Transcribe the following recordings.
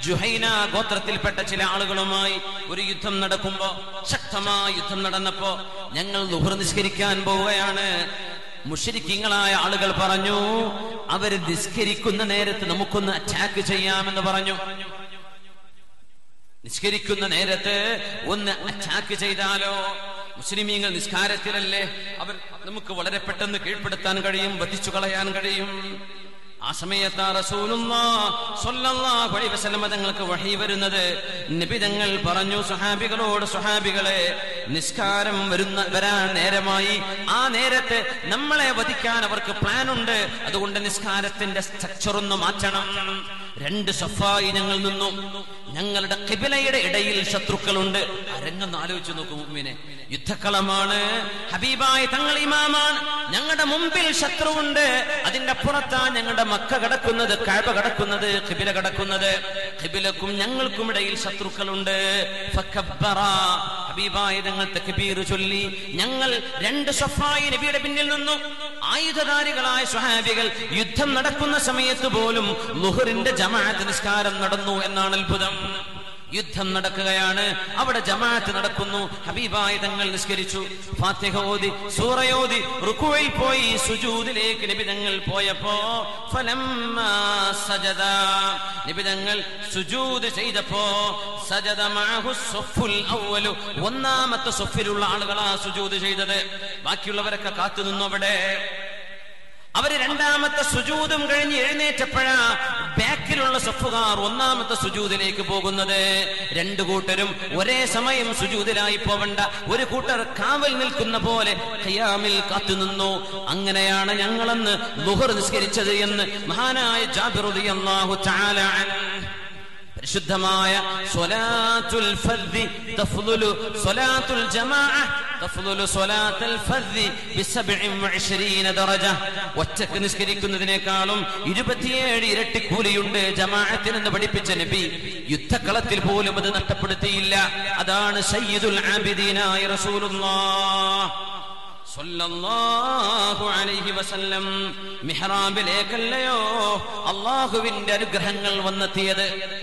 ജുഹൈന ഗോത്രത്തിൽപ്പെട്ട ചില ആളുകളുമായി ഒരു യുദ്ധം നടക്കുമ്പോ ശക്തമായ യുദ്ധം നടന്നപ്പോ ഞങ്ങൾ ലുഹർ നിസ്കരിക്കാൻ പോവുകയാണ് മുഷരിക്കിങ്ങളായ ആളുകൾ പറഞ്ഞു അവര് നിസ്കരിക്കുന്ന നേരത്ത് നമുക്കൊന്ന് അറ്റാക്ക് ചെയ്യാമെന്ന് പറഞ്ഞു നിസ്കരിക്കുന്ന നേരത്ത് ഒന്ന് അറ്റാക്ക് ചെയ്താലോ മുസ്ലിമീങ്ങൾ നിസ്കാരത്തിലല്ലേ അവർ നമുക്ക് വളരെ പെട്ടെന്ന് കീഴ്പ്പെടുത്താൻ കഴിയും വധിച്ചു കളയാൻ കഴിയും ആ സമയത്ത് തങ്ങൾക്ക് വഹി വരുന്നത് നിബിതങ്ങൾ പറഞ്ഞു സുഹാബികളോട് സുഹാബികളെ നിസ്കാരം വരുന്ന വരാൻ നേരമായി ആ നേരത്തെ നമ്മളെ വധിക്കാൻ അവർക്ക് പ്ലാൻ ഉണ്ട് അതുകൊണ്ട് നിസ്കാരത്തിന്റെ സ്ട്രക്ചർ ഒന്ന് മാറ്റണം രണ്ട് സഫായി ഞങ്ങൾ നിന്നു ഞങ്ങളുടെ കിബിലയുടെ ഇടയിൽ ശത്രുക്കളുണ്ട് അരങ്ങൊന്ന് ആലോചിച്ച് നോക്കും മുമ്പിനെ യുദ്ധക്കളമാണ് ഹബീബായ തങ്ങൾ ഇമാമാണ് ഞങ്ങളുടെ മുമ്പിൽ ശത്രുവുണ്ട് അതിന്റെ പുറത്താ ഞങ്ങളുടെ മക്ക കിടക്കുന്നത് കഴപ കിടക്കുന്നത് കിബില കിടക്കുന്നത് കിബിലക്കും ഞങ്ങൾക്കും ഇടയിൽ ശത്രുക്കളുണ്ട് ഫക്കബ്ബറ. ഹബീബായ തങ്ങൾ തക്ബീർ ചൊല്ലി ഞങ്ങൾ രണ്ട് സഫായി നബിയുടെ പിന്നിൽ നിന്നു ആയുധധാരികളായ സ്വഹാബികൾ യുദ്ധം നടക്കുന്ന സമയത്ത് പോലും ലുഹറിന്റെ ജമാഅത്ത് നിസ്കാരം നടന്നു എന്നാണ് അത്ഭുതം യുദ്ധം നടക്കുകയാണ് അവിടെ ജമാഅത്ത് നടക്കുന്നു ഹബീബായ തങ്ങൾ നിസ്കരിച്ചു ഫാത്തിഹ ഓതി സൂറയോതി റുക്കുവയിൽ പോയി സുജൂദിലേക്ക് നിബിതങ്ങൾ പോയപ്പോ ഫലമ്മാ സജദ നിബിതങ്ങൾ സുജൂദ് ചെയ്തപ്പോ സജദ മഅഹു സ്വഫുൽ അവ്വലു ഒന്നാമത്തെ സ്വഫിലുള്ള ആളുകളാ സുജൂദ് ചെയ്തത് ബാക്കിയുള്ളവരൊക്കെ കാത്തു നിന്നു അവിടെ അവര് രണ്ടാമത്തെ സുജൂതും കഴിഞ്ഞ് എഴുന്നേറ്റപ്പോഴാ ബാക്കിലുള്ള സഫുകാർ ഒന്നാമത്തെ സുജൂതിലേക്ക് പോകുന്നത് രണ്ടു കൂട്ടരും ഒരേ സമയം സുജൂതിലായി പോവണ്ട ഒരു കൂട്ടർ കാവൽ നിൽക്കുന്ന പോലെ ഖിയാമിൽ കാത്തുനിന്നു അങ്ങനെയാണ് ഞങ്ങളന്ന് ലുഹർ നിസ്കരിച്ചത് എന്ന് മഹാനായ ജാബിറുദി അള്ളാഹു ചാല പരിശുദ്ധമായ സ്വലാത്തുൽ ഫദ്ദി തഫ്ളുലു സ്വലാത്തുൽ ജമാഅ തഫ്ളുലു സ്വലാത്തുൽ ഫദ്ദി ബിസബ്ഇൻ വഇശ്രീന ദറജ ഒറ്റക്ക് നിസ്കരിക്കുന്നതിനേക്കാളും 27 ഇരട്ടി കൂലിയുണ്ട് ജമാഅത്തിനെന്ന് പഠിപ്പിച്ച നബി യുദ്ധക്കളത്തിൽ പോലും അത് നഷ്ടപ്പെടുത്തിയില്ല അതാണ് സയ്യിദുൽ ആബിദീനായ റസൂലുള്ളാഹ് സ്വല്ലല്ലാഹു അലൈഹി വസല്ലം മിഹ്റാബിലേക്കല്ലയോ അള്ളാഹുവിന്റെ അനുഗ്രഹങ്ങൾ വന്നെത്തിയത്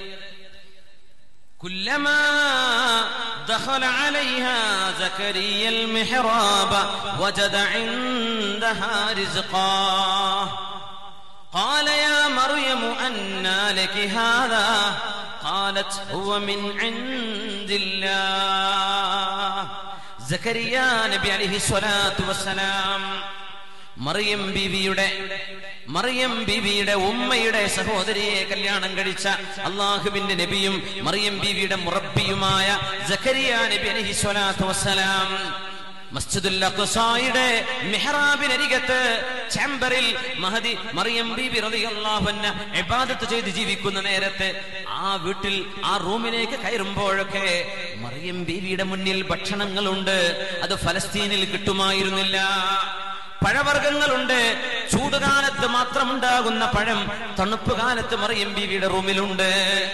كلما دخل عليها زكريا المحراب وجد عندها رزقا قال يا مريم أنى لك هذا قالت هو من عند الله സക്കരിയ നബി അലിഹി സ്വലാത്തു വസ്സലാം മറിയം ബീവിയുടെ മറിയം ബീവിയുടെ ഉമ്മയുടെ സഹോദരിയെ കല്യാണം കഴിച്ച അള്ളാഹുവിന്റെ നബിയും മറിയം ബീവിയുടെ മുറബിയുമായ സക്കരിയ നബി അലിഹി സ്വലാത്തു വസ്സലാം മസ്ജിദുൽ അഖ്സായുടെ മിഹ്റാബിനരികത്ത് ചേംബറിൽ മഹദി മറിയം ബീബി റളിയല്ലാഹു അൻഹ ഇബാദത്ത് ചെയ്ത് ജീവിക്കുന്ന നേരത്തെ ആ വീട്ടിൽ ആ റൂമിലേക്ക് കയറുമ്പോഴൊക്കെ മറിയം ബീവിയുടെ മുന്നിൽ ഭക്ഷണങ്ങളുണ്ട് അത് ഫലസ്തീനിൽ കിട്ടുമായിരുന്നില്ല പഴവർഗ്ഗങ്ങളുണ്ട് ചൂടുകാലത്ത് മാത്രം ഉണ്ടാകുന്ന പഴം തണുപ്പ് കാലത്ത് മറിയം ബീവിയുടെ റൂമിലുണ്ട്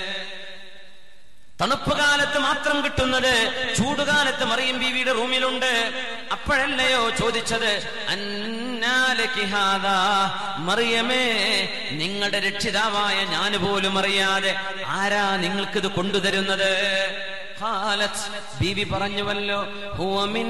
തണുപ്പ് കാലത്ത് മാത്രം കിട്ടുന്നത് ചൂടുകാലത്ത് മറിയം ബീവിയുടെ റൂമിലുണ്ട് അപ്പോഴല്ലയോ ചോദിച്ചത് അന്നാലക്കി ഹാദാ മറിയമേ നിങ്ങളുടെ രക്ഷിതാവായ ഞാൻ പോലും അറിയാതെ ആരാ നിങ്ങൾക്കിത് കൊണ്ടുതരുന്നത് ഖാലത്ത് ബീവി പറഞ്ഞുവല്ലോ ഹുവ മിൻ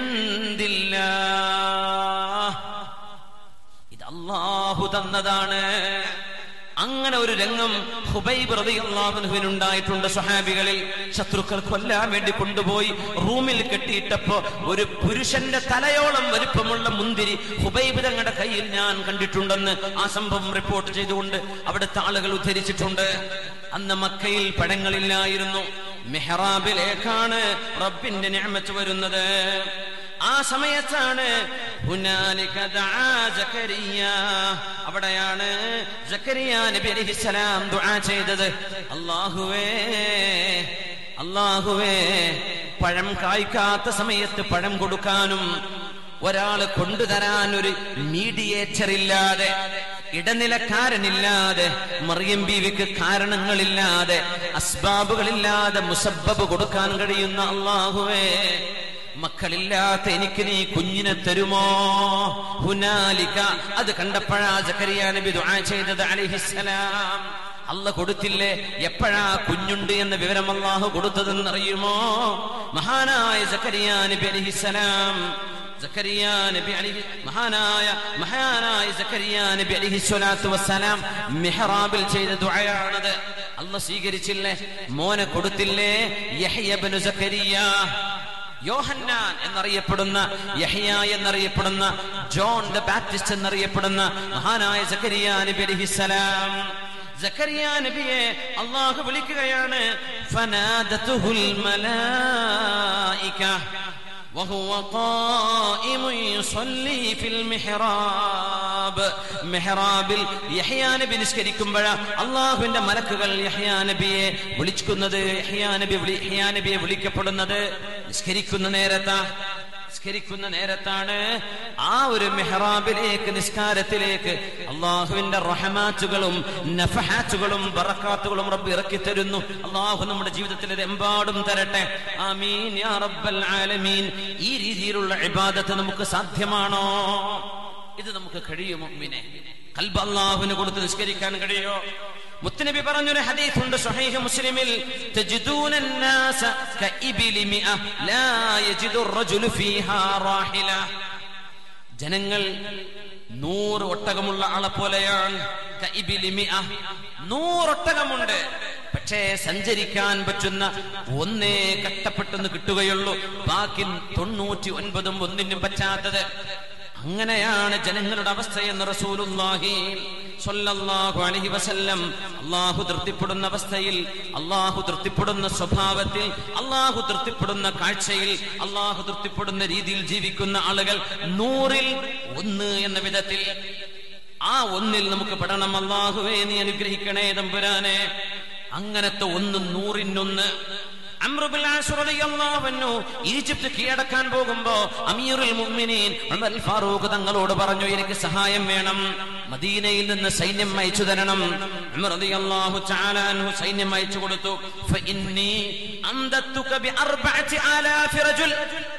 ഇൻദില്ലാഹ് ഇത് അള്ളാഹു തന്നതാണ് അങ്ങനെ ഒരു രംഗം ഹുബൈബ് റളിയല്ലാഹുവിനുണ്ടായിട്ടുണ്ട് സ്വഹാബികളിൽ ശത്രുക്കൾ കൊല്ലാൻ വേണ്ടി കൊണ്ടുപോയി റൂമിൽ കെട്ടിയിട്ടപ്പോ ഒരു പുരുഷന്റെ തലയോളം വലിപ്പമുള്ള മുന്തിരി ഹുബൈബ് തങ്ങളുടെ കയ്യിൽ ഞാൻ കണ്ടിട്ടുണ്ടെന്ന് ആ സംഭവം റിപ്പോർട്ട് ചെയ്തുകൊണ്ട് അവിടുത്തെ ആളുകൾ ഉദ്ധരിച്ചിട്ടുണ്ട് അന്ന് മക്കയിൽ പഴങ്ങളില്ലായിരുന്നു മെഹ്റാബിലേക്കാണ് റബ്ബിന്റെ ഞാമത്ത് വരുന്നത് ആ സമയത്താണ് ഹുനാലിക ദആ സക്കരിയ അവിടെയാണ് സക്കരിയ നബി അലൈഹിസ്സലാം ദുആ ചെയ്തത് അല്ലാഹുവേ അല്ലാഹുവേ പഴം കായ്ക്കാത്ത സമയത്ത് പഴം കൊടുക്കാനും ഒരാള് കൊണ്ടുതരാൻ ഒരു മീഡിയേറ്റർ ഇല്ലാതെ ഇടനിലക്കാരനില്ലാതെ മറിയം ബീവിക്ക് കാരണങ്ങളില്ലാതെ അസ്ബാബുകളില്ലാതെ മുസബബ് കൊടുക്കാൻ കഴിയുന്ന അള്ളാഹുവേ മക്കളില്ലാത്ത എനിക്ക് നീ കുഞ്ഞിനെ തരുമോ ഹുനാലിക അത് കണ്ടപ്പോഴാ ജക്കരിയ നബി ദുആ ചെയ്തത് അലൈഹിസ്സലാം അല്ല കൊടുത്തില്ലേ എപ്പോഴാ കുഞ്ഞുണ്ട് എന്ന വിവരം അള്ളാഹു കൊടുത്തതെന്ന് അറിയുമോ മഹാനായ സക്കരിയ നബി അലിഹിസലാം സക്കരിയ നബി അലിഹി മഹാനായ മഹാനായ സക്കരിയ നബി അലിഹി സ്വലാത്തു വസ്സലാം മെഹ്റാബിൽ ചെയ്ത ദുആയാണത് അല്ല സ്വീകരിച്ചില്ലേ മോനെ കൊടുത്തില്ലേ യഹ്യബ്നു സക്കരിയ യോഹന്നാൻ എന്നറിയപ്പെടുന്ന യഹ്യ എന്നറിയപ്പെടുന്ന ജോൺ ദ ബാപ്റ്റിസ്റ്റ് എന്നറിയപ്പെടുന്ന മഹാനായ സക്കരിയ നബി അലിഹിസലാം സക്കരിയ നബിയെ അള്ളാഹു വിളിക്കുകയാണ് ഫനാദത്തുഹുൽ മലായിക وهو قائم يصلي في المحراب മെഹ്റാബിൽ യഹ്യാ നബി നിസ്കരിക്കുമ്പോഴ അള്ളാഹുവിന്റെ മലക്കുകൾ യഹ്യാ നബിയെ വിളിക്കുന്നത് യഹ്യാ നബി വിളി യഹ്യാ നബിയെ വിളിക്കപ്പെടുന്നത് നിസ്കരിക്കുന്ന നേരത്താ നിസ്കരിക്കുന്ന നേരത്താണ് ആ ഒരു മെഹ്റാബിലേക്ക് നിസ്കാരത്തിലേക്ക് അള്ളാഹുവിന്റെ റഹമാറ്റുകളും നഫഹാറ്റുകളും ബറക്കാത്തുകളും റബ്ബ് ഇറക്കി തരുന്നു അള്ളാഹു നമ്മുടെ ജീവിതത്തിൽ ഇത് എമ്പാടും തരട്ടെ ആമീൻ യാ റബ്ബൽ ആലമീൻ ഈ രീതിയിലുള്ള ഇബാദത്ത് നമുക്ക് സാധ്യമാണോ ഇത് നമുക്ക് കഴിയുമോ മിനെ കൽബ് അള്ളാഹുവിന് കൊടുത്ത് നിസ്കരിക്കാൻ കഴിയോ മുത്തനബി പറഞ്ഞൊരു ഹദീസ് ഉണ്ട് സ്വഹീഹ് മുസ്ലിമിൽ തജിദൂന الناس كإبل مئة لا يجد الرجل فيها راحلة ജനങ്ങൾ നൂറ് ഒട്ടകമുള്ള ആളെ പോലെയാണ് കഇബിലി മിഅ. നൂറൊട്ടകമുണ്ട് പക്ഷേ സഞ്ചരിക്കാൻ പറ്റുന്ന ഒന്നേ കഷ്ടപ്പെട്ടെന്ന് കിട്ടുകയുള്ളൂ ബാക്കി തൊണ്ണൂറ്റി ഒൻപതും ഒന്നിനും പറ്റാത്തത് അങ്ങനെയാണ് ജനങ്ങളുടെ അവസ്ഥയെന്ന് റസൂലുള്ളാഹി സ്വല്ലല്ലാഹു അലൈഹി വസല്ലം അള്ളാഹു തൃപ്തിപ്പെടുന്ന അവസ്ഥയിൽ അള്ളാഹു തൃപ്തിപ്പെടുന്ന സ്വഭാവത്തിൽ അള്ളാഹു തൃപ്തിപ്പെടുന്ന കാഴ്ചയിൽ അള്ളാഹു തൃപ്തിപ്പെടുന്ന രീതിയിൽ ജീവിക്കുന്ന ആളുകൾ നൂറിൽ ഒന്ന് എന്ന വിധത്തിൽ ആ ഒന്നിൽ നമുക്ക് പെടണം അള്ളാഹുവേ നീ അനുഗ്രഹിക്കണേ തമ്പുരാനെ അങ്ങനത്തെ ഒന്ന് നൂറിനൊന്ന് അമ്രുബിൽ ആസ് റളിയല്ലാഹു അൻഹു ഈജിപ്ത് കീഴടക്കാൻ പോകുമ്പോ അമീറുൽ മുഅ്മിനീൻ ഉമർ ഫാറൂഖ് തങ്ങളോട് പറഞ്ഞു എനിക്ക് സഹായം വേണം മദീനയിൽ നിന്ന് സൈന്യം അയച്ചു തരണം ഉമർ റളിയല്ലാഹു തആല അൻഹു സൈന്യം അയച്ചു കൊടുത്തു ഫഇന്നി അംദത്തുക ബി അർബഅത്തി ആലാഫി റജുൽ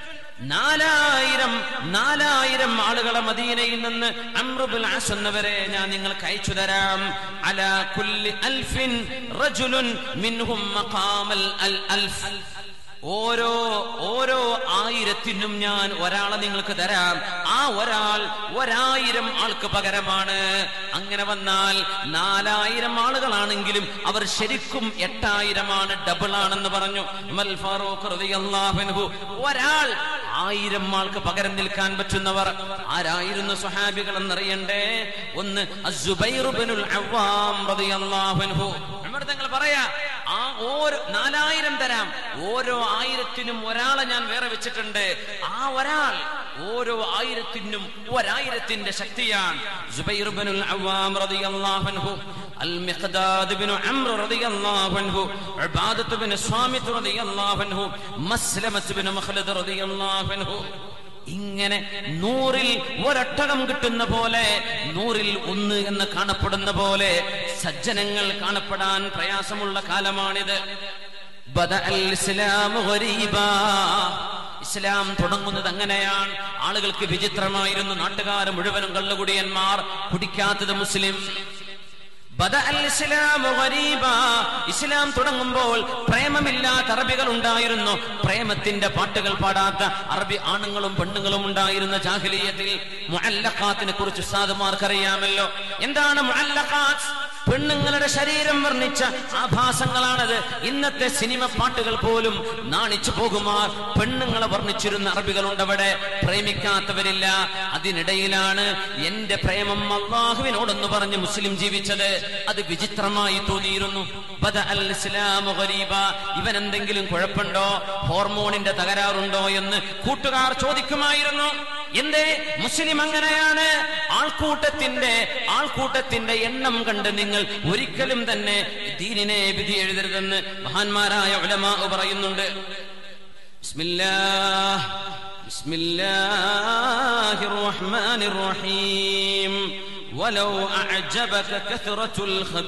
നാലായിരം നാലായിരം ആളുകളെ മദീനയിൽ നിന്ന് അമ്രുബുൽ ആസ് എന്നവരെ ഞാൻ നിങ്ങൾക്ക് അയച്ചു തരാം അലാ കുല്ലി അൽഫിൻ റജുലുൻ മിൻഹും മഖാമൽ അൽ അൽഫ് ഓരോ ഓരോ ആയിരത്തിനും ഞാൻ ഒരാളെ നിങ്ങൾക്ക് തരാം ആ ഒരാൾ ഒരായിരം ആൾക്ക് പകരമാണ് അങ്ങനെ വന്നാൽ നാലായിരം ആളുകളാണെങ്കിലും അവർ ശരിക്കും എട്ടായിരമാണ് ഡബിൾ ആണെന്ന് പറഞ്ഞു ഉമർ ഫാറൂഖ് റളിയല്ലാഹു അൻഹു ഒരാൾ ആയിരം ആൾക്ക് പകരം നിൽക്കാൻ പറ്റുന്നവർ ആരായിരുന്നു സ്വഹാബികൾ എന്നറിയണ്ടേ ഒന്ന് അസ്സുബൈർ ഇബ്നുൽ അവ്വാം റളിയല്ലാഹു അൻഹു ഉമർ തങ്ങൾ പറയാ ആ ഓരോ നാലായിരം തരാം ഓരോ ആയിരത്തിനും ഒരാളെ ഞാൻ വേറെ വെച്ചിട്ടുണ്ട് ആ ഒരാൾ ഓരോ ആയിരത്തിനും ഒരായിരത്തിന്റെ ശക്തിയാണ് സുബൈർ ഇബ്നുൽ അവ്വാം റളിയല്ലാഹു അൻഹു അൽ മിഖ്ദാദ് ഇബ്നു അംർ റളിയല്ലാഹു അൻഹു ഉബാദത്ത് ഇബ്നു സ്വാമിത് റളിയല്ലാഹു അൻഹു മസ്ലമത്ത് ഇബ്നു മഖ്ലദ് റളിയല്ലാഹു അൻഹു ഇങ്ങനെ നൂറിൽ ഒരൊട്ടകം കിട്ടുന്ന പോലെ നൂറിൽ ഒന്ന് എന്ന് കാണപ്പെടുന്ന പോലെ സജ്ജനങ്ങൾ കാണപ്പെടാൻ പ്രയാസമുള്ള കാലമാണിത് ബദഅൽ ഇസ്ലാമു ഗരീബാ. ഇസ്ലാം തുടങ്ങുന്നത് അങ്ങനെയാണ് ആളുകൾക്ക് വിചിത്രമായിരുന്നു നാട്ടുകാർ മുഴുവനും കള്ളുകുടിയന്മാർ കുടിക്കാത്തത് മുസ്ലിം ബദഅൽ ഇസ്ലാമു ഗരീബാ. ഇസ്ലാം തുടങ്ങുമ്പോൾ പ്രേമമില്ലാത്ത അറബികൾ ഉണ്ടായിരുന്നു പ്രേമത്തിന്റെ പാട്ടുകൾ പാടാത്ത അറബി ആണുങ്ങളും പെണ്ണുങ്ങളും ഉണ്ടായിരുന്ന ജാഹിലിയത്തിൽ മുഅല്ലഖാത്തിനെ കുറിച്ച് ഉസ്താദുമാർക്കറിയാമല്ലോ എന്താണ് മുഅല്ലഖാത്ത് പെണ്ണുങ്ങളുടെ ശരീരം വർണ്ണിച്ച ആഭാസങ്ങളാണത് ഇന്നത്തെ സിനിമ പാട്ടുകൾ പോലും നാണിച്ചു പോകുമാർ പെണ്ണുങ്ങളെ വർണ്ണിച്ചിരുന്ന അറബികളുണ്ട് അവിടെ പ്രേമിക്കാത്തവരില്ല അതിനിടയിലാണ് എന്റെ പ്രേമം അള്ളാഹുവിനോടെന്ന് പറഞ്ഞ് മുസ്ലിം ജീവിച്ചത് അത് വിചിത്രമായി തോന്നിയിരുന്നു ബദ അൽ ഇസ്ലാമു ഗരീബ. ഇവൻ എന്തെങ്കിലും കുഴപ്പമുണ്ടോ ഹോർമോണിന്റെ തകരാറുണ്ടോ എന്ന് കൂട്ടുകാർ ചോദിക്കുമായിരുന്നു എന്തേ മുസ്ലിം അങ്ങനെയാണ് ആൾക്കൂട്ടത്തിന്റെ ആൾക്കൂട്ടത്തിന്റെ എണ്ണം കണ്ട് നിങ്ങൾ ഒരിക്കലും തന്നെ ദീനിനെ വിധി എഴുതരുതെന്ന് മഹാന്മാരായ ഉലമാ പറയുന്നുണ്ട് ബിസ്മില്ലാഹ് ബിസ്മില്ലാഹിർ റഹ്മാനിർ റഹീം ولو أعجبك كثرة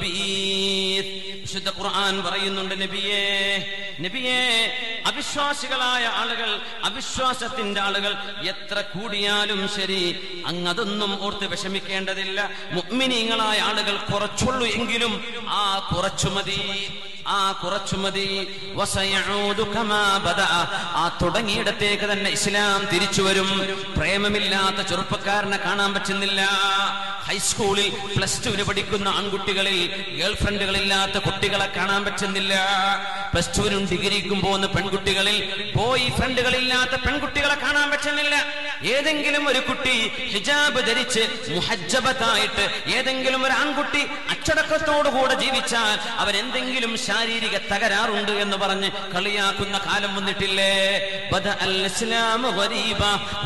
الخبيث വിശുദ്ധ ഖുർആൻ പറയുന്നുണ്ട് നബിയേ നബിയേ അവിശ്വാസികളായ ആളുകൾ അവിശ്വാസത്തിന്റെ ആളുകൾ എത്ര കൂടിയാലും ശരി അങ്ങതൊന്നും ഓർത്ത് വിഷമിക്കേണ്ടതില്ല മുഅ്മിനീങ്ങളായ ആളുകൾ കുറച്ചുള്ളൂ എങ്കിലും ആ കുറച്ചു മതി ആ കുറച്ചു മതി വസയഊദു കമാ ബദഅ. ആ തുടങ്ങിയിടത്തേക്ക് തന്നെ ഇസ്ലാം തിരിച്ചു വരും പ്രേമമില്ലാത്ത ചെറുപ്പക്കാരനെ കാണാൻ പറ്റുന്നില്ല ഹൈസ്കൂളിൽ പ്ലസ് ടുവിന് പഠിക്കുന്ന ആൺകുട്ടികളിൽ ഗേൾ ഫ്രണ്ടുകളില്ലാത്ത കുട്ടികളെ കാണാൻ പറ്റുന്നില്ല പ്ലസ് ടുവിനും ഡിഗ്രിക്കും പോകുന്ന പെൺകുട്ടികളിൽ ബോയ് ഫ്രണ്ടുകളില്ലാത്ത പെൺകുട്ടികളെ കാണാൻ പറ്റുന്നില്ല ഏതെങ്കിലും ഒരു കുട്ടി ഹിജാബ് ധരിച്ച് മുഹജ്ജബത്തായിട്ട് ഏതെങ്കിലും ഒരു ആൺകുട്ടി അച്ചടക്കത്തോടുകൂടെ ജീവിച്ചാൽ അവൻ എന്തെങ്കിലും ശാരീരിക തകരാറുണ്ട് എന്ന് പറഞ്ഞ് കളിയാക്കുന്ന കാലം വന്നിട്ടില്ലേ ബദ അൽ ഇസ്ലാമു ഗരീബ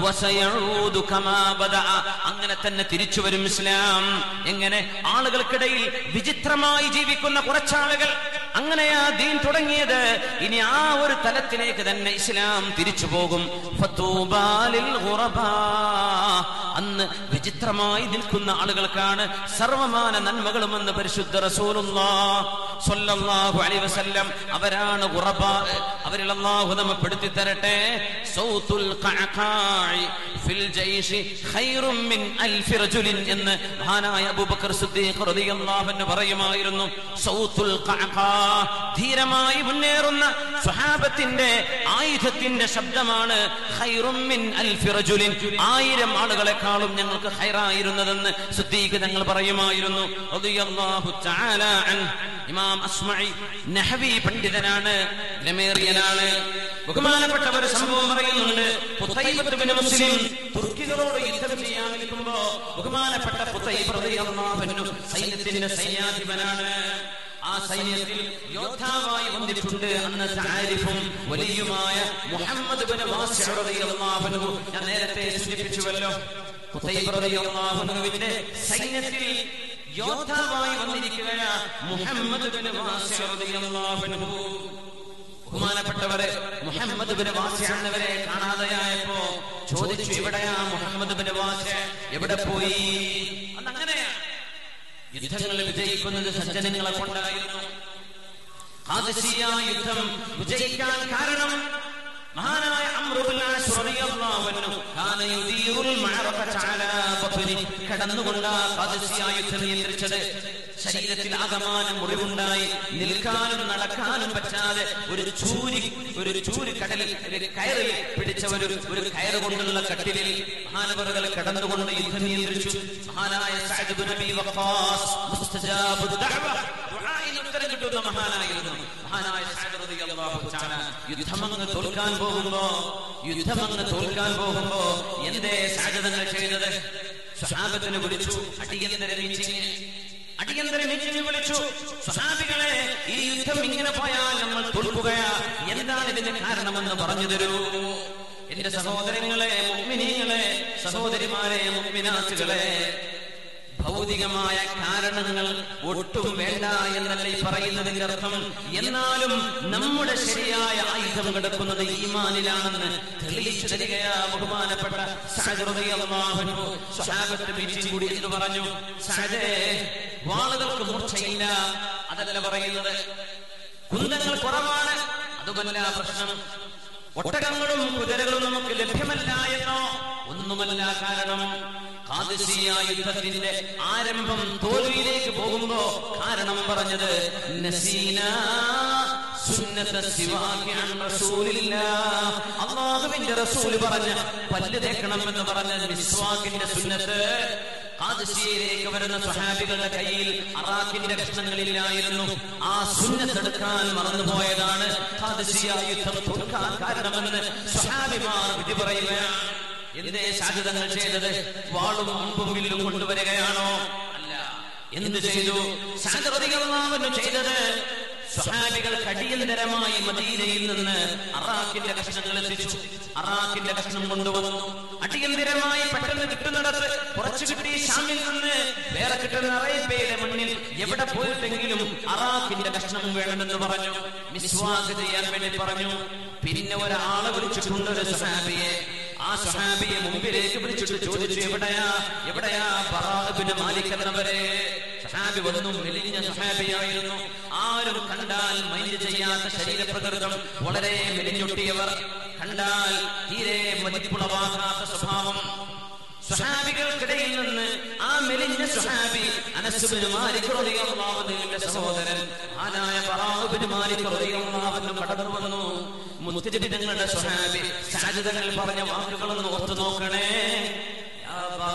വസയഊദു കമാ ബദഅ. അങ്ങനെ തന്നെ തിരിച്ചു വരും ഇസ്ലാം എങ്ങനെ ആളുകൾക്കിടയിൽ വിചിത്രമായി ജീവിക്കുന്ന കുറച്ചാളുകൾ അങ്ങനെയാ ദീൻ തുടങ്ങിയത് ഇനി ആ ഒരു തലത്തിലേക്ക് തന്നെ ഇസ്ലാം തിരിച്ചു പോകും ഫത്തൂബാലിൽ ഖുറബാ. അന്ന് വിചിത്രമായി നിൽക്കുന്ന ആളുകൾക്കാണ് സർവമാന നന്മകളുമെന്ന് പരിശുദ്ധ റസൂലുള്ളാഹ് സ്വല്ലല്ലാഹു അലൈഹി വസല്ലം അവരാണ് ഖുറബാ അവരിൽ അല്ലാഹു നമ്മെ പെടുത്തി തരട്ടെ സൗത്തുൽ ഖഅഖാഇ ഫിൽ ജൈഷി ഖൈറും മിൻ അൽഫി റജുലിൻ എന്ന് മഹാനായ അബൂബക്കർ സിദ്ദീഖ് റളിയല്ലാഹു അൻഹു പറയുമായിരുന്നു സൗത്തുൽ ഖഅഖാ ധീരമായി മുന്നേറുന്ന സ്വഹാബത്തിന്റെ ആയുധത്തിന്റെ ശബ്ദമാണ് ഖൈറും മിൻ അൽഫി റജുലിൻ ആയിരം ആളുകളെക്കാളും ഞങ്ങൾക്ക് ഖൈറായിരുന്നതെന്ന് സിദ്ദീഖ് തങ്ങൾ പറയുമായിരുന്നു റളിയല്ലാഹു തആല അൻഹു ഇമാം അസ്മഇ നഹവി പണ്ഡിതനാണ് ഗ്രമേറിയനാണ് ബഹുമാനപ്പെട്ട ഒരു സംഭവം പറയുന്നുണ്ട് പുത്തൈബത്ത് ബിൻ മുസ്ലിം തുർക്കികളോട് യുദ്ധം ചെയ്യാൻ നിൽക്കുമ്പോ ബഹുമാനപ്പെട്ട പുത്തൈബ് റളിയല്ലാഹു അൻഹു സൈന്യത്തിന്റെ സൈന്യാധിപനാണ് ആ സൈന്യത്തിൽ യോദ്ധാവായി വന്നിട്ടുണ്ട് അന്നത്തെ ആരിഫും വലിയുമായ മുഹമ്മദ് ബിൻ വാസിഅ റളിയല്ലാഹു അൻഹു ഞാൻ നേരത്തെ സൂചിപ്പിച്ചുവല്ലോ ഖുതൈബ റളിയല്ലാഹു അൻഹുവിന്റെ സൈന്യത്തിൽ യോദ്ധാവായി വന്നിരിക്കുകയാ മുഹമ്മദ് ബിൻ വാസിഅ റളിയല്ലാഹു അൻഹു ബഹുമാനപ്പെട്ടവരെ മുഹമ്മദ് ബിൻ വാസിഅ എന്നവരെ കാണാതെയായപ്പോ ചോദിച്ചു എവിടെയാ മുഹമ്മദ് ബിൻ വാസിഅ എവിടെ പോയി അന്നങ്ങനെയാ യുദ്ധങ്ങളിൽ വിജയിക്കുന്നത് സജ്ജനങ്ങളെ കൊണ്ടായിരുന്നു ഖാദിസിയ യുദ്ധം വിജയിക്കാൻ കാരണം മഹാനായ അംറു ബിൻ ആസ് റളിയല്ലാഹു അൻഹു കാന യുദീറുൽ മഅറഖത അലാ ബത്നി കടന്നുകൊണ്ട് ആ ഖാദിസിയ യുദ്ധം നിയന്ത്രിച്ചത് ശരീരത്തിൽ ആകമാനം മുറിവുണ്ടായി നിൽക്കാനും നടക്കാനും പറ്റാതെ ഒരു ചൂരി ഒരു ചൂരി കടലിൽ ഒരു കയറിൽ പിടിച്ച ഒരു ഒരു കയറ് കൊണ്ടുള്ള കട്ടിലിൽ മഹാനവറുകൾ കടന്നുകൊണ്ട് യുദ്ധം നിയന്ത്രിച്ചു മഹാനായ സഅദ് ബിൻ അബീ വഖാസ് മുസ്തജാബു ദഅവ ദുആഇന് ഉത്തരം കിട്ടുന്ന മഹാനായിരുന്നു മഹാനായ സഅദ് റളിയല്ലാഹു തആല യുദ്ധമങ്ങ് തോൽക്കാൻ പോകുമ്പോ യുദ്ധമങ്ങ് തോൽക്കാൻ പോകുമ്പോ എന്തേ സഅദ് തങ്ങൾ ചെയ്തത് സ്വഹാബത്തിനെ വിളിച്ചു അടിയന്തര മീറ്റിംഗ് അടിയന്തര മീറ്റിംഗ് വിളിച്ചു സ്വഹാബികളെ ഈ യുദ്ധം ഇങ്ങനെ പോയാൽ നമ്മൾ തോൽക്കുകയാ എന്താണ് ഇതിന്റെ കാരണമെന്ന് പറഞ്ഞു തരൂ എന്റെ സഹോദരങ്ങളെ മുഗ്മിനീങ്ങളെ സഹോദരിമാരെ മുഗ്മിനാസുകളെ ഭൗതികമായ കാരണങ്ങൾ ഒട്ടും വേണ്ട എന്നല്ല ഈ പറയുന്നതിന്റെ അർത്ഥം എന്നാലും നമ്മുടെ ശരിയായ ആയുധം കിടക്കുന്നത് ഈമാനിലാണെന്ന് തെളിയിച്ചു തരികയാ ബഹുമാനപ്പെട്ട സഅദ് റളിയല്ലാഹു അൻഹു സ്വഹാബത്ത് മീറ്റിംഗ് കൂടി എന്ന് പറഞ്ഞു സഅദേ വാളുകൾക്ക് മൂർച്ചയില്ല അതല്ല പറയുന്നത് കുന്തങ്ങൾ കുറവാണ് അതുമല്ല പ്രശ്നം ഒട്ടകങ്ങളും കുതിരകളും നമുക്ക് ലഭ്യമല്ല എന്നോ ഒന്നുമല്ല കാരണം ഖാദിസിയ യുദ്ധത്തിന്റെ ആരംഭം തോൽവിയിലേക്ക് പോകുമ്പോ കാരണം പറഞ്ഞത് നസീന സുന്നത സിവാഖി അൻ റസൂലില്ലാഹ് അല്ലാഹുവിന്റെ റസൂൽ പറഞ്ഞ പല്ല് തേക്കണം എന്ന് പറഞ്ഞ മിസ്വാക്കിന്റെ സുന്നത്ത് ഖാദിസിയയിലേക്ക് വരുന്ന സ്വഹാബികളുടെ കയ്യിൽ അറാഖിന്റെ കഷ്ണങ്ങളില്ലായിരുന്നു ആ സുന്നത്തെടുക്കാൻ മറന്നുപോയതാണ് ഖാദിസിയ യുദ്ധം തോൽക്കാൻ കാരണമെന്ന് സ്വഹാബിമാർ വിധി പറയുകയാണ് എന്തേ സാധ്യതകൾ ചെയ്തത് വാളും അമ്പും വില്ലും കൊണ്ടുവരികയാണോ അല്ല എന്ത് ചെയ്തു സാധ്യതകളാവുന്നു ചെയ്തത് സ്വഹാബികൾ അടിയന്തരമായി മദീനയിൽ നിന്ന് അറാഖിന്റെ കഷ്ണങ്ങൾ എത്തിച്ചു അറാഖിന്റെ കഷ്ണം കൊണ്ടുവന്നു അടിയന്തരമായി പെട്ടെന്ന് കിട്ടുന്നിടത്ത് കുറച്ച് കിട്ടി ഷാമിൽ നിന്ന് വേറെ കിട്ടുന്ന അറേബ്യയുടെ മണ്ണിൽ എവിടെ പോയിട്ടെങ്കിലും അറാഖിന്റെ കഷ്ണം വേണമെന്ന് പറഞ്ഞു മിസ്വാഗ് ചെയ്യാൻ വേണ്ടി പറഞ്ഞു പിന്നെ ഒരാളെ വിളിച്ചിട്ടുണ്ട് ഒരു സ്വഹാബിയെ ആ സുഹാബിയെ മുമ്പിലേക്ക് വിളിച്ചിട്ട് ചോദിച്ചു എവിടെയാ എവിടെയാ ബറാബിന് മാലിക് എന്നവരെ സുഹാബി വന്നു മെലിഞ്ഞ സുഹാബിയായിരുന്നു ആരും കണ്ടാൽ മൈൻഡ് ചെയ്യാത്ത ശരീരപ്രകൃതം വളരെ മെലിഞ്ഞൊട്ടിയവർ കണ്ടാൽ തീരെ മതിപ്പുളവാക്കാത്ത സ്വഭാവം സുഹാബികൾക്കിടയിൽ നിന്ന് ആ മെലിഞ്ഞ സുഹാബി അനസുബിന് മാലിക് റളിയല്ലാഹുവിന്റെ സഹോദരൻ ആനായ ബറാബിന് മാലിക് റളിയല്ലാഹു കടന്നു വന്നു മുത്തജിബിതങ്ങളുടെ സുഹാബി സാജിദങ്ങൾ പറഞ്ഞ വാക്കുകളൊന്ന് ഓർത്തു നോക്കണേ യാ ബറാ,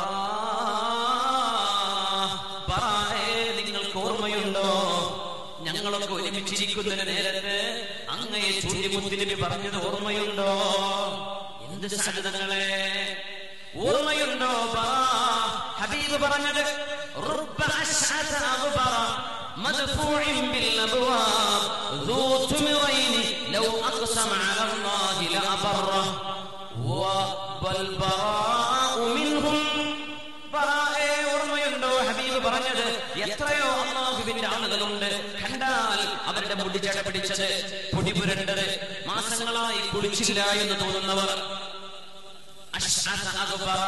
ബറായെ നിങ്ങൾക്ക് ഓർമ്മയുണ്ടോ ഞങ്ങളൊക്കെ ഒരുമിച്ചിരിക്കുന്ന നേരത്ത് അങ്ങയെ ചൂണ്ടിമുത്തിനബി പറഞ്ഞത് ഓർമ്മയുണ്ടോ എന്ത് സാജിദങ്ങളെ ഓർമ്മയുണ്ടോ ബാ ഹബീബ് പറഞ്ഞത് رب أشعث أغبر مدفوع بالأبواب ذو تمرين لو أقسم على الله لأبره والبراء منهم ബറായെ ഓർമ്മയുണ്ടോ ഹബീബ് പറഞ്ഞത് എത്രയോ അള്ളാഹുവിന്റെ ആളുകളുണ്ട് കണ്ടാൽ അവരുടെ മുടി ചട പിടിച്ചത് പൊടി പുരണ്ടത് മാസങ്ങളായി കുളിച്ചില്ല എന്ന് തോന്നുന്നവർ അശ്അസ അഗ്ബറ,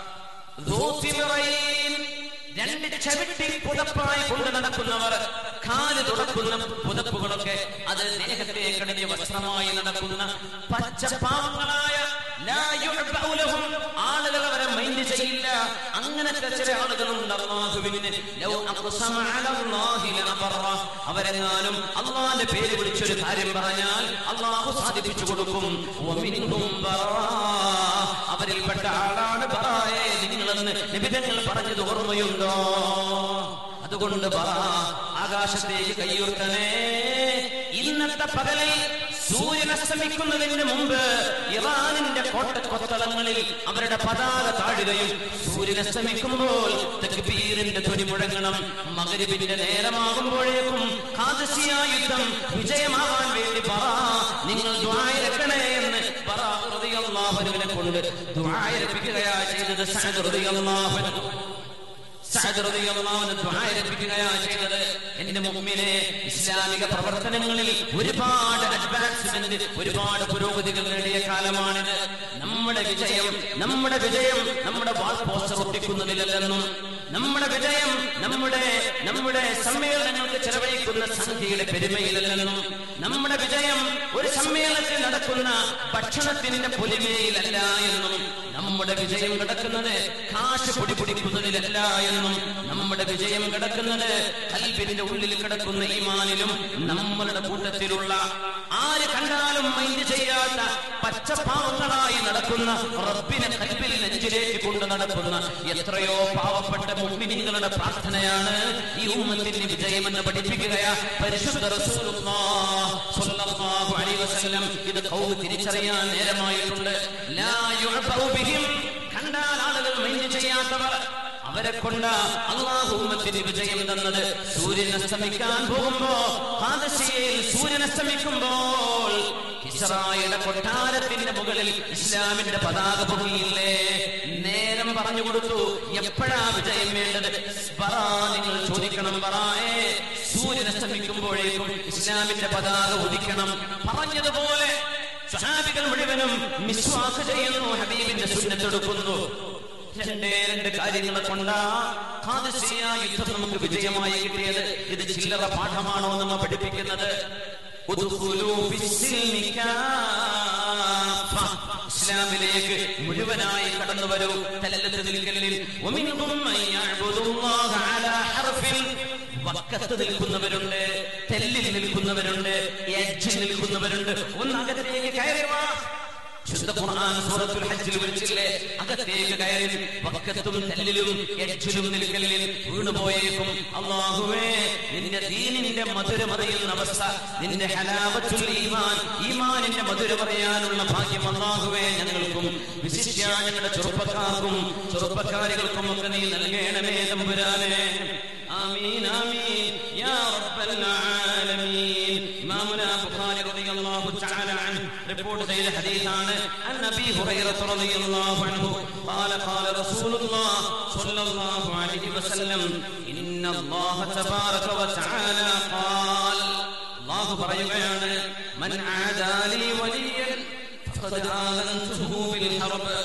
ذو ثمرين, രണ്ട് ചവിട്ടി പുതപ്പായി കൊണ്ട് നടക്കുന്നവർ കാല് തുടക്കുന്ന പുതപ്പുകളൊക്കെ അത് ദേഹത്തെ കണിഞ്ഞ് വസ്ത്രമായി നടക്കുന്ന പച്ചപ്പാവങ്ങളായ ലാ യുഅ്ബഉ ലഹും. ആളുകൾ അവരെ മൈൻഡ് ചെയ്യില്ല അങ്ങനത്തെ ചില ആളുകളുണ്ട് അള്ളാഹുവിന് ലൗ അഖ്സമ അലല്ലാഹി ലഅബറ. അവരെങ്ങാനും അള്ളാന്റെ പേര് വിളിച്ചൊരു കാര്യം പറഞ്ഞാൽ അള്ളാഹു സാധിപ്പിച്ചു കൊടുക്കും വമിൻഹും ബറാ. അവരിൽപ്പെട്ട ആളാണ് ബറായെ നിങ്ങളെന്ന് നിബിധങ്ങൾ പറഞ്ഞത് ഓർമ്മയുണ്ടോ അതുകൊണ്ട് പറ ആകാശത്തേക്ക് കൈയുർത്തനേ ഇന്നത്തെ പകലിൽ സൂര്യൻ അസ്തമിക്കുന്നതിന് മുമ്പ് ഇറാനിന്റെ കോട്ടക്കൊത്തളങ്ങളിൽ അവരുടെ പതാക താഴുകയും സൂര്യൻ അസ്തമിക്കുമ്പോൾ തക്ബീറിന്റെ ധ്വനി മുഴങ്ങണം മകരിബിന്റെ നേരമാകുമ്പോഴേക്കും കാദസിയ യുദ്ധം വിജയമാവാൻ വേണ്ടി പറ നിങ്ങൾ ദ്വായരക്കണേ എന്ന് പറ ഹൃദയല്ലാഹുവിനെ കൊണ്ട് ദ്വായരപ്പിക്കുകയാ ചെയ്തത് സഅദ് ഹൃദയല്ലാഹുവിനെ സഅദ് റളിയല്ലാഹു അൻഹു ദുആയിരപ്പിക്കുകയാ ചെയ്തത് എന്റെ മുഅ്മിനെ ഇസ്ലാമിക പ്രവർത്തനങ്ങളിൽ ഒരുപാട് അഡ്വാൻസ്മെന്റ് ഒരുപാട് പുരോഗതികൾ നേടിയ കാലമാണിത് നമ്മുടെ വിജയം നമ്മുടെ വിജയം നമ്മുടെ വാൾ പോസ്റ്റർ ഒട്ടിക്കുന്നതിലല്ലെന്നും നമ്മുടെ വിജയം നമ്മുടെ നമ്മുടെ സമ്മേളനങ്ങൾക്ക് ചെലവഴിക്കുന്ന സംഖ്യയുടെ പെരുമയിലല്ലെന്നും നമ്മുടെ വിജയം ഒരു സമ്മേളനത്തിൽ നടക്കുന്ന ഭക്ഷണത്തിന്റെ പൊലിമയിലല്ല എന്നും നമ്മുടെ വിജയം കിടക്കുന്നത് കാശ് പൊടി പൊടിക്കുന്നതിലല്ല എന്നും നമ്മുടെ വിജയം കിടക്കുന്നത് കൽബിന്റെ ഉള്ളിൽ കിടക്കുന്ന ഈമാനിലും നമ്മളുടെ കൂട്ടത്തിലുള്ള ആര് കണ്ടാലും മൈൻഡ് ചെയ്യാത്ത പച്ചപ്പാവങ്ങളായി നടക്കുന്ന റബ്ബിനെ കൽബിൽ നെഞ്ചിലേക്ക് കൊണ്ട് നടക്കുന്ന എത്രയോ പാവപ്പെട്ട മുമ്മിനിങ്ങളുടെ പ്രാർത്ഥനയാണ് ഈ ഉമ്മത്തിന്റെ വിജയമെന്ന് പഠിപ്പിക്കുകയാ പരിശുദ്ധ റസൂലുള്ളാഹ് സ്വല്ലല്ലാഹു അലൈഹി വസല്ലം ഇത് കൗമ് തിരിച്ചറിയാൻ നേരമായിട്ടുണ്ട് ലാ യുഅബഉ ബിഹിം കണ്ടാൽ ആളുകൾ മൈൻഡ് ചെയ്യാത്തവർ അവരെ കൊണ്ട് അള്ളാഹു ഉമ്മത്തിന് വിജയം തന്നത് സൂര്യൻ അസ്തമിക്കാൻ പോകുമ്പോ ഹാദശയിൽ സൂര്യൻ അസ്തമിക്കുമ്പോൾ ഇസ്രായേലിന്റെ കൊട്ടാരത്തിന്റെ മുകളിൽ ഇസ്ലാമിന്റെ പതാക പൊങ്ങിയില്ലേ നേരം പറഞ്ഞു കൊടുത്തു എപ്പോഴാ വിജയം വേണ്ടത് പറ നിങ്ങൾ ചോദിക്കണം പറയാേ സൂര്യൻ അസ്തമിക്കുമ്പോഴേക്കും ഇസ്ലാമിന്റെ പതാക ഉദിക്കണം പറഞ്ഞതുപോലെ സ്വഹാബികൾ മുഴുവനും മിസ്വാക്ക് ചെയ്യുന്നു ഹബീബിന്റെ സുന്നത്തെടുക്കുന്നു രണ്ടേ രണ്ട് കാര്യങ്ങളെ കൊണ്ടാ ഖാദിസിയ യുദ്ധം നമുക്ക് വിജയമായി കിട്ടിയത് ഇത് ചില്ലറ പാഠമാണോ നമ്മ പഠിപ്പിക്കുന്നത് ഉദ്ഖുലൂ ഫിസ്സിൽമി കാഫ. ഇസ്ലാമിലേക്ക് മുഴുവനായി കടന്നു വരൂ തലല്ലത്ത് നിൽക്കലിൽ വമിൻഹും മൻ യഅ്ബുദുല്ലാഹ അലാ ഹർഫിൻ വക്കത്ത് നിൽക്കുന്നവരുണ്ട് തെല്ലിൽ നിൽക്കുന്നവരുണ്ട് എഡ്ജിൽ നിൽക്കുന്നവരുണ്ട് ഒന്ന് അകത്തേക്ക് കയറി വാ ശുദ്ധ ഖുർആൻ സൂറത്തുൽ ഹജ്ജിൽ വിളിച്ചില്ലേ അകത്തേക്ക് കയറി വക്കത്തും തെല്ലിലും എഡ്ജിലും നിൽക്കലിൽ വീണുപോയേക്കും അള്ളാഹുവേ നിന്റെ ദീനിന്റെ മധുരമറിയുന്ന അവസ്ഥ നിന്റെ ഹലാവത്തുൽ ഈമാൻ ഈമാനിന്റെ മധുര പറയാനുള്ള ഭാഗ്യം അള്ളാഹുവേ ഞങ്ങൾക്കും വിശിഷ്യ ഞങ്ങളുടെ ചെറുപ്പക്കാർക്കും ചെറുപ്പക്കാരികൾക്കും ഒക്കെ നീ നൽകണമേ തമ്പുരാനെ آمين آمين يا رب العالمين إمامنا بخاري رضي الله تعالى عنه ريبورت سيد الحديث عن عن أبي هريرة رضي الله عنه قال قال رسول الله صلى الله عليه وسلم إن الله تبارك وتعالى قال الله പറയുകയാണ് من عادى لي وليا فقد آذنته بالحرب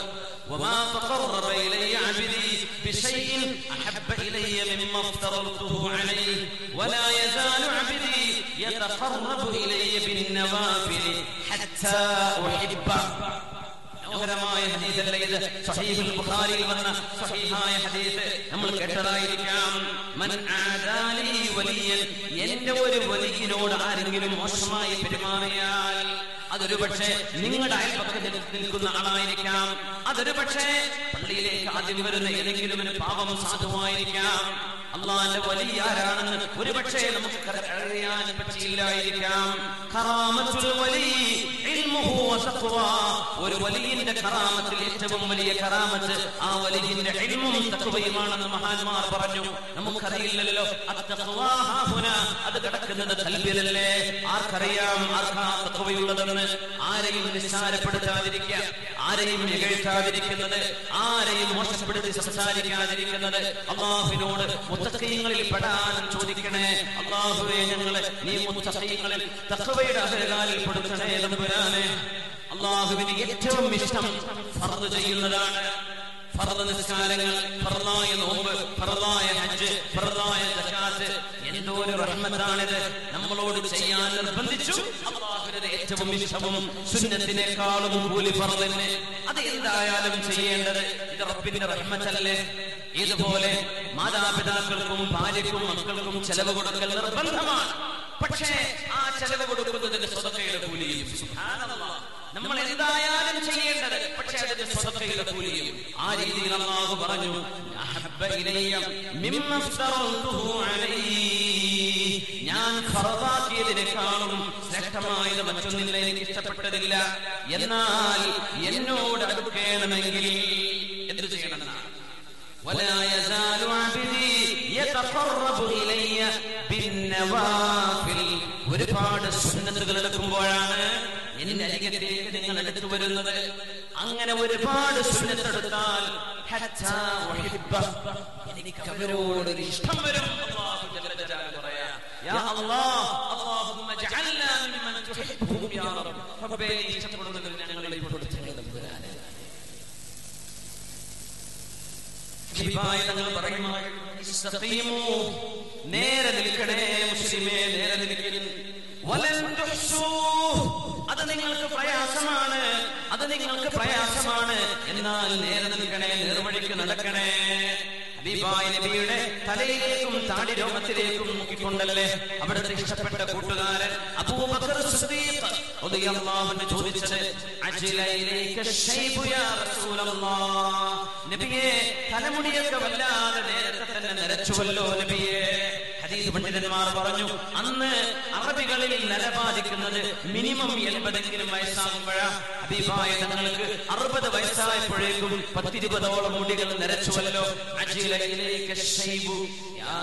وما تقرب إلي عبدي بشيء أحب إلي مما افترضته عليه ولا يزال عبدي يتقرب إلي بالنوافل حتى أحبه മനോഹരമായ ഹദീസല്ലേ ഇത് സഹീഹുൽ ബുഖാരിയിൽ വന്ന സഹീഹായ ഹദീസ് നമ്മൾ കേട്ടതായിരിക്കാം മൻ ആദാലി വലിയൻ എന്റെ ഒരു വലിയനോട് ആരെങ്കിലും മോശമായി പെരുമാറിയാൽ അതൊരു പക്ഷേ നിങ്ങളുടെ അയൽപക്കത്തിൽ നിൽക്കുന്ന ആളായിരിക്കാം അതൊരു പക്ഷേ പള്ളിയിലേക്ക് ആദ്യം വരുന്ന ഏതെങ്കിലും ഒരു പാപം സാധുവായിരിക്കാം അള്ളാന്റെ വലിയ ആരാണെന്ന് ഒരു പക്ഷേ നമുക്ക് അറിയാൻ പറ്റിയില്ലായിരിക്കാം ഖറാമത്തുൽ വലി ഇൽമുഹു വസഖ്വ ഒരു വലിയന്റെ ഖറാമത്തിൽ ഏറ്റവും വലിയ ഖറാമത്ത് ആ വലിയന്റെ ഇൽമും തഖ്വയുമാണെന്ന് മഹാന്മാർ പറഞ്ഞു നമുക്കറിയില്ലല്ലോ അത്തഖ്വാ ഹാഹുന അത് കിടക്കുന്നത് കൽബിലല്ലേ ആർക്കറിയാം ആർക്കാ തഖ്വയുള്ളതെന്ന് ആരെയും നിസ്സാരപ്പെടുത്താതിരിക്കുക ആരെയും നികഴ്ത്താതിരിക്കുന്നത് ആരെയും മോശപ്പെടുത്തി സംസാരിക്കാതിരിക്കുന്നത് അള്ളാഹുവിനോട് മുത്തക്കീങ്ങളിൽ പെടാനും ചോദിക്കണേ അള്ളാഹുവെ ഞങ്ങളെ നീ മുത്തക്കീങ്ങളിൽ തഖവയുടെ അഹകാലിൽ പെടുത്തണേ തമ്പുരാനെ അള്ളാഹുവിന് ഏറ്റവും ഇഷ്ടം ഫർദ് ചെയ്യുന്നതാണ് ഫർദ് നിസ്കാരങ്ങൾ ഫർദായ നോമ്പ് ഫർദായ ഹജ്ജ് ഫർദായ സക്കാത്ത് എന്തോ ഒരു റഹ്മത്താണിത് നമ്മളോട് ചെയ്യാൻ നിർബന്ധിച്ചു അള്ളാഹുവിനത് ഏറ്റവും ഇഷ്ടവും സുന്നത്തിനേക്കാളും കൂലി ഫർദിന് അത് എന്തായാലും ചെയ്യേണ്ടത് ഇത് റബ്ബിന്റെ റഹ്മത്തല്ലേ ഇതുപോലെ മാതാപിതാക്കൾക്കും ഭാര്യയ്ക്കും മക്കൾക്കും ചെലവ് കൊടുക്കൽ നിർബന്ധമാണ് പക്ഷേ ആ ചെലവ് കൊടുക്കുന്നതിന് സ്വതക്കയുടെ കൂലിയും സുബ്ഹാനല്ലാഹ്. നമ്മൾ എന്തായാലും ചെയ്യേണ്ടത് പക്ഷേ അതിന് സ്വതക്കയുടെ കൂലിയും ആ രീതിയിൽ അള്ളാഹു പറഞ്ഞു അഹബ്ബ ഇലയ്യ മിമ്മ ഇഫ്തറൽതുഹു അലൈഹി. ഞാൻ ഫറദാക്കിയതിനേക്കാളും ശ്രേഷ്ഠമായത് മറ്റൊന്നില്ല എനിക്ക് ഇഷ്ടപ്പെട്ടതില്ല എന്നാൽ എന്നോട് അടുക്കേണമെങ്കിൽ എന്ത് ചെയ്യണമെന്നാണ് ولا يزال عبدي يتقرب إلي بالنوافل ഒരുപാട് സുന്നത്തുകൾ എടുക്കുമ്പോഴാണ് എന്റെ അരികത്തേക്ക് നിങ്ങൾ എടുത്തു വരുന്നത് അങ്ങനെ ഒരുപാട് സുന്നത്തെടുത്താൽ ഹത്താ ഉഹിബ്ബ. എനിക്ക് അവരോട് ഒരു ഇഷ്ടം വരും അല്ലാഹു ജല്ല ജലാലുഹു പറയാ യാ അല്ലാഹ് അല്ലാഹുമ്മ ജഅൽനാ മിമ്മൻ തുഹിബ്ബുഹും യാ റബ്ബ് റബ്ബേ നീ ഇഷ്ടപ്പെടുന്നതിൽ ഞങ്ങളെ പെടുത്തണേ തമ്പുരാനെ ഹബീബായ തങ്ങൾ പറയുന്നു ഇസ്തഖീമു നേരെ നിൽക്കണേ മുസ്ലിമേ നേരെ നിൽക്കരുത് വലൻ തുഹ്സൂ അത് നിങ്ങൾക്ക് പ്രയാസമാണ് അത് നിങ്ങൾക്ക് പ്രയാസമാണ് എന്നാൽ നേരെ നിൽക്കണേ നേർവഴിക്ക് നടക്കണേ ഹബീബായ നബിയുടെ തലയിലേക്കും താടി രോമത്തിലേക്കും നോക്കിക്കൊണ്ടല്ലേ അവിടുത്തെ ഇഷ്ടപ്പെട്ട കൂട്ടുകാരൻ അബൂബക്കർ സിദ്ദീഖ് റളിയല്ലാഹു അൻഹു ചോദിച്ചത് അജ്ല ഇലൈക ശൈബു യാ റസൂലല്ലാഹ് നബിയേ തലമുടിയൊക്കെ വല്ലാതെ നേരത്തെ തന്നെ നരച്ചുവല്ലോ നബിയേ ഹദീസ് പണ്ഡിതന്മാർ പറഞ്ഞു അന്ന് അറബികളിൽ നരബാധിക്കുന്നത് മിനിമം എൺപതെങ്കിലും വയസ്സാകുമ്പോഴാ ഹബീബായ തങ്ങൾക്ക് അറുപത് വയസ്സായപ്പോഴേക്കും പത്തിരുപതോളം മുടികൾ നരച്ചുവല്ലോ അജിലയിലേക്ക് ശൈബു യാ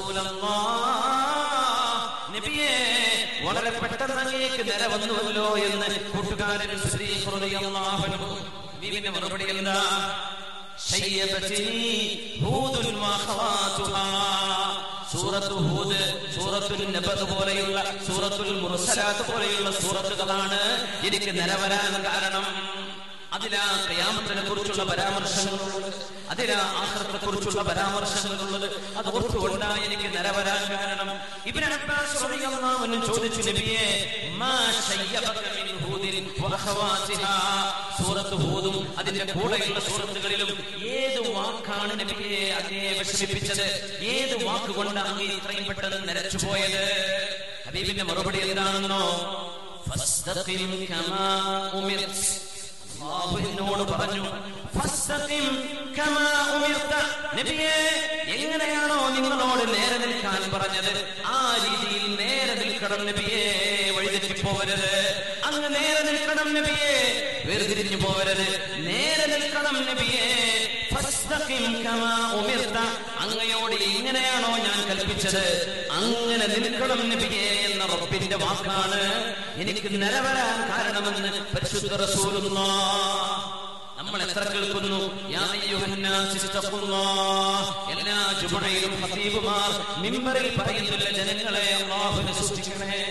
റസൂലല്ലാഹ് നബിയേ വളരെ പെട്ടെന്ന് അങ്ങേക്ക് നിര വന്നുവല്ലോ എന്ന് കൂട്ടുകാരൻ സിദ്ദീഖ് റളിയല്ലാഹു അൻഹു ബീവിന്റെ മറുപടി എന്താ ശയ്യബത്തിനി ഹൂദുൻ വഅഖവാതുഹാ സൂറത്തു ഹൂദ് സൂറത്തുൽ നബഅ് പോലെയുള്ള സൂറത്തുൽ മുർസലാത്ത് പോലെയുള്ള സൂറത്തുകളാണ് എനിക്ക് നിലവരാൻ കാരണം അതിലാ ഖിയാമത്തിനെ കുറിച്ചുള്ള പരാമർശങ്ങളുള്ളത് അതിലാ ആഖിറത്തെ കുറിച്ചുള്ള പരാമർശങ്ങളുള്ളത് അത് ഓർത്തുകൊണ്ടാണ് എനിക്ക് നിലവരാൻ കാരണം ഇബ്നു അബ്ബാസ് റളിയല്ലാഹു അൻഹു ചോദിച്ചു നബിയെ മാ ശയ്യബക മിൻ ഹൂദിൻ വഅഖവാതിഹാ സൂറത്ത് ഹൂദും അതിന്റെ കൂടെയുള്ള സൂറത്തുകളിലും ഏത് വാക്കാണ് നബിയെ അതിനെ വിഷമിപ്പിച്ചത് ഏത് വാക്കുകൊണ്ടാണ് അങ്ങ് ഇത്രയും പെട്ടെന്ന് നിരച്ചു പോയത് ഹബീബിന്റെ മറുപടി എന്താണെന്നോ ഫസ്തഖിം കമാ ഉമിർത് അല്ലാഹു എന്നോട് പറഞ്ഞു ഫസ്തഖിം കമാ ഉമിർത നബിയേ എങ്ങനെയാണോ നിങ്ങളോട് നേരെ നിൽക്കാൻ പറഞ്ഞത് ആ രീതിയിൽ നേരെ നിൽക്കണം നബിയേ വഴിതെറ്റി പോവരുത് അങ്ങ് നേരെ നിൽക്കണം നബിയേ വേർതിരിഞ്ഞു പോവരുത് നേരെ നിൽക്കണം നബിയേ ഫസ്തഖിം കമാ ഉമിർത അങ്ങയോട് എങ്ങനെയാണോ ഞാൻ കൽപ്പിച്ചത് അങ്ങനെ നിൽക്കണം നബിയേ എന്ന റബ്ബിന്റെ വാക്കാണ് എനിക്ക് നിലവരാൻ കാരണമെന്ന് പരിശുദ്ധ റസൂലുള്ളാഹ് നമ്മൾ എത്ര കേൾക്കുന്നു യാ അയ്യുഹന്നാസ് ഇസ്തഖുല്ലാഹ് എല്ലാ ജുമുഅയിലും ഖതീബുമാർ മിമ്പറിൽ പറയുന്നില്ല ജനങ്ങളെ അല്ലാഹുവിനെ സൂക്ഷിക്കണേ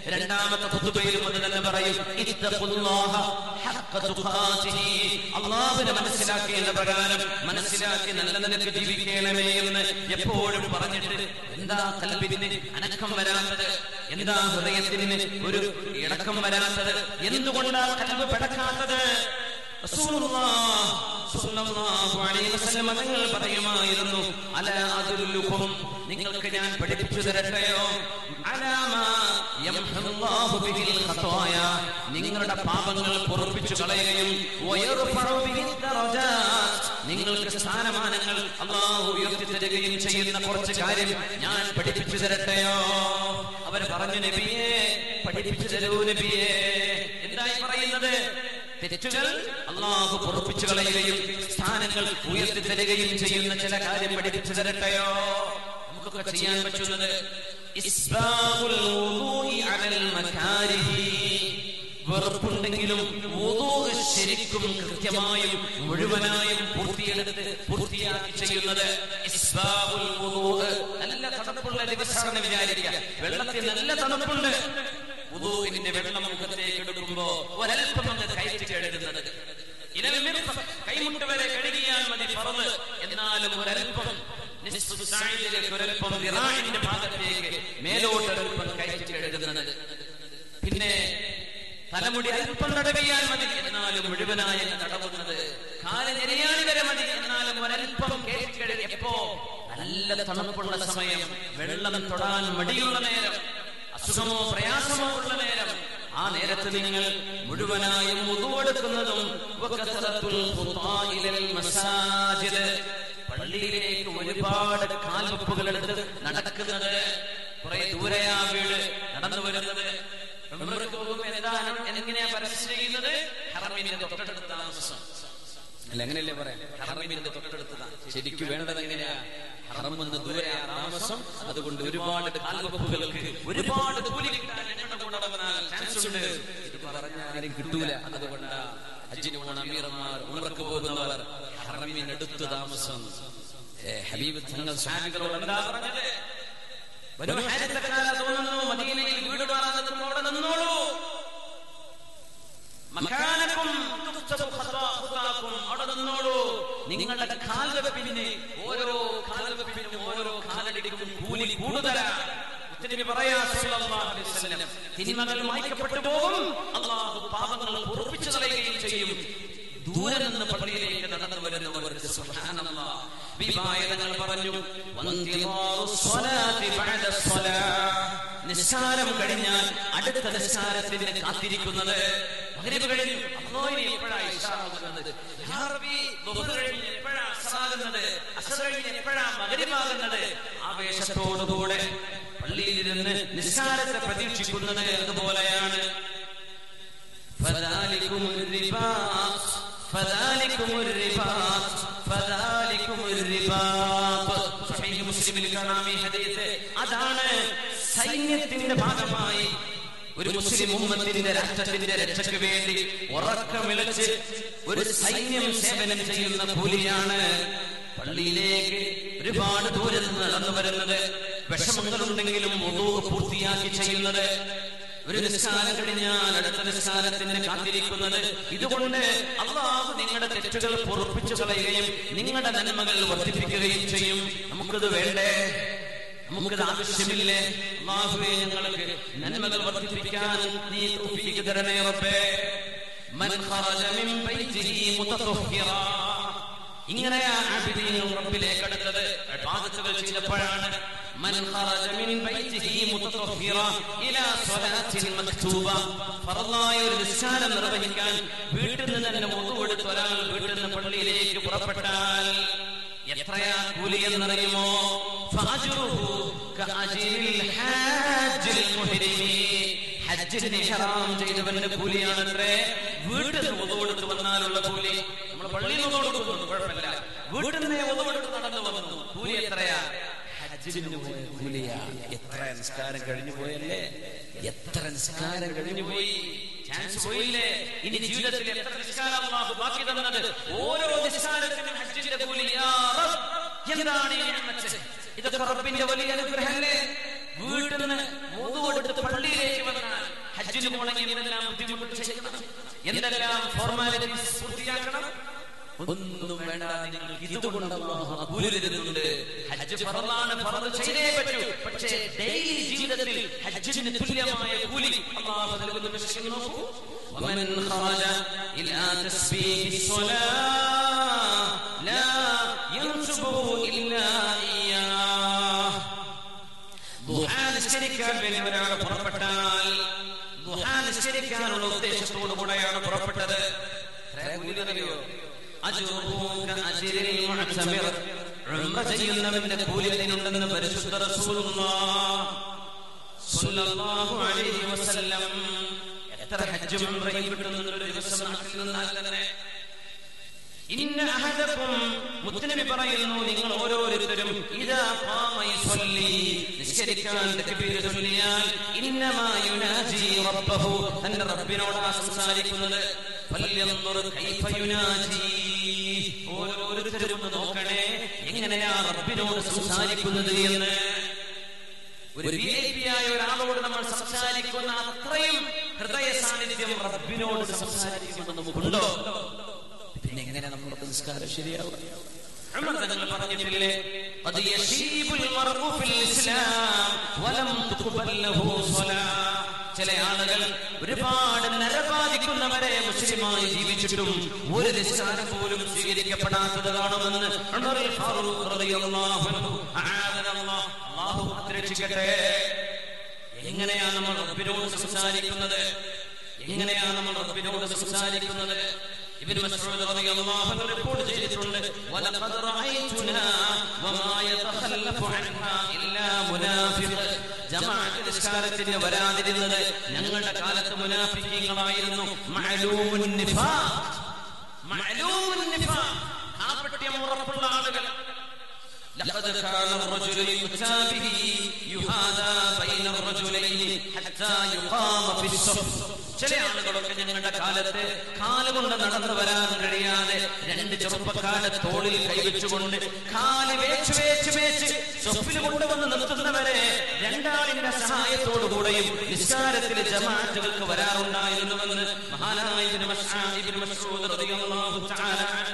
രണ്ടാമത്തെ ഖുതുബയിലും അത് തന്നെ പറയും ഇത്തഖുല്ലാഹ ഹഖ്ക തുഖാതിഹി അല്ലാഹുവിനെ മനസ്സിലാക്കേണ്ട പ്രകാരം മനസ്സിലാക്കി നല്ല നിലക്ക് ജീവിക്കണമേ എന്ന് എപ്പോഴും പറഞ്ഞിട്ട് എന്താ കൽബിന് അനക്കം വരാത്തത് എന്താ ഹൃദയത്തിന് ഒരു ഇടക്കം വരാത്തത് എന്തുകൊണ്ടാ കൽബ് പിടക്കാത്തത് റസൂലുള്ളാഹ് സ്വല്ലല്ലാഹു അലൈഹി വസല്ലം തങ്ങൾ പറയുമായിരുന്നു അല അദുല്ലുക്കും നിങ്ങൾക്ക് ഞാൻ പഠിപ്പിച്ചു തരട്ടെയോ അലാമാ യംഹുല്ലാഹു ബിഹിൽ ഖതായ നിങ്ങളുടെ പാപങ്ങൾ പൊറുപ്പിച്ചു കളയുകയും വയർഫഉ ബിഹിൽ ദറജാത്ത് നിങ്ങൾക്ക് സ്ഥാനമാനങ്ങൾ അള്ളാഹു ഉയർത്തി തരികയും ചെയ്യുന്ന കുറച്ച് കാര്യം ഞാൻ പഠിപ്പിച്ചു തരട്ടെയോ അവർ പറഞ്ഞു നബിയെ പഠിപ്പിച്ചു തരൂ നബിയെ എന്തായി പറയുന്നത് തെറ്റുകൾ അള്ളാഹു പൊറപ്പിച്ചു കളയുകയും സ്ഥാനങ്ങൾ ഉയർത്തി തരികയും ചെയ്യുന്ന ചില കാര്യം പഠിപ്പിച്ചു തരട്ടെയോ നമുക്കൊക്കെ ചെയ്യാൻ പറ്റുന്നത് ഇസ്ബാഹുൽ വുദൂഇ അലൽ മകാരിഹി വെറുപ്പുണ്ടെങ്കിലും വുദൂഅ് ശരിക്കും കൃത്യമായും മുഴുവനായും പൂർത്തിയെടുത്ത് പൂർത്തിയാക്കി ചെയ്യുന്നത് ഇസ്ബാഹുൽ വുദൂഅ് നല്ല തണുപ്പുള്ള ദിവസമാണെന്ന് വിചാരിക്കുക വെള്ളത്തിൽ നല്ല തണുപ്പുണ്ട് ഉദൂവിന്റെ വെള്ളം മുഖത്തേക്ക് എടുക്കുമ്പോ ഒരൽപ്പം അങ്ങ് കയറ്റി കഴുകുന്നത് കൈമുട്ട് വരെ കഴുകിയാൽ മതി പറന്ന് എന്നാലും ഒരൽപ്പം നിസ്ഫു സായിലേക്ക് ഒരൽപ്പം വിറായിന്റെ ഭാഗത്തേക്ക് മേലോട്ട് ഒരൽപ്പം കയറ്റി കഴുകുന്നത് പിന്നെ തലമുടി അല്പം തടവിയാൽ മതി എന്നാലും മുഴുവനായി തടവുന്നത് കാല് നെരിയാണി വരെ മതി എന്നാലും ഒരൽപ്പം കയറ്റി കഴുകി എപ്പോ നല്ല തണുപ്പുള്ള സമയം വെള്ളം തൊടാൻ മടിയുള്ള നേരം അസുഖമോ പ്രയാസമോ ഉള്ള നേരം ആ നേരത്ത് നിങ്ങൾ മുഴുവനായും മുതുവെടുക്കുന്നതും പള്ളിയിലേക്ക് ഒരുപാട് കാൽവെപ്പുകൾ എടുത്ത് നടക്കുന്നത് കുറെ ദൂരെയാ വീട് നടന്നു വരുന്നത് എന്താണ് എങ്ങനെയാ പരസ്യം ചെയ്യുന്നത് ഹറമിന്റെ തൊട്ടടുത്ത താമസം അല്ല എങ്ങനെയല്ലേ പറയാം ഹറമിന്റെ തൊട്ടടുത്തതാണ് ശരിക്കും വേണ്ടത് എങ്ങനെയാ ഹറമെന്ന് ദൂരെ താമസം അതുകൊണ്ട് ഒരുപാട് കാൽവെപ്പുകൾക്ക് ഒരുപാട് കൂലി കിട്ടാൻ എങ്ങനെ കൊണ്ടുവന്നാൽ ചാൻസ് ഉണ്ട് ഇത് പറഞ്ഞാലും കിട്ടൂല അതുകൊണ്ട് ഹജ്ജിന് പോണ അമീറന്മാർ ഉമർക്ക് പോകുന്നവർ ഹറമിനടുത്ത് താമസം ഹബീബ് തങ്ങൾ സ്വാമികളോട് എന്താ പറഞ്ഞത് വനു ഹാരിത്തക്കാല തോന്നുന്നു മദീനയിൽ വീട് മാറാൻ നിൽക്കുമ്പോൾ അവിടെ നിന്നോളൂ മക്കാനക്കും അവിടെ നിന്നോളൂ നിങ്ങളുടെ കാൽവെപ്പിന് ഓരോ കാൽവെപ്പിനും ഓരോ കാലടിക്കും കൂലി കൂടുതലാണ് തിന്മകൾ മായ്ക്കപ്പെട്ടു പോകും അള്ളാഹു പാപങ്ങൾ പൊറുപ്പിച്ചു കളയുകയും ചെയ്യും ദൂരെ നിന്ന് പള്ളിയിലേക്ക് നടന്നു വരുന്നവർക്ക് വിവായതങ്ങൾ പറഞ്ഞു നിസ്സാരം കഴിഞ്ഞാൽ അടുത്ത നിസ്സാരത്തിന് കാത്തിരിക്കുന്നത് മകരവ് കഴിഞ്ഞു അല്ലോ ഇനി എപ്പോഴാണ് ഇഷാറാകുന്നത് കഴിഞ്ഞ് എപ്പോഴാ അസറാകുന്നത് അസർ കഴിഞ്ഞ് എപ്പോഴാ മകരിമാകുന്നത് ആവേശത്തോടുകൂടെ പള്ളിയിൽ നിന്ന് നിസ്സാരത്തെ പ്രതീക്ഷിക്കുന്നത് അതുപോലെയാണ് فذلكم الرباط فذلكم الرباط فذلكم الرباط صحيح മുസ്ലിമിൽ കാണാം ഈ ഹദീസ് അതാണ് സൈന്യത്തിന്റെ ഭാഗമായി ഒരു മുസ്ലിം ഉമ്മത്തിന്റെ രാഷ്ട്രത്തിന്റെ രക്ഷയ്ക്ക് വേണ്ടി ഉറക്കമിളച്ച് ഒരു സൈന്യം സേവനം ചെയ്യുന്ന കൂലിയാണ് പള്ളിയിലേക്ക് ഒരുപാട് ദൂരെ നിന്ന് നടന്നു വരുന്നത് വിഷമങ്ങളുണ്ടെങ്കിലും പൂർത്തിയാക്കി ചെയ്യുന്നത് ഒരു നിസ്കാരം കഴിഞ്ഞാൽ അടുത്ത നിസ്കാരത്തിന് കാത്തിരിക്കുന്നത് ഇതുകൊണ്ട് അള്ളാഹു നിങ്ങളുടെ തെറ്റുകൾ പൊറുപ്പിച്ചു കളയുകയും നിങ്ങളുടെ നന്മകൾ വർദ്ധിപ്പിക്കുകയും ചെയ്യും നമുക്കത് വേണ്ടേ നമുക്കത് ആവശ്യമില്ലേ അള്ളാഹുവെ ഞങ്ങൾക്ക് നന്മകൾ വർദ്ധിപ്പിക്കാൻ നീ തൗഫീഖ് തരണേ റബ്ബേ മൻ ഖറജ മിൻ ബൈതിഹി മുതതഹ്ഹിറ ഇങ്ങനെയാ ആബിദീൻ റബ്ബിലേക്ക് അടുത്തത് ഇബാദത്തുകൾ ചെയ്തപ്പോഴാണ് من خرج من بيته متطهرا الى صلاه مكتوبه ഫറലായ ഒരു നിസ്കാരം നിർവഹിക്കാൻ വീട്ടിൽ നിന്ന് തന്നെ മുതുവെടുത്ത് ഒരാൾ വീട്ടിൽ നിന്ന് പള്ളിയിലേക്ക് പുറപ്പെട്ടാൽ എത്രയാ കൂലി എന്നറിയുമോ ഫാജുറുഹു കഅജിൽ ഹാജിൽ മുഹ്രിമി ഹജ്ജിന് ഇഹ്റാം ചെയ്തവന്റെ കൂലിയാണ് അത്രേ വീട്ടിൽ നിന്ന് ഒതുവെടുത്ത് വന്നാലുള്ള കൂലി നമ്മൾ പള്ളിയിൽ നിന്ന് കൊടുക്കുന്നു കുഴപ്പമില്ല വീട്ടിൽ നിന്ന് ഒതുവെടുത്ത് നടന്നു വന്നു കൂലി എത്രയാ ഹജ്ജിന് പോയ കൂലിയാ എത്ര നിസ്കാരം കഴിഞ്ഞു പോയല്ലേ എത്ര നിസ്കാരം കഴിഞ്ഞു പോയി ചാൻസ് പോയില്ലേ ഇനി ജീവിതത്തിൽ എത്ര നിസ്കാരം അള്ളാഹു ബാക്കി തന്നത് ഓരോ നിസ്കാരത്തിനും ഹജ്ജിന്റെ കൂലി യാ റബ്ബ്. എന്താണ് ഈ നിഅമത്ത്? ഇതൊക്കെ റബ്ബിന്റെ വലിയ അനുഗ്രഹമല്ലേ വീട്ടിൽ നിന്ന് മുതുവെടുത്ത് പള്ളിയിലേക്ക് വന്നാൽ ഹജ്ജിന് പോകണമെങ്കിൽ എന്തെല്ലാം ബുദ്ധിമുട്ട് ചെയ്യണം എന്തെല്ലാം ഫോർമാലിറ്റീസ് പൂർത്തിയാക്കണം ഒന്നും വേണ്ട നിങ്ങൾക്ക് ഇതുകൊണ്ട് അല്ലാഹു അബൂല് തരുന്നുണ്ട് ഹജ്ജ് ഫറലാണ് ഫറദ് ചെയ്തേ പറ്റൂ പക്ഷേ ഡെയിലി ജീവിതത്തിൽ ഹജ്ജിന് തുല്യമായ കൂലി അല്ലാഹു നൽകുന്ന വിഷയം നോക്കൂ ومن خرج إلى تسبيح الصلاة لا ينسبه إلا إياه ദുഹാ നിസ്കരിക്കാൻ വേണ്ടി ഒരാൾ പുറപ്പെട്ടാൽ ദുഹാ നിസ്കരിക്കാനുള്ള ഉദ്ദേശത്തോടു കൂടെയാണ് പുറപ്പെട്ടത് എത്രയാ കൂലി അറിയോ അജ്റുക അജ്രിൽ മുഅ്തമിർ ഉംറ ചെയ്യുന്നവന്റെ കൂലി അതിനുണ്ടെന്ന് പരിശുദ്ധ റസൂലുള്ളാഹ് സ്വല്ലല്ലാഹു അലൈഹി വസല്ലം എത്ര ഹജ്ജും ഉംറയും കിട്ടുന്ന ഒരു ദിവസം നാട്ടിൽ നിന്നാൽ തന്നെ ഇന്ന അഹദക്കും മുത്തനബി പറയുന്നു നിങ്ങൾ ഓരോരുത്തരും ഇതാ ഖാമ യുസല്ലി നിസ്കരിക്കാൻ തക്ബീർ ചൊല്ലിയാൽ ഇന്നമാ യുനാജി റബ്ബഹു തന്റെ റബ്ബിനോടാ സംസാരിക്കുന്നത് ഫല്യൻദുർ കൈഫ യുനാജി ഓരോരുത്തരും ഒന്ന് നോക്കണേ എങ്ങനെയാ റബ്ബിനോട് സംസാരിക്കുന്നത് എന്ന് ഒരു വി ഐ പി ആയ ഒരാളോട് നമ്മൾ സംസാരിക്കുന്ന അത്രയും ഹൃദയ സാന്നിധ്യം റബ്ബിനോട് സംസാരിക്കുന്നത് നമുക്കുണ്ടോ പിന്നെ എങ്ങനെ നമ്മുടെ നിസ്കാരം ശരിയാവുക ഉമർ തങ്ങൾ പറഞ്ഞിട്ടില്ലേ അത് യശീബുൽ മർഉ ഫിൽ ഇസ്ലാം വലം തുഖബൽ ലഹു സ്വലാ ചില ആളുകൾ ഒരുപാട് നരബാധിക്കുന്നവരെ മുസ്ലിമായി ജീവിച്ചിട്ടും ഒരു നിസ്കാരം പോലും സ്വീകരിക്കപ്പെടാത്തത് കാണുമെന്ന് ഉമറുൽ ഫാറൂഖ് റളിയല്ലാഹു അൻഹു അആദനല്ലാഹ് അല്ലാഹു രക്ഷിക്കട്ടെ എങ്ങനെയാണ് നമ്മൾ റബ്ബിനോട് സംസാരിക്കുന്നത് എങ്ങനെയാണ് നമ്മൾ റബ്ബിനോട് സംസാരിക്കുന്നത് ഇബ്നു മസ്ഊദ് റളിയല്ലാഹു അൻഹു റിപ്പോർട്ട് ചെയ്തിട്ടുണ്ട് വലഖദ് റഅയ്തുനാ വമാ യതഖല്ലഫു അൻഹാ ഇല്ലാ മുനാഫിഖ് ജമാഅത്ത് നിസ്കാരത്തിന് വരാതിരുന്നത് ഞങ്ങളുടെ കാലത്ത് മുനാഫിക്കീങ്ങളായിരുന്നു മഅലൂമുൻ നിഫാഖ് മഅലൂമുൻ നിഫാഖ് കാപട്യം ഉറപ്പുള്ള ആളുകൾ لقد كان الرجل يؤتى به يهادى بين الرجلين حتى يقام في الصف ചില ആളുകളൊക്കെ ഞങ്ങളുടെ കാലത്ത് കാലുകൊണ്ട് നടന്നു വരാൻ കഴിയാതെ രണ്ട് ചെറുപ്പക്കാരെ തോളിൽ കൈവച്ചുകൊണ്ട് കാല് വേച്ച് വേച്ച് വേച്ച് സ്വപ്പിൽ കൊണ്ടുവന്ന് നിർത്തുന്നവരെ രണ്ടാളിന്റെ സഹായത്തോടുകൂടെയും നിസ്കാരത്തിൽ ജമാഅത്തുകൾക്ക് വരാറുണ്ടായിരുന്നുവെന്ന് മഹാനായ ഇബ്നു മസ്ഊദ് ഇബ്നു മസ്ഊദ് റളിയല്ലാഹു തആല അൻഹു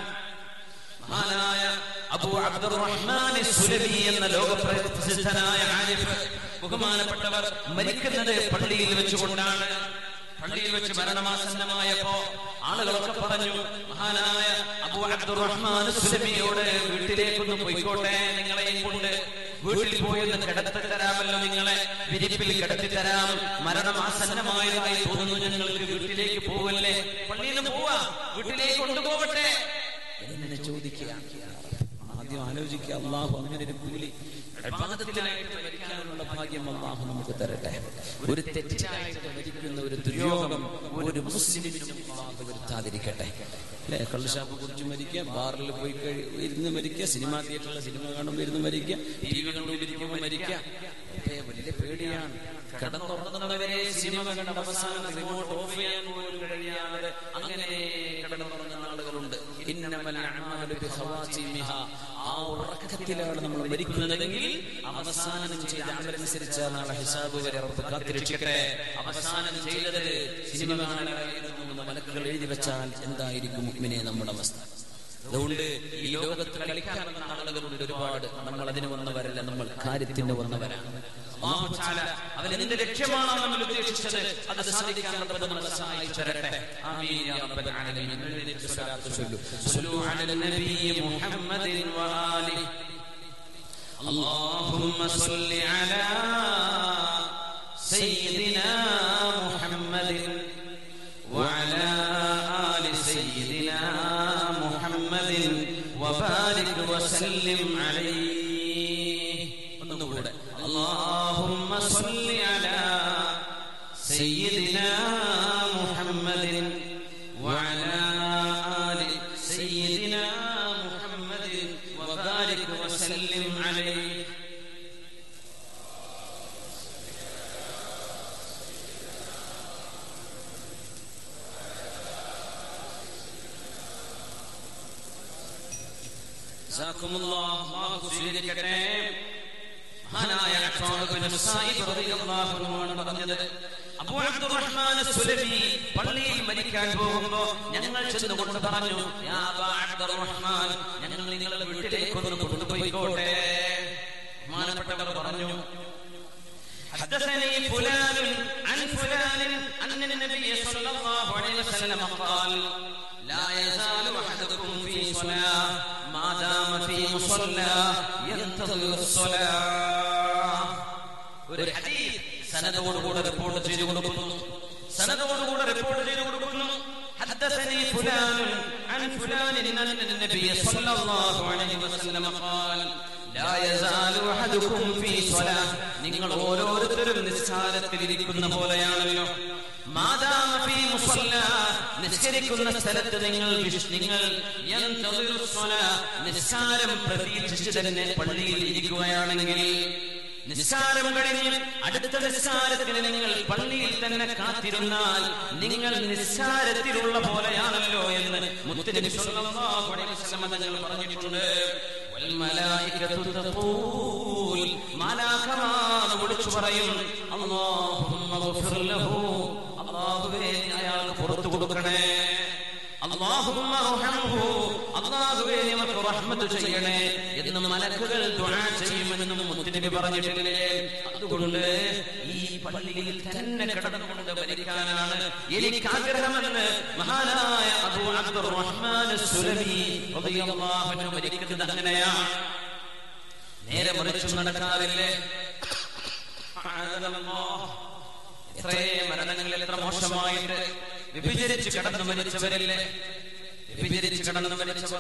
മഹാനായ അബൂ അബ്ദുറഹ്മാൻ സുലബി എന്ന ലോകപ്രസിദ്ധനായ ആരിഫ് ബഹുമാനപ്പെട്ടവർ മരിക്കുന്നത് പള്ളിയിൽ വെച്ചുകൊണ്ടാണ് പള്ളിയിൽ വെച്ച് മരണമാസന്നമായപ്പോ ആളുകളൊക്കെ പറഞ്ഞു മഹാനായ അബൂ അബ്ദുറഹ്മാൻ സുലബിയോട് വീട്ടിലേക്കൊന്ന് പോയിക്കോട്ടെ നിങ്ങളെയും കൊണ്ട് വീട്ടിൽ പോയി ഒന്ന് കിടത്തി തരാമല്ലോ നിങ്ങളെ വിരിപ്പിൽ കിടത്തി തരാം മരണമാസന്നമായതായി തോന്നുന്നു ഞങ്ങൾക്ക് വീട്ടിലേക്ക് പോവല്ലേ പള്ളിയിൽ നിന്ന് പോവാ വീട്ടിലേക്ക് കൊണ്ടുപോകട്ടെ എന്നെ ചോദിക്കുക ആദ്യം ആലോചിക്കുക അള്ളാഹു അങ്ങനെ ഒരു കൂലി ഇബാദത്തിനായിട്ട് മരിക്കാനുള്ള ഭാഗ്യം അള്ളാഹു നമുക്ക് തരട്ടെ ഒരു തെറ്റിനായിട്ട് മരിക്കുന്ന ഒരു ദുര്യോഗം ഒരു മുസ്ലിമിനും അള്ളാഹു വരുത്താതിരിക്കട്ടെ അല്ലെ കള്ളുഷാപ്പ് കുറിച്ച് മരിക്കുക ബാറിൽ പോയി കഴി ഇരുന്ന് മരിക്കുക സിനിമാ തിയേറ്ററിലെ സിനിമ കാണുമ്പോൾ ഇരുന്ന് മരിക്കുക ടി വി കണ്ടുകൊണ്ടിരിക്കുമ്പോൾ മരിക്കുക ഒക്കെ വലിയ പേടിയാണ് കിടന്നുറങ്ങുന്നവരെ സിനിമ കണ്ട അവസാനം റിമോട്ട് ഓഫ് ചെയ്യാൻ പോലും കഴിയാതെ അങ്ങനെ കിടന്നുറങ്ങുന്ന ആളുകളുണ്ട് ഇന്നമൽ അഅ്മാലു ബിഖവാതിമിഹ ആ ഉറക്കത്തിലാണ് നമ്മൾ മരിക്കുന്നതെങ്കിൽ അവസാനം ചെയ്ത അമലനുസരിച്ച് നാളെ ഹിസാബ് വരെ റബ്ബ് കാത്തിരക്ഷിക്കട്ടെ അവസാനം ചെയ്തത് സിനിമ കാണാനായിരുന്നു എന്ന് മലക്കുകൾ എഴുതി വെച്ചാൽ എന്തായിരിക്കും മുഅ്മിനെ നമ്മുടെ അവസ്ഥ അതുകൊണ്ട് ഈ ലോകത്ത് കളിക്കാൻ വന്ന ആളുകളുണ്ട് ഒരുപാട് നമ്മൾ അതിന് വന്നവരല്ല നമ്മൾ കാര്യത്തിന് വന്നവരാണ് അല്ലാഹു തആല അവൻ എന്ത് ലക്ഷ്യമാണോ നമ്മൾ ഉദ്ദേശിച്ചത് അത് സാധിക്കാൻ റബ്ബ് നമ്മളെ സഹായിച്ചു തരട്ടെ ആമീൻ യാ റബ്ബൽ ആലമീൻ എഴുന്നേറ്റ് സ്വലാത്ത് ചൊല്ലു സ്വല്ലു അലൽ നബി മുഹമ്മദിൻ വആലിഹി اللهم صل على سيدنا محمد وعلى آل سيدنا محمد وبارك وسلم عليه ഒന്നുകൂടെ اللهم صل على سيدنا محمد وعلى آل سيدنا محمد وبارك وسلم عليه സ്വീകരിക്കട്ടെ മഹാനായ അഫ്സാൻ ഇബ്നു സായിബ് റളിയല്ലാഹു അൻഹു ആണ് പറഞ്ഞത് അബൂ അബ്ദുറഹ്മാൻ സുലമി പള്ളിയിൽ മരിക്കാൻ പോകുമ്പോ ഞങ്ങൾ ചെന്നുകൊണ്ട് പറഞ്ഞു യാ അബാ അബ്ദുറഹ്മാൻ ഞങ്ങൾ നിങ്ങളുടെ വീട്ടിലേക്കൊന്ന് കൊണ്ടുപോയിക്കോട്ടെ ബഹുമാനപ്പെട്ടവർ പറഞ്ഞു حدثني فلان عن فلان أن النبي صلى الله عليه وسلم قال لا يزال أحدكم في صلاة ما دام في مصلى ينتظر الصلاة ഒരു ഹദീസ് സനദോടുകൂടെ റിപ്പോർട്ട് ചെയ്തു കൊടുക്കുന്നു സനദോടുകൂടെ റിപ്പോർട്ട് ചെയ്തു കൊടുക്കുന്നു حدثني فلان عن فلان أن النبي صلى الله عليه وسلم قال لا يزال أحدكم في صلاة നിങ്ങൾ ഓരോരുത്തരും നിസ്കാരത്തിൽ ഇരിക്കുന്ന പോലെയാണല്ലോ മാതാമ ഫീ മുസല്ല നിസ്കരിക്കുന്ന സ്ഥലത്ത് നിങ്ങൾ വിശ്- നിങ്ങൾ യന്തദിറു സ്വലാ, നിസ്കാരം പ്രതീക്ഷിച്ച് തന്നെ പള്ളിയിൽ ഇരിക്കുകയാണെങ്കിൽ നിസ്കാരം കഴിഞ്ഞ് അടുത്ത നിസ്കാരത്തിന് നിങ്ങൾ പള്ളിയിൽ തന്നെ കാത്തിരുന്നാൽ നിങ്ങൾ നിസ്കാരത്തിലുള്ള പോലെയാണല്ലോ എന്ന് മുത്തനബി സ്വല്ലല്ലാഹു അലൈഹി വസല്ലം തങ്ങൾ പറഞ്ഞിട്ടുണ്ട് വൽമലായികതു തഖൂൽ മലാക്കമാർ വിളിച്ചു പറയും അല്ലാഹുമ്മ ഗഫിർ ലഹു അല്ലാഹുവേ നീ അയാൾക്ക് പുറത്തു കൊടുക്കണേ അല്ലാഹുമ്മ റഹംഹു അല്ലാഹുവേ നീ അവർക്ക് റഹ്മത്ത് ചെയ്യണേ എന്ന് മലക്കുകൾ ദുആ ചെയ്യുമെന്നും മുത്തുനബി പറഞ്ഞിട്ടില്ലേ അതുകൊണ്ട് ഈ പള്ളിയിൽ തന്നെ കിടന്നുകൊണ്ട് മരിക്കാനാണ് എനിക്ക് ആഗ്രഹമെന്ന് മഹാനായ അബൂ അബ്ദുർ റഹ്മാൻ സുലമി റളിയല്ലാഹു അൻഹു മരിക്കുന്നത് അങ്ങനെയാണ് നേരെ മറിച്ചു നടക്കാറില്ലേ ആദമല്ലാഹ് എത്രയേ മരണങ്ങൾ എത്ര മോശമായിട്ട് വിഭജിച്ച് കടന്നു മരിച്ചവരില്ലേ വിഭജിച്ച് കടന്നു മരിച്ചവർ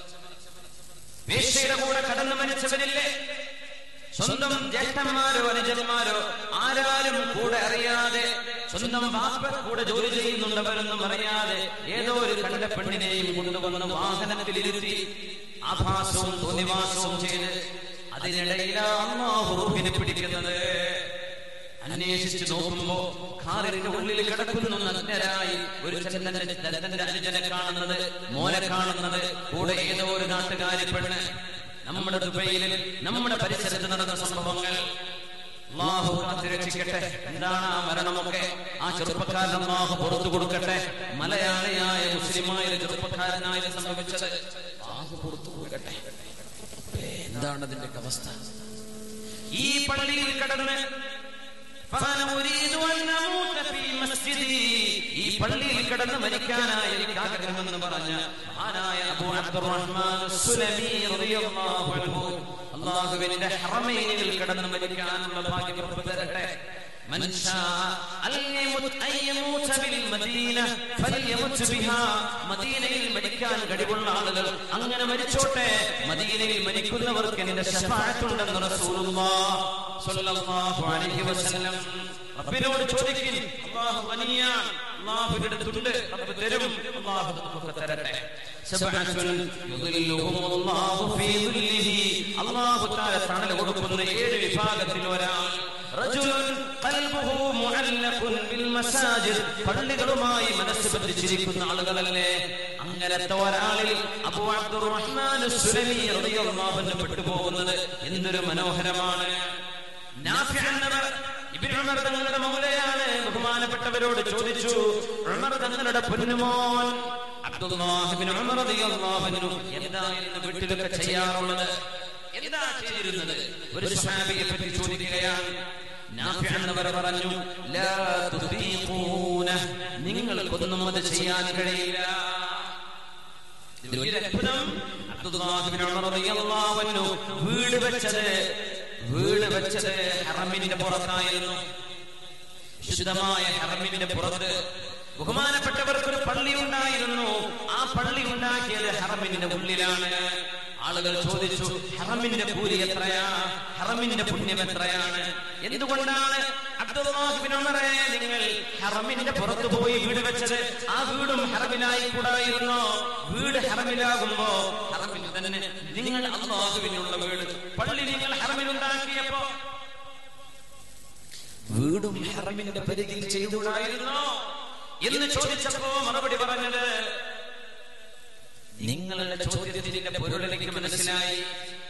വേശ്യയുടെ കൂടെ കടന്നു മരിച്ചവരില്ലേ സ്വന്തം ജ്യേഷ്ഠന്മാരോ അനുജന്മാരോ ആരാരും കൂടെ അറിയാതെ സ്വന്തം വാപ്പ കൂടെ ജോലി ചെയ്യുന്നുണ്ടവരൊന്നും അറിയാതെ ഏതോ ഒരു കണ്ട പെണ്ണിനെയും കൊണ്ടുവന്ന് വാഹനത്തിലിരുത്തി ആഭാസവും തോന്നിവാസവും ചെയ്ത് അതിനിടയിലാണ് റൂഹിനെ പിടിക്കുന്നത് അന്വേഷിച്ച് നോക്കുമ്പോ കാറിന്റെ ഉള്ളിൽ കിടക്കുന്നു നഗ്നരായി ഒരു ചന്ദ്രന്റെ തന്റെ അനുജനെ കാണുന്നത് മോനെ കാണുന്നത് കൂടെ ഏതോ ഒരു നാട്ടുകാരി പെണ്ണ് നമ്മുടെ ദുബൈയിൽ നമ്മുടെ പരിസരത്ത് നടന്ന സംഭവങ്ങൾ അള്ളാഹു കാത്തിരക്ഷിക്കട്ടെ എന്താണ് ആ മരണമൊക്കെ ആ ചെറുപ്പക്കാരൻ അള്ളാഹു പുറത്തു കൊടുക്കട്ടെ മലയാളിയായ മുസ്ലിമായ ഒരു ചെറുപ്പക്കാരനായ സംഭവിച്ചത് അള്ളാഹു പുറത്തു കൊടുക്കട്ടെ എന്താണ് അതിന്റെ അവസ്ഥ ഈ പള്ളിയിൽ കടന്ന് فأنا أريد أن أموت في مسجدي ഈ പള്ളിയിൽ കിടന്ന് മരിക്കാനായി എനിക്ക് ആഗ്രഹമെന്ന് പറഞ്ഞ മഹാനായ അബൂ അബ്ദുറഹ്മാൻ സുലമി റളിയല്ലാഹു അൻഹു അല്ലാഹുവിന്റെ ഹറമൈനിൽ കിടന്ന് മരിക്കാനുള്ള ഭാഗ്യം റബ്ബ് തരട്ടെ من شاء أن يموت أن يموت بالمدينة فليمت بها മദീനയിൽ മരിക്കാൻ കഴിവുള്ള ആളുകൾ അങ്ങനെ മരിച്ചോട്ടെ മദീനയിൽ മരിക്കുന്നവർക്ക് എന്റെ ശഫാഅത്തുണ്ടെന്ന് റസൂലുള്ളാഹ് സ്വല്ലല്ലാഹു അലൈഹി വസല്ലം റബ്ബിനോട് ചോദിക്കും അല്ലാഹു ഗനിയാണ് അല്ലാഹുവിന്റെ അടുത്തുണ്ട് റബ്ബ് തരും അല്ലാഹു നമുക്ക് തരട്ടെ സബ്അത്തുൻ യുദില്ലുഹുമുല്ലാഹു ഫീ ദുല്ലിഹി അല്ലാഹു തആല തണൽ കൊടുക്കുന്ന ഏഴ് വിഭാഗത്തിൽ ഒരാൾ റജുലുൻ ഖൽബുഹു മുഅല്ലഖുൻ ബിൽ മസാജിദ് പള്ളികളുമായി മനസ്സ് ബന്ധിച്ചിരിക്കുന്ന ആളുകളല്ലേ അങ്ങനത്തെ ഒരാളിൽ അബൂ അബ്ദുറഹ്മാൻ സുലമി റളിയല്ലാഹു അൻഹു പെട്ടുപോകുന്നത് എന്തൊരു മനോഹരമാണ് നാഫി എന്നവർ ഇബ്നു ഉമർ തങ്ങളുടെ മൗലയാണ് ബഹുമാനപ്പെട്ടവരോട് ചോദിച്ചു ഉമർ തങ്ങളുടെ പൊന്നുമോൻ അബ്ദുല്ലാഹ് ഇബ്നു ഉമർ റളിയല്ലാഹു അൻഹു എന്തായിരുന്നു വീട്ടിലൊക്കെ ചെയ്യാറുള്ളത് എന്താ ചെയ്തിരുന്നത് ഒരു സ്വഹാബിയെ പറ്റി ചോദിക്കുകയാണ് നാഫി എന്നവർ പറഞ്ഞു ലാ തുതീഖൂന നിങ്ങൾക്കൊന്നും അത് ചെയ്യാൻ കഴിയില്ല ഇതിൽ ഒരു അത്ഭുതം അബ്ദുല്ലാഹ് ഇബ്നു ഉമർ റളിയല്ലാഹു അൻഹു വീട് വെച്ചത് വീട് വെച്ചത് ഹറമിന്റെ പുറത്തായിരുന്നു വിശുദ്ധമായ ഹറമിന്റെ പുറത്ത് ബഹുമാനപ്പെട്ടവർക്ക് ഒരു പള്ളി ഉണ്ടായിരുന്നു ആ പള്ളി ഉണ്ടാക്കിയത് ഹറമിന്റെ ഉള്ളിലാണ് ആളുകൾ ചോദിച്ചു ഹറമിന്റെ കൂലി എത്രയാ ഹറമിന്റെ പുണ്യം എത്രയാണ് എന്തുകൊണ്ടാണ് അബ്ദുല്ലാഹിബിൻ ഉമറെ നിങ്ങൾ ഹറമിന്റെ പുറത്തു പോയി വീട് വെച്ചത് ആ വീടും ഹറമിലായി കൂടായിരുന്നോ വീട് ഹറമിലാകുമ്പോ ഹറമിൽ തന്നെ നിങ്ങൾ അള്ളാഹുവിനുള്ള വീട് പള്ളി നിങ്ങൾ ഹറമിലുണ്ടാക്കിയപ്പോ വീടും ഹറമിന്റെ പരിധിയിൽ ചെയ്തുകൂടായിരുന്നോ എന്ന് ചോദിച്ചപ്പോ മറുപടി പറഞ്ഞത് നിങ്ങളുടെ ചോദ്യത്തിന്റെ പൊരുൾ എനിക്ക് മനസ്സിലായി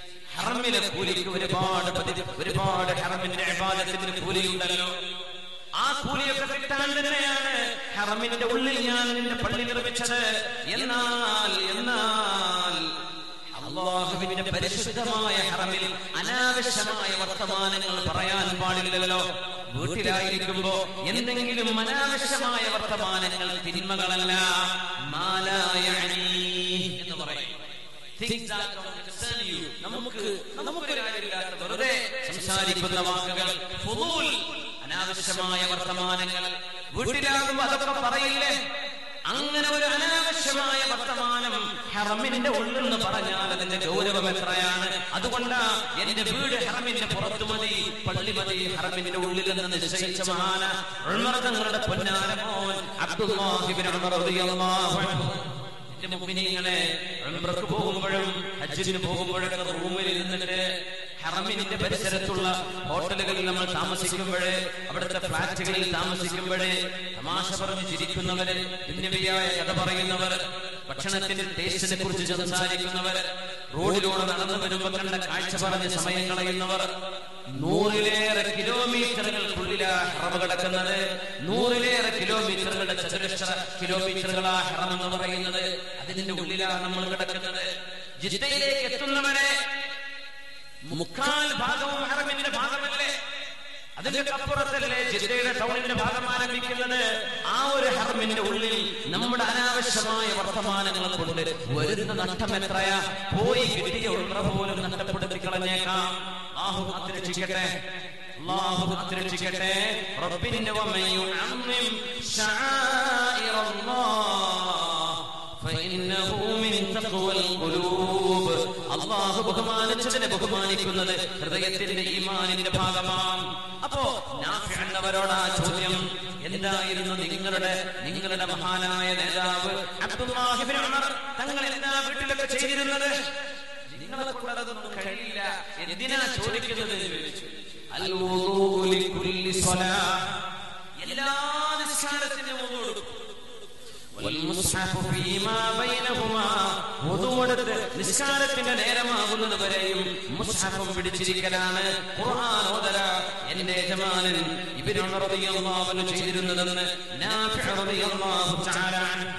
ഹറമിലെ കൂലിക്ക് ഒരുപാട് പതി- ഒരുപാട് ഹറമിന്റെ അപാദത്തിന് കൂലിയുണ്ടല്ലോ ആ കൂലിയൊക്കെ കിട്ടാൻ തന്നെയാണ് ഹറമിന്റെ ഉള്ളിൽ ഞാൻ നിന്റെ പള്ളി നിർമ്മിച്ചത് എന്നാൽ എന്നാൽ അള്ളാഹുവിന്റെ പരിശുദ്ധമായ ഹറമിൽ അനാവശ്യമായ വർത്തമാനങ്ങൾ പറയാൻ പാടില്ലല്ലോ വീട്ടിലായിരിക്കുമ്പോ എന്തെങ്കിലും അനാവശ്യമായ വർത്തമാനങ്ങൾ തിന്മകളല്ല മാലായ എന്ന് പറയും Things that don't concern you. നമുക്ക് നമുക്കൊരു കാര്യമില്ലാത്ത വെറുതെ സംസാരിക്കുന്ന വാക്കുകൾ ഫുദൂൽ, അനാവശ്യമായ വർത്തമാനങ്ങൾ വീട്ടിലാകുമ്പോ അതൊക്കെ പറയില്ലേ അങ്ങനെ ഒരു അനാവശ്യമായ വർത്തമാനം ഹറമിന്റെ ഉള്ളിൽ നിന്ന് പറഞ്ഞാൽ അതിന്റെ ഗൗരവം എത്രയാണ് അതുകൊണ്ടാ എന്റെ വീട് ഹറമിന്റെ പുറത്തു മതി പള്ളി മതി ഹറമിന്റെ ഉള്ളിൽ നിന്ന് നിശ്ചയിച്ച മഹാന ഉൾമർ തങ്ങളുടെ പൊന്നാര മോൻ അബ്ദുല്ലാഹിബിൻ ഉമർ റളിയല്ലാഹു അൻഹു എന്റെ മുഅ്മിനീങ്ങളെ ഉംറക്ക് പോകുമ്പോഴും ഹജ്ജിന് പോകുമ്പോഴൊക്കെ റൂമിൽ ഇരുന്നിട്ട് ഹറമിന്റെ പരിസരത്തുള്ള ഹോട്ടലുകളിൽ നമ്മൾ താമസിക്കുമ്പോഴേ അവിടുത്തെ ഫ്ലാറ്റുകളിൽ താമസിക്കുമ്പോഴേ തമാശ പറഞ്ഞ് ചിരിക്കുന്നവര് പിന്നവിയായ കഥ പറയുന്നവർ ഭക്ഷണത്തിന്റെ ടേസ്റ്റിനെ കുറിച്ച് സംസാരിക്കുന്നവർ റോഡിലൂടെ നടന്നു വരുമ്പോൾ കണ്ട കാഴ്ച പറഞ്ഞ് സമയം കളയുന്നവർ നൂറിലേറെ കിലോമീറ്ററുകൾക്കുള്ളിലാ ഹറം കിടക്കുന്നത് നൂറിലേറെ കിലോമീറ്ററുകളുടെ ചതുരശ്ര കിലോമീറ്ററുകളാ ഹറം എന്ന് പറയുന്നത് അതിന്റെ ഉള്ളിലാണ് നമ്മൾ കിടക്കുന്നത് ജിദ്ദയിലേക്ക് എത്തുന്നവരെ മുക്കാൽ ഭാഗവും ഹറമിന്റെ ഭാഗമല്ലേ അതിന്റെ അപ്പുറത്തല്ലേ ജിദ്ദയുടെ ടൗണിന്റെ ഭാഗം ആരംഭിക്കുന്നത് ആ ഒരു ഹറമിന്റെ ഉള്ളിൽ നമ്മുടെ അനാവശ്യമായ വർത്തമാനങ്ങൾ കൊണ്ട് വരുന്ന നഷ്ടം എത്രയാ പോയി കിട്ടിയ ഉൾറ പോലും നഷ്ടപ്പെടുത്തി കളഞ്ഞേക്കാം ആഹു കാത്തിരക്ഷിക്കട്ടെ അള്ളാഹു കാത്തിരക്ഷിക്കട്ടെ റബ്ബിന്റെ വമയും അള്ളാഹു ബഹുമാനിച്ചതിനെ ബഹുമാനിക്കുന്നത് ഹൃദയത്തിന്റെ ഈമാനിന്റെ ഭാഗമാണ് അപ്പോ നാഫി എന്നവരോട് ആ ചോദ്യം എന്തായിരുന്നു നിങ്ങളുടെ നിങ്ങളുടെ മഹാനായ നേതാവ് അബ്ദുല്ലാഹിബിൻ ഉമർ തങ്ങൾ എന്താ വീട്ടിലൊക്കെ ചെയ്തിരുന്നത് നിങ്ങളെ കൊണ്ടതൊന്നും കഴിയില്ല എന്തിനാ ചോദിക്കുന്നത് എന്ന് ചോദിച്ചു അൽ വുദൂ ലികുല്ലി സ്വലാ എല്ലാ നിസ്കാരത്തിനും വുദൂ എടുക്കും والمصحف فيما بينهما വുദൂവെടുത്ത് നിസ്കാരത്തിന്റെ നേരമാകുന്നത് വരെയും മുസ്ഹഫും പിടിച്ചിരിക്കലാണ് ഖുർആൻ ഓതല എന്റെ യജമാനൻ ഇബ്നു ഉമർ റളിയല്ലാഹു അൻഹു ചെയ്തിരുന്നതെന്ന് നാഫിഅ റളിയല്ലാഹു തആല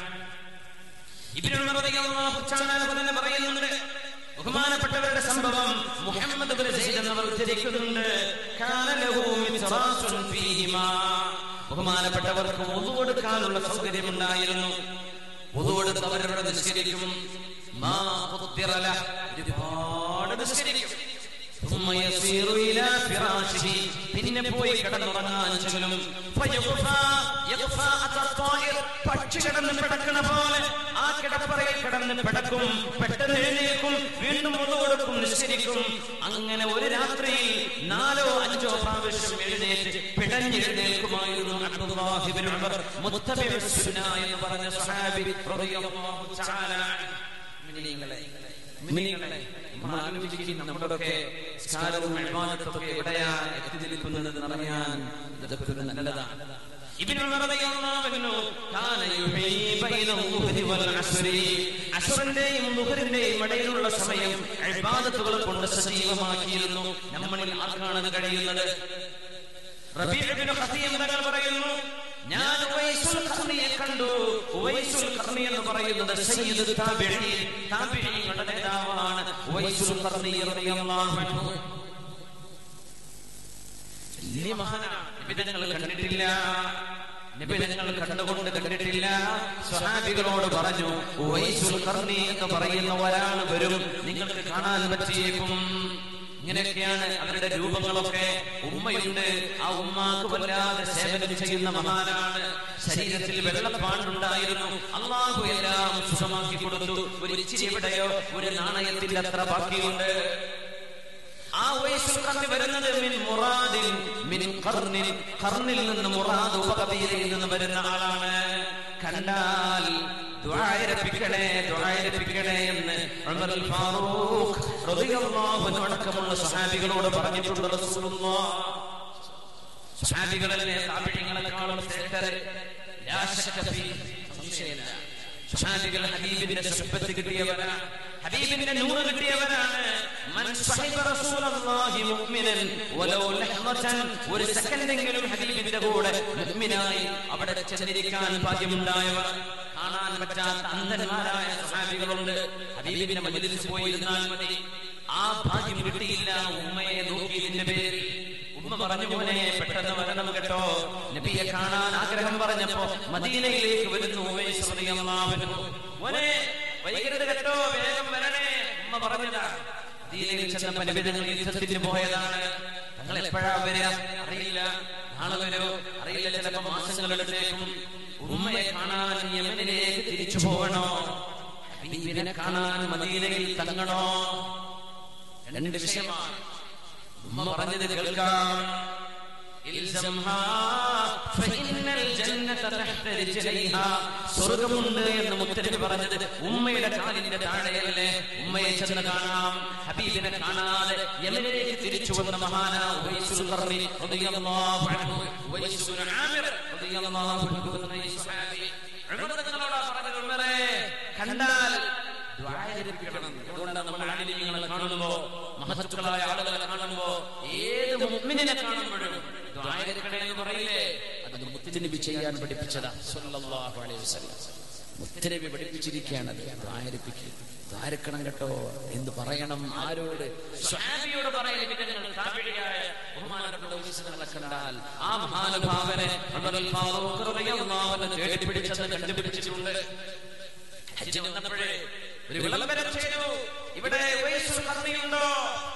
ഇബ്നു ഉമർ റളിയല്ലാഹു തആല തന്നെ പറയുന്നുണ്ട് ബഹുമാനപ്പെട്ടവരുടെ സംഭവം മുഹമ്മദ് ബിൻ സയ്യിദ് എന്നവർ ഉദ്ധരിക്കുന്നുണ്ട് കാന ലഹു മിത്റാസുൻ ഫീഹിമാ ബഹുമാനപ്പെട്ടവർക്ക് ഒതു കൊടുക്കാനുള്ള സൗകര്യമുണ്ടായിരുന്നു ഒതു കൊടുത്ത് അവരവരുടെ നിസ്കരിക്കും മാ ഖുദ്ദിറല ഒരുപാട് നിസ്കരിക്കും ثم يصير إلى فراشه പിന്നെ പോയി കിടന്നുറങ്ങാൻ ചെല്ലും فيغفى يغفى أتى الطائر പക്ഷി കിടന്ന് പിടക്കണ പോലെ ആ കിടപ്പറയിൽ കിടന്ന് പിടക്കും പെട്ടെന്ന് എഴുന്നേൽക്കും വീണ്ടും ഒന്നു കൊടുക്കും നിശ്ചരിക്കും അങ്ങനെ ഒരു രാത്രിയിൽ നാലോ അഞ്ചോ പ്രാവശ്യം എഴുന്നേറ്റ് പിടഞ്ഞെഴുന്നേൽക്കുമായിരുന്നു അബ്ദുല്ലാഹിബ്നു ഉമർ മുത്തബിഉ സുന്ന എന്ന് പറഞ്ഞ സഹാബി റളിയല്ലാഹു തആല മിനിങ്ങളെ മിനിങ്ങളെ നമ്മൾ ആലോചിക്കും നമ്മുടെയൊക്കെ സ്കാരവും അഭിമാനത്തൊക്കെ എവിടെയാ എത്തി നിൽക്കുന്നത് എന്നറിയാൻ ഇതൊക്കെ ഒരു നല്ലതാണ് ابن عمر رضي الله عنه كان يحيي بين الظهر والعصر അസുറിന്റെയും മുഹറിന്റെയും ഇടയിലുള്ള സമയം ഇബാദത്തുകൾ കൊണ്ട് സജീവമാക്കിയിരുന്നു നമ്മളിൽ ആർക്കാണ് കഴിയുന്നത് റബീഉബ്നു ഖസീം തങ്ങൾ പറയുന്നു ഞാൻ ഉവൈസുൽ ഖർണിയെ കണ്ടു ഉവൈസുൽ ഖർണി എന്ന് പറയുന്നത് സയ്യിദ് താബിഈൻ താബിഈങ്ങളുടെ നേതാവാണ് ഉവൈസുൽ ഖർണി റളിയല്ലാഹു അൻഹു വലിയ മഹാനാണ് നിബിധനങ്ങൾ കണ്ടിട്ടില്ല നിബിധനങ്ങൾ കണ്ടുകൊണ്ട് കണ്ടിട്ടില്ല സ്വഹാബികളോട് പറഞ്ഞു ഉവൈസുൽ ഖർണി എന്ന് പറയുന്ന ഒരാൾ വരും നിങ്ങൾക്ക് കാണാൻ പറ്റിയേക്കും ഇങ്ങനെയൊക്കെയാണ് അവരുടെ രൂപങ്ങളൊക്കെ ഉമ്മയുണ്ട് ആ ഉമ്മാക്ക് വല്ലാതെ സേവനം ചെയ്യുന്ന മഹാനാണ് ശരീരത്തിൽ വെള്ളപ്പാണ്ടുണ്ടായിരുന്നു അള്ളാഹു എല്ലാം സുഖമാക്കി കൊടുത്തു ഒരു ഇച്ചിരി എവിടെയോ ഒരു നാണയത്തിന്റെ അത്ര ബാക്കിയുണ്ട് ആ വയസ്സിൽ കറങ്ങി വരുന്നത് മിൻ മുറാദിൻ മിൻ ഖർനിൻ ഖർനിൽ നിന്ന് മുറാദ് ഉപകബീലയിൽ നിന്ന് വരുന്ന ആളാണ് കണ്ടാൽ ദ്വായരപ്പിക്കണേ ദ്വായരപ്പിക്കണേ എന്ന് ഉമർ ഫാറൂഖ് റളിയല്ലാഹു അൻഹു അടക്കമുള്ള സ്വഹാബികളോട് പറഞ്ഞിട്ടുണ്ട് റസൂലുള്ളാഹ് സ്വഹാബികളല്ലേ താബിഈങ്ങളെക്കാളും ശ്രേഷ്ഠര് ലാ ശക്ക ഫീ സംശയമില്ല സ്വഹാബികൾ ഹബീബിന്റെ സുഹബത്ത് കിട്ടിയവരാ ഹബീബിന്റെ നൂറ് കിട്ടിയവരാണ് മൻ സഹിബ റസൂലല്ലാഹി മുഅ്മിനൻ വലൗ ലഹ്മതൻ ഒരു സെക്കൻഡെങ്കിലും ഹബീബിന്റെ കൂടെ മുഅ്മിനായി അവിടെ ചെന്നിരിക്കാൻ ഭാഗ്യമുണ്ടായവർ കാണാൻ പറ്റാത്ത അന്ധന്മാരായ സഹാബികളുണ്ട് ഹബീബിന്റെ മജ്ലിസിൽ പോയി ഇരുന്നാൽ മതി ആ ഭാഗ്യം കിട്ടിയില്ല ഉമ്മയെ നോക്കിയതിന്റെ പേരിൽ ഉമ്മ പറഞ്ഞു മോനെ പെട്ടെന്ന് വരണം കേട്ടോ നബിയെ കാണാൻ ആഗ്രഹം പറഞ്ഞപ്പോ മദീനയിലേക്ക് വരുന്നു ഉവൈസ് റളിയല്ലാഹു അൻഹു. മോനെ വൈകരുത് കേട്ടോ വേഗം വരണേ ഉമ്മ പറഞ്ഞതാ മദീനയിൽ ചെന്നപ്പോ നബി തങ്ങൾ യുദ്ധത്തിന് പോയതാണ് തങ്ങൾ എപ്പോഴാ വരിക അറിയില്ല നാളെ വരോ അറിയില്ല ചിലപ്പോ മാസങ്ങളെടുത്തേക്കും ഉമ്മയെ കാണാൻ യമനിലേക്ക് തിരിച്ചു പോകണോ ഹബീബിനെ കാണാൻ മദീനയിൽ തങ്ങണോ രണ്ട് വിഷയമാണ് ഉമ്മ പറഞ്ഞത് കേൾക്കാം ഇൽസംഹാ ഫഇന്നൽ ജന്നത തഹ്ത റിജ്ലൈഹാ സ്വർഗ്ഗമുണ്ട് എന്ന് മുത്തനബി പറഞ്ഞത് ഉമ്മയുടെ കാലിന്റെ താഴെയല്ലേ ഉമ്മയെ ചെന്ന് കാണാം ഹബീബിനെ കാണാതെ യമനിലേക്ക് തിരിച്ചു വന്ന മഹാന ഉവൈസുൽ ഖർനി റളിയല്ലാഹു അൻഹു ഉവൈസ് ഇബ്നു ആമിർ റളിയല്ലാഹു അൻഹു എന്ന ഈ സ്വഹാബി ഉമർ തങ്ങളോടാ പറഞ്ഞത് ഉമറേ കണ്ടാൽ ദ്വാരപ്പിക്കണം അതുകൊണ്ടാണ് നമ്മൾ ആലിന്യങ്ങളെ കാണുമ്പോ മഹത്തുക്കളായ ആളുകളെ കാണുമ്പോ ഏത് മുഅ്മിനിനെ കാണുമ്പോഴും ദ്വാരക്കണേ എന്ന് പറയില്ലേ അത് മുത്തുനബി ചെയ്യാൻ പഠിപ്പിച്ചതാ സല്ലല്ലാഹു അലൈഹി വസല്ലം മുത്തുനബി പഠിപ്പിച്ചിരിക്കുകയാണത് ദ്വാരപ്പിക്കുക ദ്വാരക്കണം കേട്ടോ എന്ത് പറയണം ആരോട് സ്വഹാബിയോട് പറയുന്ന താപിഴിയായ ബഹുമാനപ്പെട്ട ഉത്സവങ്ങളെ കണ്ടാൽ ആ മഹാനുഭാവനെ ഉമറുൽ ഫാറൂഖ് റളിയല്ലാഹു അൻഹു തേടിപ്പിടിച്ചത് കണ്ടുപിടിച്ചിട്ടുണ്ട് ഹജ്ജ് വന്നപ്പോഴേ ഒരു വിളംബരം ചെയ്തു ഇവിടെ ഉവൈസുൽ ഖർണിയുണ്ടോ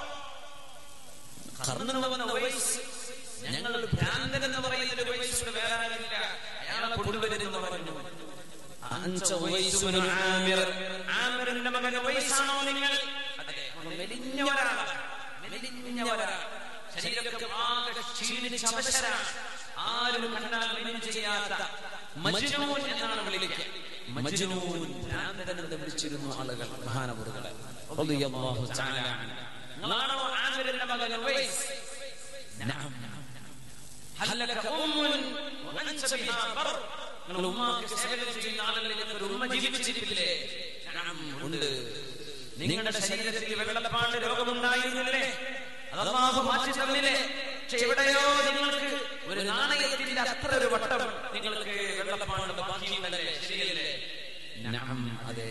ഖർണെന്ന് വന്ന ഉവൈസ് ഞങ്ങൾ ഭ്രാന്തൻ എന്ന് പറയുന്ന ഒരു ഉവൈസിന് വേറെ ആരില്ല അയാളെ കൊണ്ടുവരുന്നെന്ന് പറഞ്ഞു അൻസ ഉവൈസുബ്നു ആമിർ ആമിറിന്റെ മകൻ ഉവൈസാണോ നിങ്ങൾ അതെ മെലിഞ്ഞ ഒരാളാണ് മെലിഞ്ഞ ഒരാൾ ശരീരമൊക്കെ ആകെ ക്ഷീണിച്ച അവശരാണ് ആരും കണ്ടാൽ മെലിഞ്ഞു ചെയ്യാത്ത മജ്നൂൻ എന്നാണ് വിളിക്കുക മജ്നൂൻ ഭ്രാന്തൻ എന്ന് വിളിച്ചിരുന്നു ആളുകൾ മഹാനപുറുകളെ റളിയല്ലാഹു തആല അൻഹു. നിങ്ങളാണോ ആമിറിന്റെ മകൻ ഉവൈസ് നഅം ഹലക ഉമ്മുൻ വഅൻത ബിഹാ ബർ നിങ്ങൾ ഉമ്മാക്ക് സേവനം ചെയ്യുന്ന ആളുകളിൽ ഒരു ഉമ്മ ജീവിച്ചിരിപ്പില്ലേ നഅം ഉണ്ട് നിങ്ങളുടെ ശരീരത്തിൽ വെള്ളപ്പാണ്ട് രോഗമുണ്ടായിരുന്നില്ലേ അത് അല്ലാഹു മാറ്റി തന്നില്ലേ പക്ഷെ എവിടെയോ നിങ്ങൾക്ക് ഒരു നാണയത്തിന്റെ അത്ര ഒരു വട്ടം നിങ്ങൾക്ക് വെള്ളപ്പാണ്ട് ബാക്കിയുണ്ടല്ലേ ശരിയല്ലേ നഅം അതെ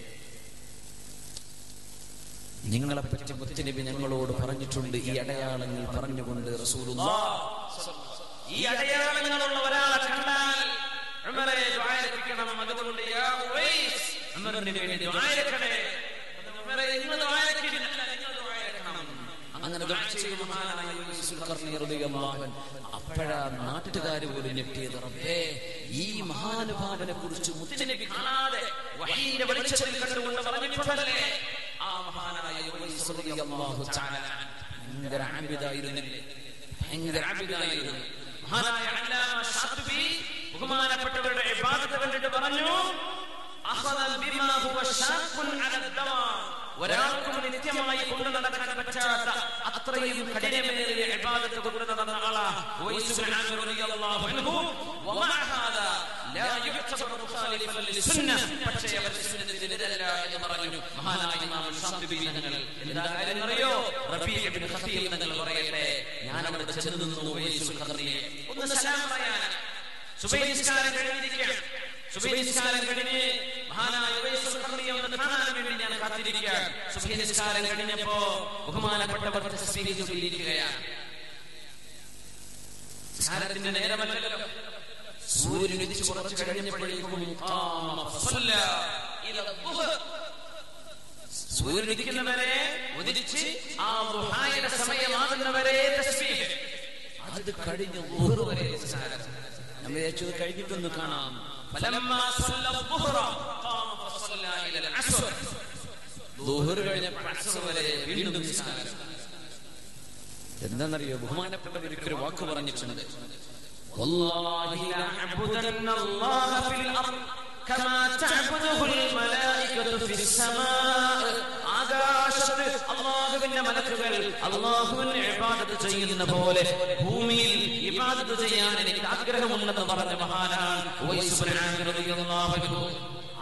നിങ്ങളെ പറ്റി മുത്തനബി ഞങ്ങളോട് പറഞ്ഞിട്ടുണ്ട് ഈ അടയാളങ്ങൾ പറഞ്ഞുകൊണ്ട് റസൂലുള്ളാഹ് ഈ അടയാളങ്ങളുള്ള ഒരാളെ കണ്ടാൽ ഉമറെ ദ്വാരപ്പിക്കണം അതുകൊണ്ട് യാ ഉവൈസ് ഉമറിന് വേണ്ടി ദ്വാരക്കണേ ഉമറെ നിങ്ങൾ ദ്വാരക്കില്ല നിങ്ങൾ ദ്വാരക്കണം അങ്ങനെ ദുആ ചെയ്ത മഹാനായ ഉവൈസുൽ ഖർനി റളിയല്ലാഹു അൻഹു അപ്പോഴാ നാട്ടുകാർ പോലും ഞെട്ടിയത് റബ്ബേ ഈ മഹാനുഭാവനെ കുറിച്ച് മുത്തനബി കാണാതെ വഹീന്റെ വെളിച്ചത്തിൽ കണ്ടുകൊണ്ട് പറഞ്ഞിട്ടുണ്ടല്ലേ ആ മഹാനായ ഉവൈസ് റളിയല്ലാഹു തആല ഭയങ്കര ആബിദായിരുന്നില്ലേ ഭയങ്കര ആബിദായിരുന്നു മഹാനായ അല്ലാമ ഷാത്തിബി ബഹുമാനപ്പെട്ടവരുടെ ഇബാദത്ത് കണ്ടിട്ട് പറഞ്ഞു അഖദൻ ബിമാ ഹുവ ഷാഖുൻ അല ദവാം ഒരാൾക്കും നിത്യമായി കൊണ്ടു നടക്കാൻ പറ്റാത്ത അത്രയും കഠിനമേറിയ ഇബാദത്ത് കൊണ്ടു നടന്ന ആളാ ഉവൈസ് ഇബ്നു ആമിർ റളിയല്ലാഹു അൻഹു വമാ ഹാദാ ലാ യുഅ്തബർ മുഖാലിഫൻ ലിസുന്നah പക്ഷേ അവർ സുന്നത്തിനെതിരല്ല എന്ന് പറഞ്ഞു മഹാനായ ഇമാം ഷാത്തിബി തങ്ങൾ എന്താ കാര്യം അറിയോ റബീ ഇബ്നു ഖതീബ് തങ്ങൾ പറയട്ടെ ഞാൻ അവിടെ ചെന്ന് നിന്നു ഉവൈസുൽ ഖർണിയെ ഒന്ന് സലാം പറയാനാണ് സുബൈ നിസ്കാരം കഴിഞ്ഞിരിക്കുകയാണ് സുബൈ നിസ്കാരം കഴിഞ്ഞ് മഹാനായ ഉവൈസുൽ ഖർണിയെ ഒന്ന് കാണാൻ വേണ്ടി ഞാൻ കാത്തിരിക്കുകയാണ് സുബൈ നിസ്കാരം കഴിഞ്ഞപ്പോ ബഹുമാനപ്പെട്ടവർ തസ്ബീഹ് ചൊല്ലിയിരിക്കുകയാണ് നിസ്കാരത്തിന്റെ നേരമല്ലല്ലോ സൂര്യൻ ഉദിച്ചു കുറച്ച് കഴിഞ്ഞപ്പോഴേക്കും ഖാമ ഫസല്ല ഇല ദുഹർ സൂര്യൻ ഉദിക്കുന്നവരെ ഉദിച്ച് ആ ദുഹായുടെ സമയമാകുന്നവരെ തസ്ബീഹ് അത് കഴിഞ്ഞ് ദുഹർ വരെ നിസ്കാരം നമ്മൾ വിചാരിച്ചത് കഴിഞ്ഞിട്ടൊന്ന് കാണാം ഫലമ്മാ സല്ല ദുഹറ ഖാമ ഫസല്ല ഇല അസ്ർ ദുഹർ കഴിഞ്ഞപ്പോൾ അസ്ർ വരെ വീണ്ടും നിസ്കാരം എന്താണെന്നറിയോ ബഹുമാനപ്പെട്ടവർ ഒരു വാക്ക് പറഞ്ഞിട്ടുണ്ട് والله لأعبدن الله في الأرض كما تعبده الملائكة في السماء ആകാശത്ത് അള്ളാഹുവിന്റെ മലക്കുകൾ അള്ളാഹുവിന് ഇബാദത്ത് ചെയ്യുന്ന പോലെ ഭൂമിയിൽ ഇബാദത്ത് ചെയ്യാൻ എനിക്ക് ആഗ്രഹമുണ്ടെന്ന് പറഞ്ഞ മഹാനാണ് ഉവൈസ് ഇബ്നു ആമിർ റളിയല്ലാഹു അൻഹു.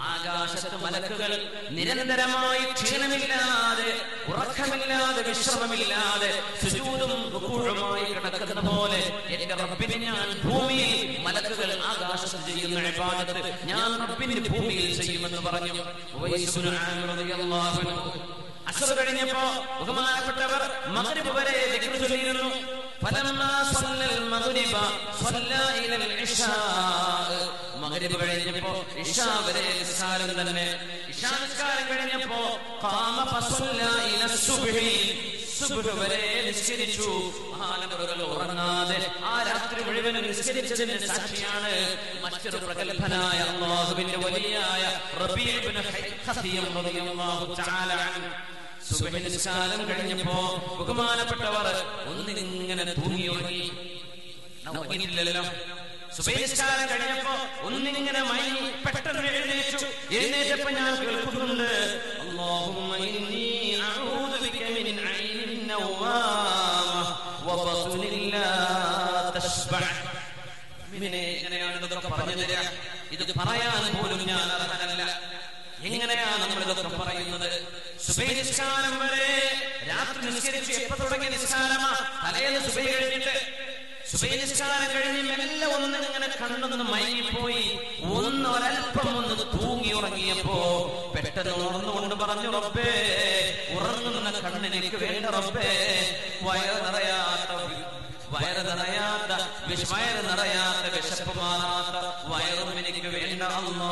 ആകാശത്ത് മലക്കുകൾ നിരന്തരമായി ക്ഷീണമില്ലാതെ ഉറക്കമില്ലാതെ വിശ്രമമില്ലാതെ സുജൂദും റുകൂഴുമായി കിടക്കുന്ന പോലെ എന്റെ റബ്ബിന് ഞാൻ ഭൂമിയിൽ മലക്കുകൾ ആകാശത്ത് ചെയ്യുന്ന ഇബാദത്ത് ഞാൻ റബ്ബിന് ഭൂമിയിൽ ചെയ്യുമെന്ന് പറഞ്ഞു ഉവൈസ് ഇബ്നു ആമിർ റളിയല്ലാഹു അൻഹു അസർ കഴിഞ്ഞപ്പോ ബഹുമാനപ്പെട്ടവർ മഗ്രിബ് വരെ ദിക്ർ ചൊല്ലിയിരുന്നു ഫലമ്മാ സ്വല്ലൽ മഗ്രിബ സ്വല്ല ഇലൽ ഇശാ മഗ്രിബ് കഴിഞ്ഞപ്പോ ഇശാ വരെ നിസ്കാരം തന്നെ ഇശാ നിസ്കാരം കഴിഞ്ഞപ്പോ ഖാമ ഫസല്ല ഇല സുബ്ഹി സുബ്ഹ് വരെ നിസ്കരിച്ചു മഹാനവറുകൾ ഉറങ്ങാതെ ആ രാത്രി മുഴുവൻ നിസ്കരിച്ചതിന് സാക്ഷിയാണ് മറ്റൊരു പ്രഗത്ഭനായ അള്ളാഹുവിന്റെ വലിയായ റബീ ഇബ്നു ഹഖിയം റളിയല്ലാഹു തആല അൻഹു സുബഹി നിസ്കാരം കഴിഞ്ഞപ്പോ ബഹുമാനപ്പെട്ടവർ ഒന്നിനിങ്ങനെ തൂങ്ങി ഉറങ്ങി നമുക്കില്ലല്ലോ സുബഹി നിസ്കാരം കഴിഞ്ഞപ്പോ ഒന്നിനിങ്ങനെ മയങ്ങി പെട്ടെന്ന് എഴുന്നേറ്റു എഴുന്നേറ്റപ്പോ ഞാൻ കേൾക്കുന്നുണ്ട് اللهم إني أعوذ بك من عين نوامة وبطن لا تشبع ഇങ്ങനെ എങ്ങനെയാണ് ഇതൊക്കെ പറഞ്ഞു തരിക ഇത് പറയാൻ പോലും ഞാൻ അർഹനല്ല എങ്ങനെയാണ് നമ്മൾ ഇതൊക്കെ പറയുന്നത് സുബൈ നിസ്കാരം വരെ രാത്രി നിസ്കരിച്ച് എപ്പോ തുടങ്ങിയ നിസ്കാരമാ തലേന്ന് സുബൈ കഴിഞ്ഞിട്ട് സുബൈ നിസ്കാരം കഴിഞ്ഞ് മെല്ലെ ഒന്ന് ഇങ്ങനെ കണ്ണൊന്ന് മയങ്ങിപ്പോയി ഒന്ന് ഒരൽപ്പം ഒന്ന് തൂങ്ങി ഉറങ്ങിയപ്പോ പെട്ടെന്ന് ഉണർന്നുകൊണ്ട് പറഞ്ഞു റബ്ബേ ഉറങ്ങുന്ന കണ്ണിനെനിക്ക് വേണ്ട റബ്ബേ വയറ് നിറയാത്ത വയറ് നിറയാത്ത വിശ- വയറ് നിറയാത്ത വിശപ്പ് മാറാത്ത വയറും എനിക്ക് വേണ്ട അല്ലാ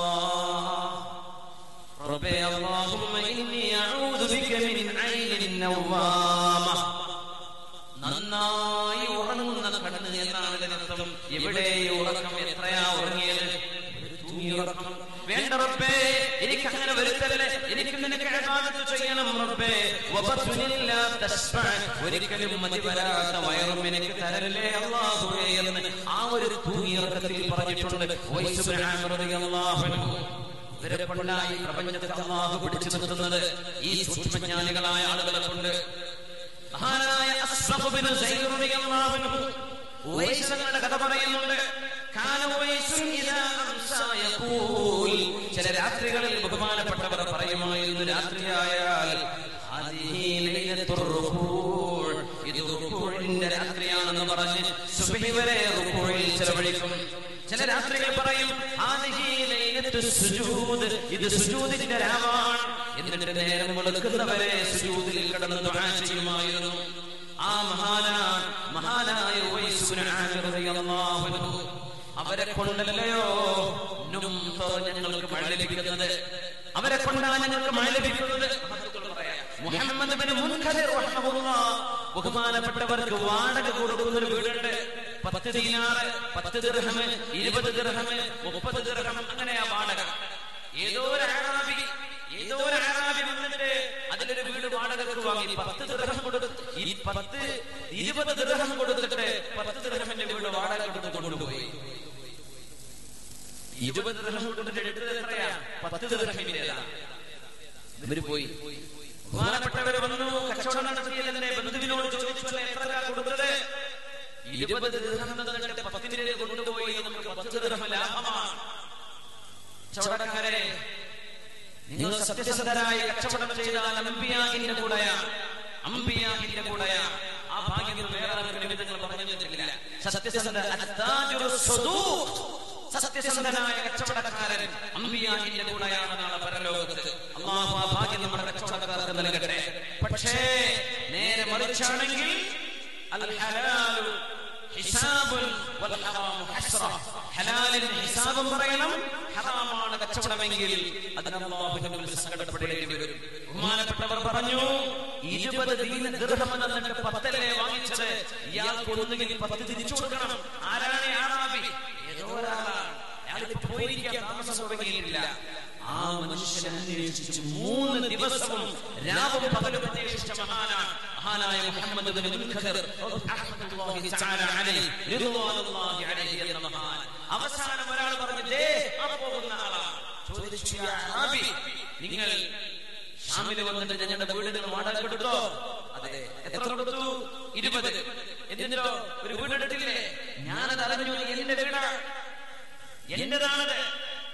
റബ്ബേ അല്ലാഹുമ്മ ഇന്നി അഊദു ബിക മിൻ ഐനിൻ നവ്വാമ നന്നായി ഉറങ്ങുന്ന കണ്ണ് എന്നാണ് ഇതിനർത്ഥം എവിടെ ഈ ഉറക്കം എത്രയാ ഉറങ്ങിയത് ഒരു തൂങ്ങിയ ഉറക്കം വേണ്ട റബ്ബേ എനിക്ക് അങ്ങനെ വരുത്തല്ലേ എനിക്ക് നിനക്ക് ഇബാദത്ത് ചെയ്യണം റബ്ബേ വബത്തുനില്ല തസ്ബഅ ഒരിക്കലും മതി വരാത്ത വയറും എനിക്ക് തരല്ലേ അല്ലാഹുവേ എന്ന് ആ ഒരു തൂങ്ങിയ ഉറക്കത്തിൽ പറഞ്ഞിട്ടുണ്ട് വൈസ് ഇബ്നു ആമിർ റളിയല്ലാഹു അൻഹു ഇവരെ കൊണ്ടായി പ്രപഞ്ചത്തെ അള്ളാഹു പിടിച്ചു നിർത്തുന്നത് ഈ സൂക്ഷ്മജ്ഞാനികളായ ആളുകളെ കൊണ്ട് മഹാനായ അസ്റഫ് ബിൻ സൈദ് റളിയല്ലാഹു അൻഹു ഉവൈസ് തങ്ങളുടെ കഥ പറയുന്നുണ്ട് കാന ഉവൈസുൻ ഇദാ അംസാ യഖൂൽ ചില രാത്രികളിൽ ബഹുമാനപ്പെട്ടവർ പറയുമായിരുന്നു രാത്രിയായാൽ ഹാദിഹി ലൈലത്തുർ റുകൂൾ ഇത് റുകൂളിന്റെ രാത്രിയാണെന്ന് പറഞ്ഞ് സുബ്ഹി വരെ റുകൂളിൽ ചെലവഴിക്കും ചില രാത്രികൾ പറയും ഹാദിഹി ലൈലത്തു സുജൂദ് ഇത് സുജൂദിന്റെ രാവാണ് എന്നിട്ട് നേരം വെളുക്കുന്നവരെ സുജൂദിൽ കിടന്ന് ദുആ ചെയ്യുമായിരുന്നു ആ മഹാനാണ് മഹാനായ ഉവൈസ് ഇബ്നു ആമിർ റളിയല്ലാഹു അൻഹു അവരെ കൊണ്ടല്ലയോ നും ഞങ്ങൾക്ക് മഴ ലഭിക്കുന്നത് അവരെ കൊണ്ടാണ് ഞങ്ങൾക്ക് മഴ ലഭിക്കുന്നത് മഹത്തുക്കൾ പറയാം. മുഹമ്മദ് ബിൻ മുൻകദിർ റഹ്മഹുല്ലാഹ് ബഹുമാനപ്പെട്ടവർക്ക് വാടക കൊടുക്കുന്ന ഒരു വീടുണ്ട് പത്ത് ദീനാറ് പത്ത് ദിർഹം ഇരുപത് ദിർഹം മുപ്പത് ദിർഹം അങ്ങനെയാ വാടക ഏതോ ഒരു അറാബി ഏതോ ഒരു അറാബി വന്നിട്ട് അതിലൊരു വീട് വാടകക്ക് വാങ്ങി പത്ത് ദിർഹം കൊടുത്ത് ഈ പത്ത് ഇരുപത് ദിർഹം കൊടുത്തിട്ട് പത്ത് ദിർഹമിന്റെ വീട് വാടക കൊടുത്ത് കൊണ്ടുപോയി ഇരുപത് ദിർഹം കൊടുത്തിട്ട് എടുത്തത് എത്രയാ പത്ത് ദിർഹമിന്റേതാണ് ഇവര് പോയി ബഹുമാനപ്പെട്ടവര് വന്നു കച്ചവടം നടത്തിയതിനെ ബന്ധുവിനോട് ചോദിച്ചല്ലേ എത്ര കൊടുത്തത് ഇരുപത് ദിർഹം തന്നിട്ട് പത്തിന്റെ കൊണ്ടുപോയി നമുക്ക് പത്ത് ദിർഹം ലാഭമാണ് കച്ചവടക്കാരെ നിങ്ങൾ സത്യസന്ധരായി കച്ചവടം ചെയ്താൽ അമ്പിയാഹിന്റെ കൂടെയാണ് അമ്പിയാഹിന്റെ കൂടെയാണ് ആ ഭാഗ്യം വേറെ ആർക്കും നിമിത്തങ്ങൾ പറഞ്ഞു തന്നിട്ടില്ല സത്യസന്ധ അത്താജുറു സ്വദൂഖ്. സത്യസന്ധനായ കച്ചവടക്കാരൻ അമ്പിയാഹിന്റെ കൂടെയാണ് നാളെ പരലോകത്ത് അള്ളാഹു ആ ഭാഗ്യം നമ്മുടെ കച്ചവടക്കാർക്ക് നൽകട്ടെ പക്ഷേ നേരെ മറിച്ചാണെങ്കിൽ അൽ ഹലാലു ഹിസാബുൻ വൽ ഹറാമു ഹസ്റ ഹലാലിന് ഹിസാബും പറയണം ഹറാമാണ് കച്ചവടമെങ്കിൽ അതിന് അല്ലാഹുവിന്റെ മുമ്പിൽ സങ്കടപ്പെടേണ്ടി വരും ബഹുമാനപ്പെട്ടവർ പറഞ്ഞു ഇരുപത് ദീന ദീർഘം എന്നിട്ട് പത്തല്ലേ വാങ്ങിച്ചത് ഇയാൾക്ക് ഒന്നുകിൽ പത്ത് തിരിച്ചു കൊടുക്കണം ആരാണ് ഈ ആറാബി ഏതോ ഒരാളാണ് അയാളിപ്പോ പോയിരിക്കാൻ താമസം തുടങ്ങിയിട്ടില്ല ആ മനുഷ്യനെ അന്വേഷിച്ച് മൂന്ന് ദിവസവും രാവും പകലും അന്വേഷിച്ച മഹാനാണ് മഹാനായ മുഹമ്മദ് ബിൻ മുൻകദിർ റഹ്മത്തുള്ളാഹി തആല അലൈഹി റിദ്വാനുള്ളാഹി അലൈഹി എന്ന മഹാൻ അവസാനം ഒരാൾ പറഞ്ഞു ദേ ആ പോകുന്ന ആളാണ് ചോദിച്ചു "യാ അറാബി, നിങ്ങൾ ഷാമിൽ വന്നിട്ട് ഞങ്ങളുടെ വീടിന് വാടക കൊടുത്തോ അതെ എത്ര കൊടുത്തു ഇരുപത് എന്നിട്ടോ ഒരു വീടെടുത്തില്ലേ ഞാനത് അറിഞ്ഞു എന്റെ വീടാണ് എന്റേതാണത്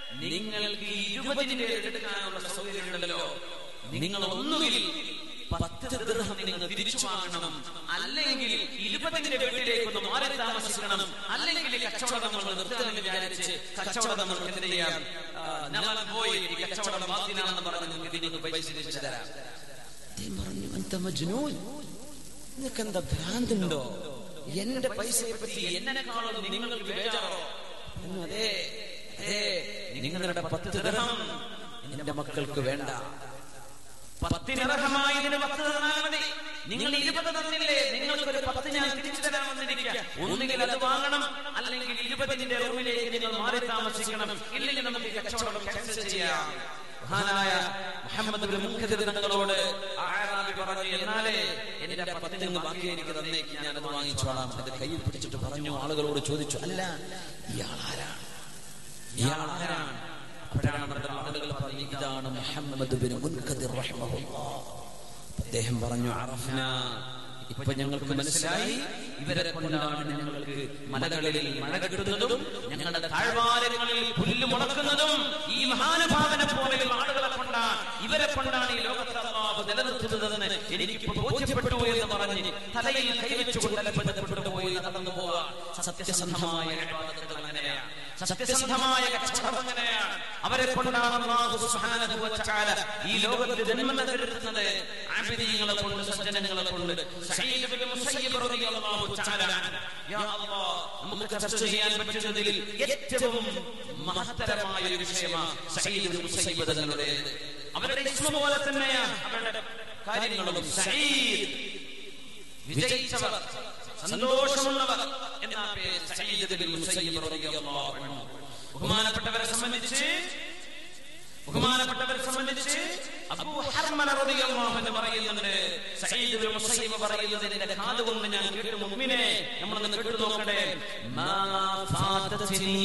നിങ്ങൾക്ക് ഇരുപതിന്റെ എടുക്കാനുള്ള സൗകര്യമുണ്ടല്ലോ നിങ്ങൾ ഒന്നുകിൽ പത്ത് ദൃഹം നിങ്ങൾ തിരിച്ചു വാങ്ങണം അല്ലെങ്കിൽ ഇരുപതിന്റെ വീട്ടിലേക്ക് ഒന്ന് മാറി താമസിക്കണം അല്ലെങ്കിൽ ഈ കച്ചവടം നമ്മൾ നിർത്തണമെന്ന് വിചാരിച്ച് കച്ചവടം നമ്മൾ എന്ത് ചെയ്യാം ആ, ഞങ്ങൾ പോയി ഈ കച്ചവടം ബാധ്യനാണെന്ന് പറഞ്ഞ് നിങ്ങൾക്ക് ഇതിന് പൈസ തിരിച്ചു തരാം അദ്ദേഹം പറഞ്ഞു "അന്ത മജ്നൂൻ നിനക്ക് എന്താ ഭ്രാന്തുണ്ടോ എന്റെ പൈസയെ പറ്റി എന്നെക്കാളും നിങ്ങൾക്ക് ബേജാറോ പറഞ്ഞു, അതെ അതെ നിങ്ങളുടെ പത്ത് ദിർഹം എന്റെ മക്കൾക്ക് വേണ്ട പത്തിനർഹമായി ഇതിന് പത്ത് തന്നാൽ മതി നിങ്ങൾ ഇരുപത് തന്നില്ലേ നിങ്ങൾക്കൊരു പത്ത് ഞാൻ തിരിച്ചു തരാൻ വന്നിരിക്കുക ഒന്നുകിൽ അത് വാങ്ങണം അല്ലെങ്കിൽ ഇരുപതിന്റെ റൂമിലേക്ക് നിങ്ങൾ മാറി താമസിക്കണം ഇല്ലെങ്കിൽ നമുക്ക് ഈ കച്ചവടം ക്യാൻസൽ ചെയ്യാം മഹാനായ മുഹമ്മദ് ബിൻ മുൻകദിർ തങ്ങളോട് ആറാബി പറഞ്ഞു എന്നാലേ എന്റെ പത്ത് നിങ്ങൾ ബാക്കി എനിക്ക് തന്നേക്ക് ഞാൻ അത് വാങ്ങിച്ചോളാം അത് കയ്യിൽ പിടിച്ചിട്ട് പറഞ്ഞു ആളുകളോട് ചോദിച്ചു അല്ല ഇയാൾ ആരാണ് ഇയാൾ ആരാണ് അപ്പോഴാണ് നമ്മുടെ ആളുകൾ പറഞ്ഞു ഇതാണ് മുഹമ്മദ് ബിൻ മുൻകദിർ റഹ്മഹുല്ലാഹ് അദ്ദേഹം പറഞ്ഞു അറഫ്ന ഇപ്പൊ ഞങ്ങൾക്ക് മനസ്സിലായി ഇവരെ കൊണ്ടാണ് ഞങ്ങൾക്ക് മലകളിൽ മഴ കിട്ടുന്നതും ഞങ്ങളുടെ താഴ്വാരങ്ങളിൽ പുല്ല് മുളക്കുന്നതും ഈ മഹാനുഭാവനെ പോലെയുള്ള ആളുകളെ കൊണ്ടാണ് ഇവരെ കൊണ്ടാണ് ഈ ലോകത്തെ അല്ലാഹു നിലനിർത്തുന്നതെന്ന് എനിക്ക് ബോധ്യപ്പെട്ടു എന്ന് പറഞ്ഞ് തലയിൽ കൈവച്ചുകൊണ്ട് അലപ്പെടുത്തപ്പെട്ടു പോയി നടന്നു പോവാ സത്യസന്ധമായ ഇബാദത്തുകൾ അങ്ങനെയാണ് സത്യസന്ധമായ കച്ചവടം അങ്ങനെയാണ് അവരെ കൊണ്ടാണ് അല്ലാഹു സുബ്ഹാനഹു വ തആല ഈ ലോകത്ത് ജന്മം നൽകുന്നത് ആബിദീങ്ങളെ കൊണ്ട് സജ്ജനങ്ങളെ കൊണ്ട് സഈദ് ബിൻ മുസയ്യിബ് റളിയല്ലാഹു തആല അൻഹു. യാ അല്ലാഹ് നമുക്ക് ചർച്ച ചെയ്യാൻ പറ്റുന്നതിൽ ഏറ്റവും മഹത്തരമായ ഒരു വിഷയമാണ് സഈദ് ബിൻ മുസയ്യിബ് തങ്ങളുടേത് അവരുടെ ഇസ്മ പോലെ തന്നെയാണ് അവരുടെ കാര്യങ്ങളും സഈദ് വിജയിച്ചവർ സന്തോഷമുള്ളവർ എന്ന പേര് സഈദ് ബിൻ മുസയ്യിബ് റളിയല്ലാഹു അൻഹു ബഹുമാനപ്പെട്ടവരെ സംബന്ധിച്ച് ബഹുമാനപ്പെട്ടവരെ സംബന്ധിച്ച് അബൂ ഹർമല റളിയല്ലാഹു അൻഹു പറയുന്നുണ്ട് സഈദ് ബിൻ മുസയ്യിബ് പറയുന്നത് എന്റെ കാത് കൊണ്ട് ഞാൻ കേട്ടു മുഅ്മിനെ നമ്മൾ ഒന്ന് കേട്ടു നോക്കട്ടെ മാ ഫാതത്നി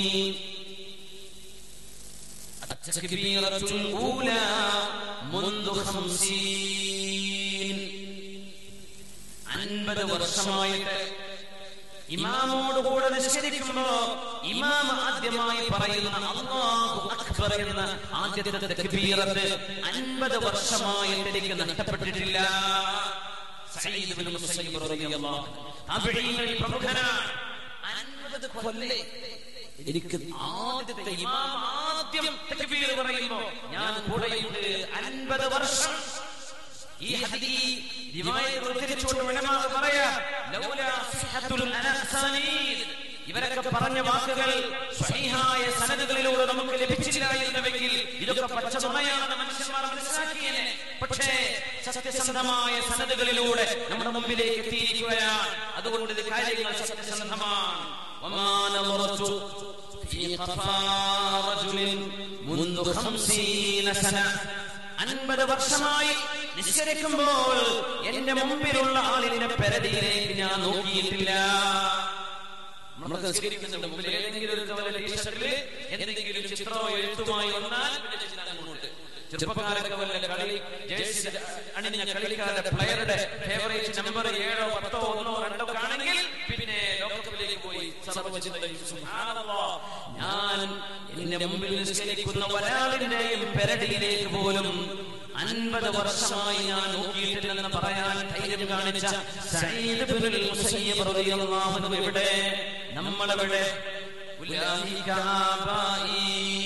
التكبيرة الأولى منذ خمسين അൻപത് വർഷമായിട്ട് ഇമാമോടുകൂടെ നിസ്കരിക്കുമ്പോ ഇമാം ആദ്യമായി പറയുന്ന അല്ലാഹു അക്ബർ എന്ന ആദ്യത്തെ തക്ബീറത്ത് അൻപത് വർഷമായിട്ട് എനിക്ക് നഷ്ടപ്പെട്ടിട്ടില്ല സഈദ് ബിൻ മുസയ്യിബ് റളിയല്ലാഹു അൻഹു താബിഈങ്ങളിൽ പ്രമുഖനാണ് അൻപത് കൊല്ലേ എനിക്ക് ആദ്യത്തെ ഇമാം ആദ്യം തക്ബീർ പറയുമ്പോ ഞാൻ കൂടെയുണ്ട് അൻപത് വർഷം ഈ ഹദീസ് റിവായത്ത് ഉദ്ധരിച്ചുകൊണ്ട് ഉലമാവ് പറയാ ലൗലാ സിഹത്തുൽ അനസാനീദ് ഇവരൊക്കെ പറഞ്ഞ വാക്കുകൾ സ്വഹീഹായ സനദുകളിലൂടെ നമുക്ക് ലഭിച്ചില്ലായിരുന്നുവെങ്കിൽ ഇതൊക്കെ പച്ച നുണയാണെന്ന് മനുഷ്യന്മാർ മനസ്സിലാക്കിയേനെ പക്ഷേ സത്യസന്ധമായ സനദുകളിലൂടെ നമ്മുടെ മുമ്പിലേക്ക് എത്തിയിരിക്കുകയാണ് അതുകൊണ്ട് ഇത് കാര്യങ്ങൾ സത്യസന്ധമാണ് وما نظرت في قفا رجل منذ خمسين سنة അൻപത് വർഷമായി നിസ്കരിക്കുമ്പോൾ എന്റെ മുമ്പിലുള്ള ആളിന്റെ പെരടിയിലേക്ക് ഞാൻ നോക്കിയിട്ടില്ല നമ്മൾ നിസ്കരിക്കുന്നുണ്ട് മുമ്പിൽ ഏതെങ്കിലും ഒരു കവല ടീഷർട്ടില് എന്തെങ്കിലും ചിത്രമോ എഴുത്തുമായി വന്നാൽ പിന്നെ ചിന്ത അങ്ങോട്ട് ചെറുപ്പക്കാരൊക്കെ വല്ല കളി ജേഴ്സി അണിഞ്ഞ കളിക്കാരുടെ പ്ലെയറുടെ ഫേവറേറ്റ് നമ്പർ ഏഴോ പത്തോ ഒന്നോ രണ്ടോ ഒക്കെ ആണെങ്കിൽ പിന്നെ ലോകകപ്പിലേക്ക് പോയി സർവ്വചിന്തയും സുബ്ഹാനല്ലാഹ്. ഞാൻ എന്റെ മുമ്പിൽ നിസ്കരിക്കുന്ന ഒരാളിന്റെയും പെരടിയിലേക്ക് പോലും അൻപത് വർഷമായി ഞാൻ നോക്കിയിട്ടില്ലെന്ന് പറയാൻ ധൈര്യം കാണിച്ച സഈദ് ബിനുൽ മുസയ്യിബ് റളിയല്ലാഹു അൻഹു ഇവിടെ നമ്മളെവിടെ ഉലായിക ആബായി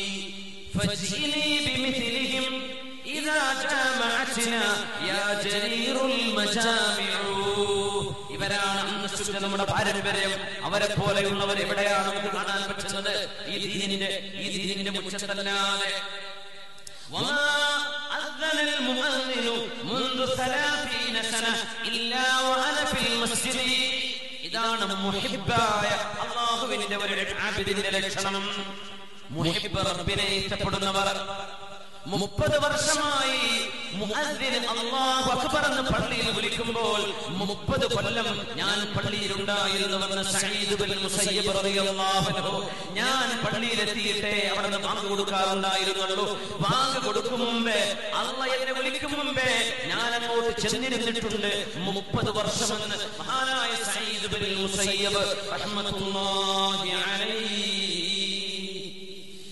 فاجئني بمثلهم إذا جامعتنا يا جرير المجامع ഇവരാണ് അന്ന് സൃഷ്ടിച്ച നമ്മുടെ പാരമ്പര്യം അവരെ പോലെയുള്ളവർ എവിടെയാണ് നമുക്ക് കാണാൻ പറ്റുന്നത് ഈ ദീനിന്റെ ഈ ദീനിന്റെ മുച്ചത്തല്ലാതെ وما أذن المؤذن منذ ثلاثين سنة إلا وأنا في المسجد ഇതാണ് മുഹിബായ അള്ളാഹുവിന്റെ ഒരു ആബിദിന്റെ ലക്ഷണം മുഹിബ് റബ്ബിനെ ഇഷ്ടപ്പെടുന്നവർ മുപ്പത് വർഷമായി മുഅദ്ദിൻ അല്ലാഹു അക്ബർ എന്ന് പള്ളിയിൽ വിളിക്കുമ്പോൾ മുപ്പത് കൊല്ലം ഞാൻ പള്ളിയിലുണ്ടായിരുന്നുവെന്ന് സഈദ് ബിൻ മുസയ്യിബ് റളിയല്ലാഹു അൻഹു ഞാൻ പള്ളിയിലെത്തിയിട്ടേ അവിടെ നിന്ന് ബാങ്ക് കൊടുക്കാറുണ്ടായിരുന്നുള്ളൂ ബാങ്ക് കൊടുക്കും മുമ്പേ അള്ള എന്നെ വിളിക്കും മുമ്പേ ഞാൻ അങ്ങോട്ട് ചെന്നിരുന്നിട്ടുണ്ട് മുപ്പത് വർഷമെന്ന് മഹാനായ സഈദ് ബിൻ മുസയ്യിബ് റഹ്മത്തുള്ളാഹി അലൈഹി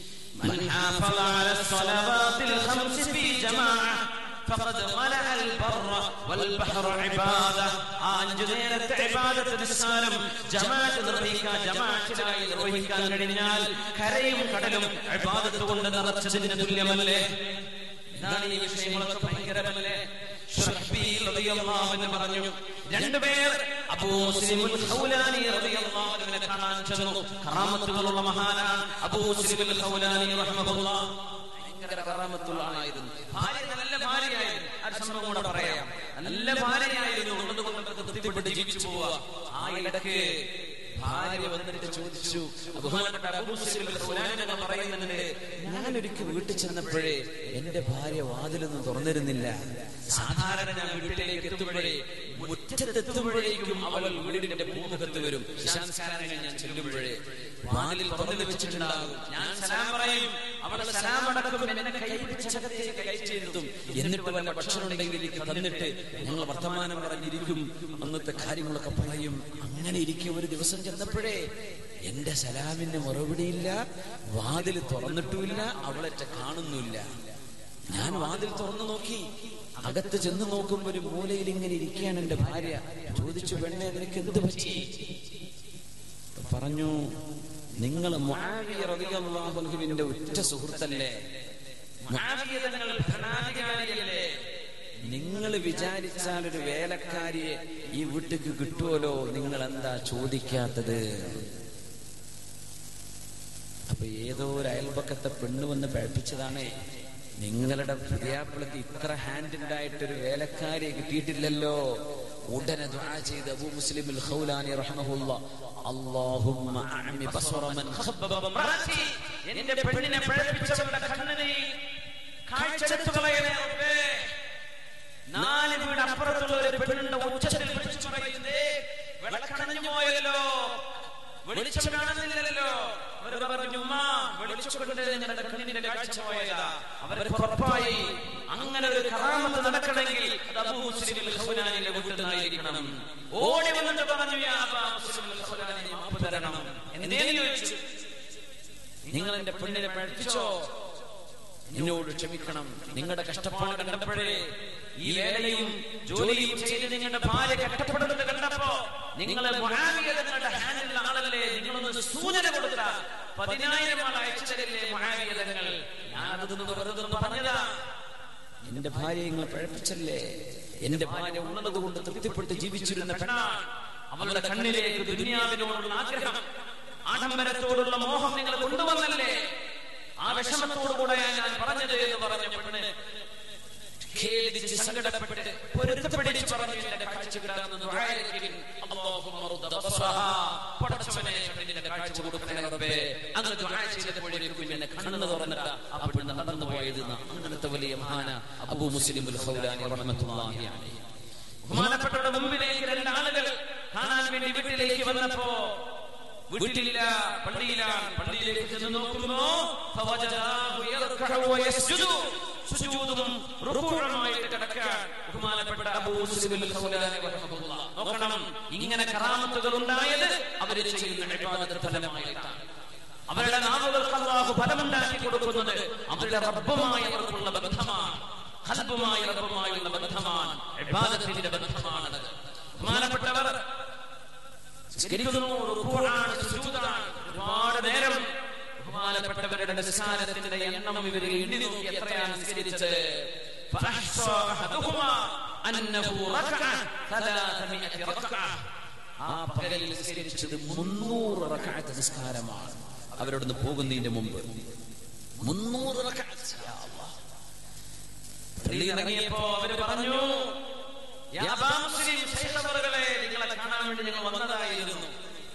من حافظ على الصلوات الخمس في جماعة فقد ملأ البر والبحر عبادة ആ അഞ്ചു നേരത്തെ ഇബാദത്ത് നിസ്സാരം ജമാഅത്ത് നിർവഹിക്കാൻ ജമാഅത്തിനായി നിർവഹിക്കാൻ കഴിഞ്ഞാൽ കരയും കടലും ഇബാദത്ത് കൊണ്ട് നിറച്ചതിന് തുല്യമല്ലേ ഇതാണ് ഈ വിഷയങ്ങളൊക്കെ ഭയങ്കരമല്ലേ ഷുറഹ്ബീൽ റളിയല്ലാഹു അൻഹു പറഞ്ഞു രണ്ടുപേർ അബൂ മുസ്ലിമുൽ ഖൗലാനി റളിയല്ലാഹു അൻഹുവിനെ കാണാൻ ചെന്നു കറാമത്തുകളുള്ള മഹാനാണ് അബൂ മുസ്ലിമുൽ ഖൗലാനി റഹ്മഹുല്ലാഹ് ഭയങ്കര കറാമത്തുള്ള ആളായിരുന്നു ഭാര്യ നല്ല ഭാര്യയായിരുന്നു ആ സംഭവം കൂടെ പറയാം നല്ല ഭാര്യയായിരുന്നു ഉള്ളത് കൊണ്ട് തൃപ്തിപ്പെട്ട് ജീവിച്ചു പോവുക ആ ഇടയ്ക്ക് ഭാര്യ വന്നിട്ട് ചോദിച്ചു ബഹുമാനപ്പെട്ട അബൂ മുസ്ലിം ഖൗലാനി പറയുന്നുണ്ട് ഞാൻ ഒരിക്കൽ വീട്ടിൽ ചെന്നപ്പോഴേ എന്റെ ഭാര്യ വാതിലൊന്നും തുറന്നിരുന്നില്ല സാധാരണ ഞാൻ വീട്ടിലേക്ക് എത്തുമ്പോഴേ മുറ്റത്തെത്തുമ്പോഴേക്കും അവൾ വീടിന്റെ പൂമുഖത്ത് വരും ശാസ്കാരം ഞാൻ ചെല്ലുമ്പോഴേ വാതിൽ തുറന്നു വെച്ചിട്ടുണ്ടാകും ഞാൻ സലാം പറയും അവൾ സലാം അടക്കും എന്നെ കൈപിടിച്ചകത്തേക്ക് കയറ്റിയിരുത്തും എന്നിട്ട് വല്ല ഭക്ഷണം ഉണ്ടെങ്കിൽ എനിക്ക് തന്നിട്ട് ഞങ്ങൾ വർത്തമാനം പറഞ്ഞിരിക്കും അന്നത്തെ കാര്യങ്ങളൊക്കെ പറയും അങ്ങനെ ഇരിക്കെ ഒരു ദിവസം ചെന്നപ്പോഴേ എന്റെ സലാമിന് മറുപടിയില്ല വാതിൽ തുറന്നിട്ടുമില്ല അവളെറ്റ കാണുന്നില്ല ഞാൻ വാതിൽ തുറന്നു നോക്കി അകത്ത് ചെന്ന് നോക്കുമ്പോ ഒരു മൂലയിൽ ഇങ്ങനെ ഇരിക്കുകയാണ് എന്റെ ഭാര്യ ചോദിച്ചു പെണ്ണെ നിനക്ക് എന്ത് പറ്റി അപ്പൊ പറഞ്ഞു നിങ്ങൾ മുആവിയ ഉറ്റ സുഹൃത്തല്ലേ മുആവിയ തങ്ങൾ ഭരണാധികാരിയല്ലേ നിങ്ങൾ വിചാരിച്ചാൽ ഒരു വേലക്കാരിയെ ഈ വീട്ടിക്ക് കിട്ടുമല്ലോ നിങ്ങൾ എന്താ ചോദിക്കാത്തത് അപ്പൊ ഏതോ ഒരു അയൽപക്കത്തെ പെണ്ണ് വന്ന് പഴപ്പിച്ചതാണേ നിങ്ങളുടെ പ്രിയാപ്പിളക്ക് ഇത്ര ഹാൻഡ് ഉണ്ടായിട്ടൊരു വേലക്കാരിയെ കിട്ടിയിട്ടില്ലല്ലോ ഉടനെ ദുആ ചെയ്ത് അബൂ മുസ്ലിം ഖൗലാനി റഹ്മഹുല്ലാ അല്ലാഹുമ്മ അഅമി ബസറ മൻ ഖബ്ബബ ബിംറഅതി എന്റെ പെണ്ണിനെ പഴപ്പിച്ചവരുടെ കണ്ണിനെ കാഴ്ചെടുത്തു കളയണേ റബ്ബേ നാല് വീട് അപ്പുറത്തുള്ള ഒരു പെണ്ണിന്റെ ഉച്ചത്തിൽ വിളിച്ചു പറയുന്നേ വിളക്കണഞ്ഞു പോയല്ലോ വെളിച്ചം കാണുന്നില്ലല്ലോ അവർ പറഞ്ഞു ഉമ്മ വെളിച്ചം കൊണ്ട് നിങ്ങളുടെ കണ്ണിന്റെ കാഴ്ച പോയതാ അവർ ഉറപ്പായി അങ്ങനെ ഒരു കറാമത്ത് നടക്കണമെങ്കിൽ അത് അബൂ മുസ്ലിം ഖൗലാനിന്റെ വീട്ടിൽ നിന്നായിരിക്കണം ഓടി വന്നിട്ട് പറഞ്ഞു യാ അബാ മുസ്ലിം ഖൗലാനി മാപ്പ് തരണം എന്തേലും ചോദിച്ചു നിങ്ങൾ എന്റെ പെണ്ണിനെ പഠിപ്പിച്ചോ എന്നോട് ക്ഷമിക്കണം നിങ്ങളുടെ കഷ്ടപ്പാട് കണ്ടപ്പോഴേ ഈ വേലയും ജോലിയും ചെയ്ത് നിങ്ങളുടെ ഭാര്യ കഷ്ടപ്പെടുന്നത് കണ്ടപ്പോ നിങ്ങളെ മുഹാവിയ നിങ്ങളുടെ ഹാൻഡിലുള്ള ആളല്ലേ നിങ്ങളൊന്ന് സൂചന കൊടുത്ത പതിനായിരം ആൾ അയച്ചു തരില്ലേ മുഹാവിയതങ്ങൾ ഞാനത് നിന്ന് വെറുതെ ഒന്ന് പറഞ്ഞതാ എന്റെ ഭാര്യ നിങ്ങൾ പഴപ്പിച്ചല്ലേ എന്റെ ഭാര്യ ഉള്ളത് കൊണ്ട് തൃപ്തിപ്പെട്ട് ജീവിച്ചിരുന്ന പെണ്ണാണ് അവളുടെ കണ്ണിലേക്ക് ദുനിയാവിനോടുള്ള ആഗ്രഹം ആഡംബരത്തോടുള്ള മോഹം നിങ്ങൾ കൊണ്ടുവന്നല്ലേ ആ വിഷമത്തോടുകൂടെ ഞാൻ പറഞ്ഞത് എന്ന് പറഞ്ഞ പെണ്ണ് ഖേദിച്ച് സങ്കടപ്പെട്ട് പൊരുത്തപ്പെടിച്ച് പറഞ്ഞു എന്റെ കാഴ്ച കിട്ടാമെന്ന് ദുആയിരിക്കും. അല്ലാഹുമ്മ റുദ്ദ ബസ്റഹാ. പടച്ചവനെ പെണ്ണിന്റെ കാഴ്ച കൊടുക്കണേ റബ്ബേ. അങ്ങ് ദുആ ചെയ്തപ്പോഴേക്കും എന്നെ കണ്ണ് തുറന്നിട്ട് ആ പെണ്ണ് നടന്നു പോയത് ന്ന് അങ്ങനത്തെ വലിയ മഹാന അബൂ മുസ്ലിം ഉൽ ഖൗലാനി റഹ്മത്തുള്ളാഹി അലൈഹി ബഹുമാനപ്പെട്ടവരുടെ മുമ്പിലേക്ക് രണ്ടാളുകൾ കാണാൻ വേണ്ടി വീട്ടിലേക്ക് വന്നപ്പോ വീട്ടിലില്ല പള്ളിയിലാണ് പള്ളിയിലേക്ക് ചെന്ന് നോക്കുമ്പോ ഫവജദാഹു യർക്കഉ വയസ്ജുദു സുജൂദും റുകൂഉമായിട്ട് കിടക്കാൻ ബഹുമാനപ്പെട്ട അബൂ മുസ്ലിം അൽ ഖൗലാനി റഹ്മത്തുള്ളാഹ് നോക്കണം ഇങ്ങനെ കറാമത്തുകൾ ഉണ്ടായത് അവർ ചെയ്യുന്ന ഇബാദത്ത് ഫലമായിട്ടാണ് അവരുടെ നാവുകൾക്ക് അല്ലാഹു ഫലമുണ്ടാക്കി കൊടുക്കുന്നത് അവരുടെ റബ്ബുമായി അവർക്കുള്ള ബന്ധമാണ് ഖൽബുമായി റബ്ബുമായുള്ള ബന്ധമാണ് ഇബാദത്തിന്റെ ബന്ധമാണത് ബഹുമാനപ്പെട്ടവർ നിസ്കരിക്കുന്നു, റുക്കൂആണ്, സുജൂദാണ്. ഒരുപാട് നേരം ബഹുമാനപ്പെട്ടവരുടെ നിസ്കാരത്തിന്റെ എണ്ണം ഇവർ എണ്ണി നോക്കി എത്രയാണ് നിസ്കരിച്ചത് فأحصى أحدهما أنه ركع ثلاثمائة ركعة ആ പകലിൽ നിസ്കരിച്ചത് മുന്നൂറ് റക്അത്ത് നിസ്കാരമാണ് അവരോടൊന്ന് പോകുന്നതിന്റെ മുമ്പ് മുന്നൂറ് റക്അത്ത് യാ അല്ലാഹ്. പള്ളിയിൽ ഇറങ്ങിയപ്പോ അവര് പറഞ്ഞു "യാ അബാ മുസ്ലിം ശൈഖവറുകളെ, നിങ്ങളെ കാണാൻ വേണ്ടി ഞങ്ങൾ വന്നതായിരുന്നു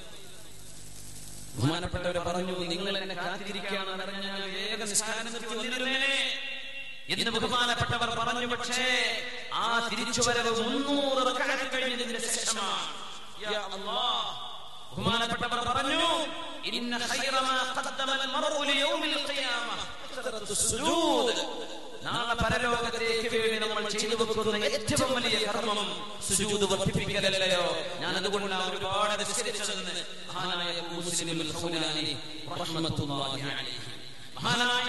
ബഹുമാനപ്പെട്ടവര് പറഞ്ഞു നിങ്ങൾ എന്നെ കാത്തിരിക്കുകയാണെന്ന് അറിഞ്ഞാൽ വേഗം നിസ്കാരം നിർത്തി വന്നിരുന്നേനെ എന്ന് ബഹുമാനപ്പെട്ടവർ പറഞ്ഞു പക്ഷേ ആ തിരിച്ചുവരവ് മുന്നൂറ് റക്അത്ത് കഴിഞ്ഞതിന്റെ ശേഷമാണ് യാ അല്ലാഹ്. ബഹുമാനപ്പെട്ടവർ പറഞ്ഞു ഇന്ന ഖൈറ മാ ഖദ്ദമ അൽ മർഉ ലിയൗമിൽ ഖിയാമ കസറത്തു സുജൂദ് നാളെ പരലോകത്തേക്ക് വേണ്ടി നമ്മൾ ചെയ്തു വെക്കുന്ന ഏറ്റവും വലിയ കർമ്മം സുജൂദ് വർദ്ധിപ്പിക്കലല്ലയോ ഞാൻ അതുകൊണ്ടാണ് ഒരുപാട് നിസ്കരിച്ചതെന്ന് മഹാനായ അബൂ മുസ്ലിം അൽ ഖൗലാനി റഹ്മത്തുള്ളാഹി അലൈഹി മഹാനായ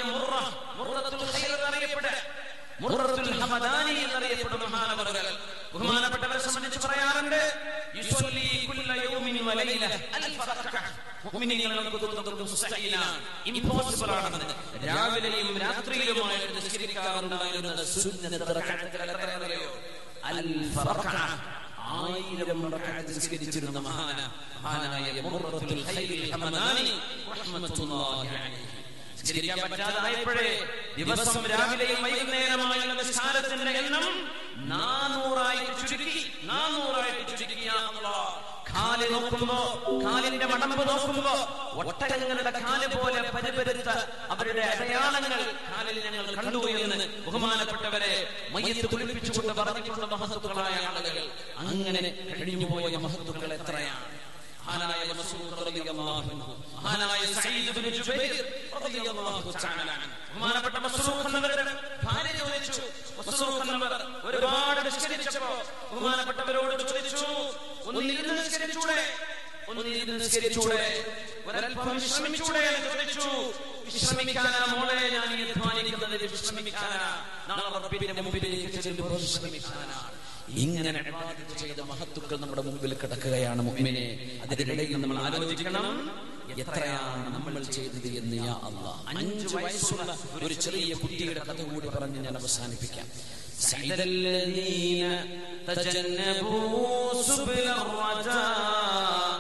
മഹാനവറുകൾ ബഹുമാനപ്പെട്ടവരെ സംബന്ധിച്ച് പറയാറുണ്ട് യുസല്ലി കുല്ല യൗമിൻ വലൈല അൽഫ റക്അ. മുഅ്മിനീങ്ങളെ നമുക്ക് തോന്നുന്നത് മുസ്തഹീലാണ് ഇംപോസിബിൾ ആണെന്ന് രാവിലെയും രാത്രിയിലുമായി നിസ്കരിക്കാറുണ്ടായിരുന്നത് സുന്നത്ത് റക്അത്തുകൾ എത്രയാണെന്നറിയോ അൽഫ റക്അ. ആയിരം റക്അത്ത് നിസ്കരിച്ചിരുന്ന മഹാന മഹാനായ മുറത്തുൽ ഖൈറിൽ ഹമദാനി റഹ്മത്തുള്ളാഹി അലൈഹി നിസ്കരിക്കാൻ പറ്റാതായപ്പോഴേ ദിവസം രാവിലെയും വൈകുന്നേരമായുള്ള നിസ്കാരത്തിന്റെ എണ്ണം നാനൂറായിട്ട് ചുരുക്കി നാനൂറായിട്ട് ചുരുക്കി യാ അല്ലാഹ്. കാല് നോക്കുമ്പോ കാലിന്റെ മടമ്പ് നോക്കുമ്പോ ഒട്ടകങ്ങളുടെ കാല് പോലെ പരിപരുത്ത അവരുടെ അടയാളങ്ങൾ കാലിൽ ഞങ്ങൾ കണ്ടു എന്ന് ബഹുമാനപ്പെട്ടവരെ മയ്യത്ത് കുളിപ്പിച്ചുകൊണ്ട് പറഞ്ഞിട്ടുള്ള മഹത്തുക്കളായ ആളുകൾ അങ്ങനെ കഴിഞ്ഞുപോയ മഹത്തുക്കൾ എത്രയാണ് മഹാനായ മസ്ഊദ് റളിയല്ലാഹു അൻഹു മഹാനായ സഈദ് ഇബ്നു ജുബൈർ റളിയല്ലാഹു തആല അൻഹു ബഹുമാനപ്പെട്ട മസ്റൂഖ് എന്നവരുടെ ഭാര്യ ചോദിച്ചു മസ്റൂഖ് എന്നവർ ഒരുപാട് നിസ്കരിച്ചപ്പോ ബഹുമാനപ്പെട്ടവരോട് ചോദിച്ചു ഒന്നിരുന്ന് നിസ്കരിച്ചൂടെ ഒന്നിരുന്ന് നിസ്കരിച്ചൂടെ ഒരൽപ്പം വിശ്രമിച്ചൂടെ എന്ന് ചോദിച്ചു വിശ്രമിക്കാനാ മോളെ ഞാൻ ഈ അധ്വാനിക്കുന്നത് വിശ്രമിക്കാനാ നാളെ റബ്ബിന്റെ മുമ്പിലേക്ക് ചെല്ലുമ്പോൾ വിശ്രമിക്കാനാണ് ഇങ്ങനെ ഇബാദത്ത് ചെയ്ത മഹത്തുക്കൾ നമ്മുടെ മുമ്പിൽ കിടക്കുകയാണ് മുഅ്മിനെ അതിനിടയിൽ നമ്മൾ ആലോചിക്കണം എത്രയാണ് നമ്മൾ ചെയ്തത് എന്ന് യാ അല്ലാഹ് അഞ്ചു വയസ്സുള്ള ഒരു ചെറിയ കുട്ടിയുടെ കഥ കൂടി പറഞ്ഞ് ഞാൻ അവസാനിപ്പിക്കാം سعد الذين تجنبوا سبل الرجاء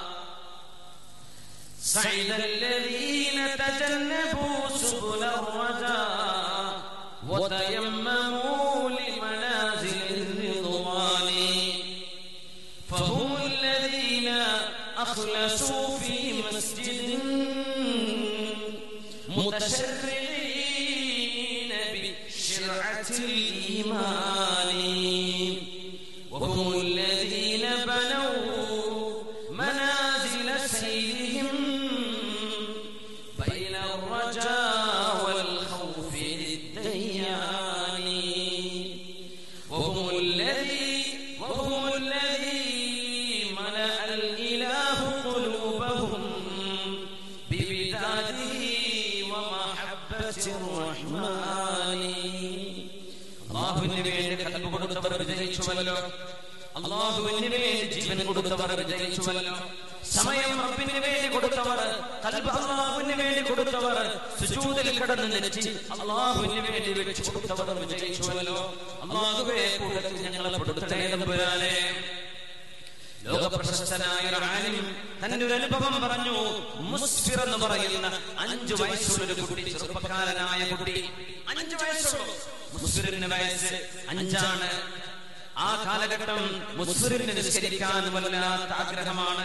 سعد الذين تجنبوا سبل الرجاء وتيمموا لمنازل الرضوان فهم الذين أخلصوا في مسجد متشرعين بشرعة الإيمان وهم الذين بنوا منازل سيرهم بين الرجاء والخوف للديان وهم الذي وهم الذي ملأ الإله قلوبهم بوداده ومحبة الرحمن അള്ളാഹുവിന് വേണ്ടി കൽബ് കൊടുത്തവർ വിജയിച്ചുവല്ലോ അള്ളാഹുവിന് വേണ്ടി ജീവൻ കൊടുത്തവർ വിജയിച്ചുവല്ലോ സമയം റബ്ബിന് വേണ്ടി കൊടുത്തവർ കൽബ് അള്ളാഹുവിന് വേണ്ടി കൊടുത്തവർ സുജൂദിൽ കിടന്ന് നെറ്റി അള്ളാഹുവിന് വേണ്ടി വെച്ച് കൊടുത്തവർ വിജയിച്ചുവല്ലോ അള്ളാഹുവെ കൂട്ടത്തിൽ ഞങ്ങളെ കൊടുത്തേ തമ്പുരാനെ ലോക പ്രശസ്തനായ ഒരു ആലിം തന്റെ ഒരു അനുഭവം പറഞ്ഞു മുസ്ഫിർ എന്ന് പറയുന്ന അഞ്ചു വയസ്സുള്ള ഒരു കുട്ടി ചെറുപ്പക്കാരനായ കുട്ടി അഞ്ചു വയസ്സുള്ളൂ മുസ്ഫിറിന് വയസ്സ് അഞ്ചാണ് ആ കാലഘട്ടം മുസ്ഫിറിന് നിസ്കരിക്കാൻ വല്ലാത്ത ആഗ്രഹമാണ്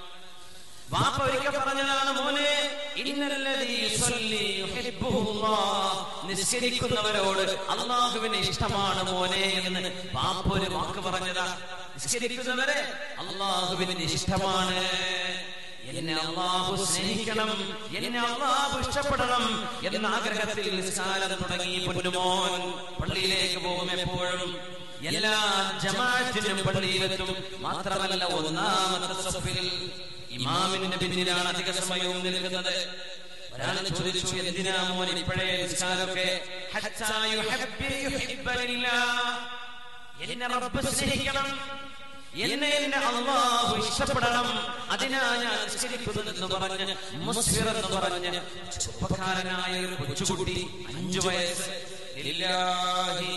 വാപ്പ ഒരിക്കൽ പറഞ്ഞതാണ് മോനെ ഇന്നല്ലദീ യുസല്ലി യുഹിബ്ബുഹുല്ലാഹ്. നിസ്കരിക്കുന്നവരോട് അള്ളാഹുവിന് ഇഷ്ടമാണ് മോനെ എന്ന് വാപ്പ ഒരു വാക്ക് പറഞ്ഞതാ നിസ്കരിക്കുന്നവരെ അള്ളാഹുവിന് ഇഷ്ടമാണ് എന്നെ അള്ളാഹു സ്നേഹിക്കണം എന്നെ അള്ളാഹു ഇഷ്ടപ്പെടണം എന്ന ആഗ്രഹത്തിൽ നിസ്കാരം തുടങ്ങി പൊന്നുമോൻ പള്ളിയിലേക്ക് പോകും എപ്പോഴും എല്ലാ ജമാഅത്തിനും പള്ളിയിലെത്തും മാത്രമല്ല ഒന്നാമത്തെ സഫിൽ ഇമാമിന്റെ പിന്നിലാണ് അധിക സമയവും നിൽക്കുന്നത് ഒരാൾ ചോദിച്ചു എന്തിനാ മോൻ ഇപ്പോഴേ നിസ്കാരമൊക്കെ ഹത്താ യുഹബ്ബി യുഹിബ്ബനില്ലാഹ്. എന്നെ റബ്ബ് സ്നേഹിക്കണം എന്നെ എന്റെ അള്ളാഹു ഇഷ്ടപ്പെടണം അതിനാ ഞാൻ നിസ്കരിക്കുന്നത് എന്ന് പറഞ്ഞ് മുസ്ഫിർ എന്ന് പറഞ്ഞ് ചെറുപ്പക്കാരനായ ഒരു കൊച്ചുകുട്ടി അഞ്ചു വയസ്സ് ലില്ലാഹി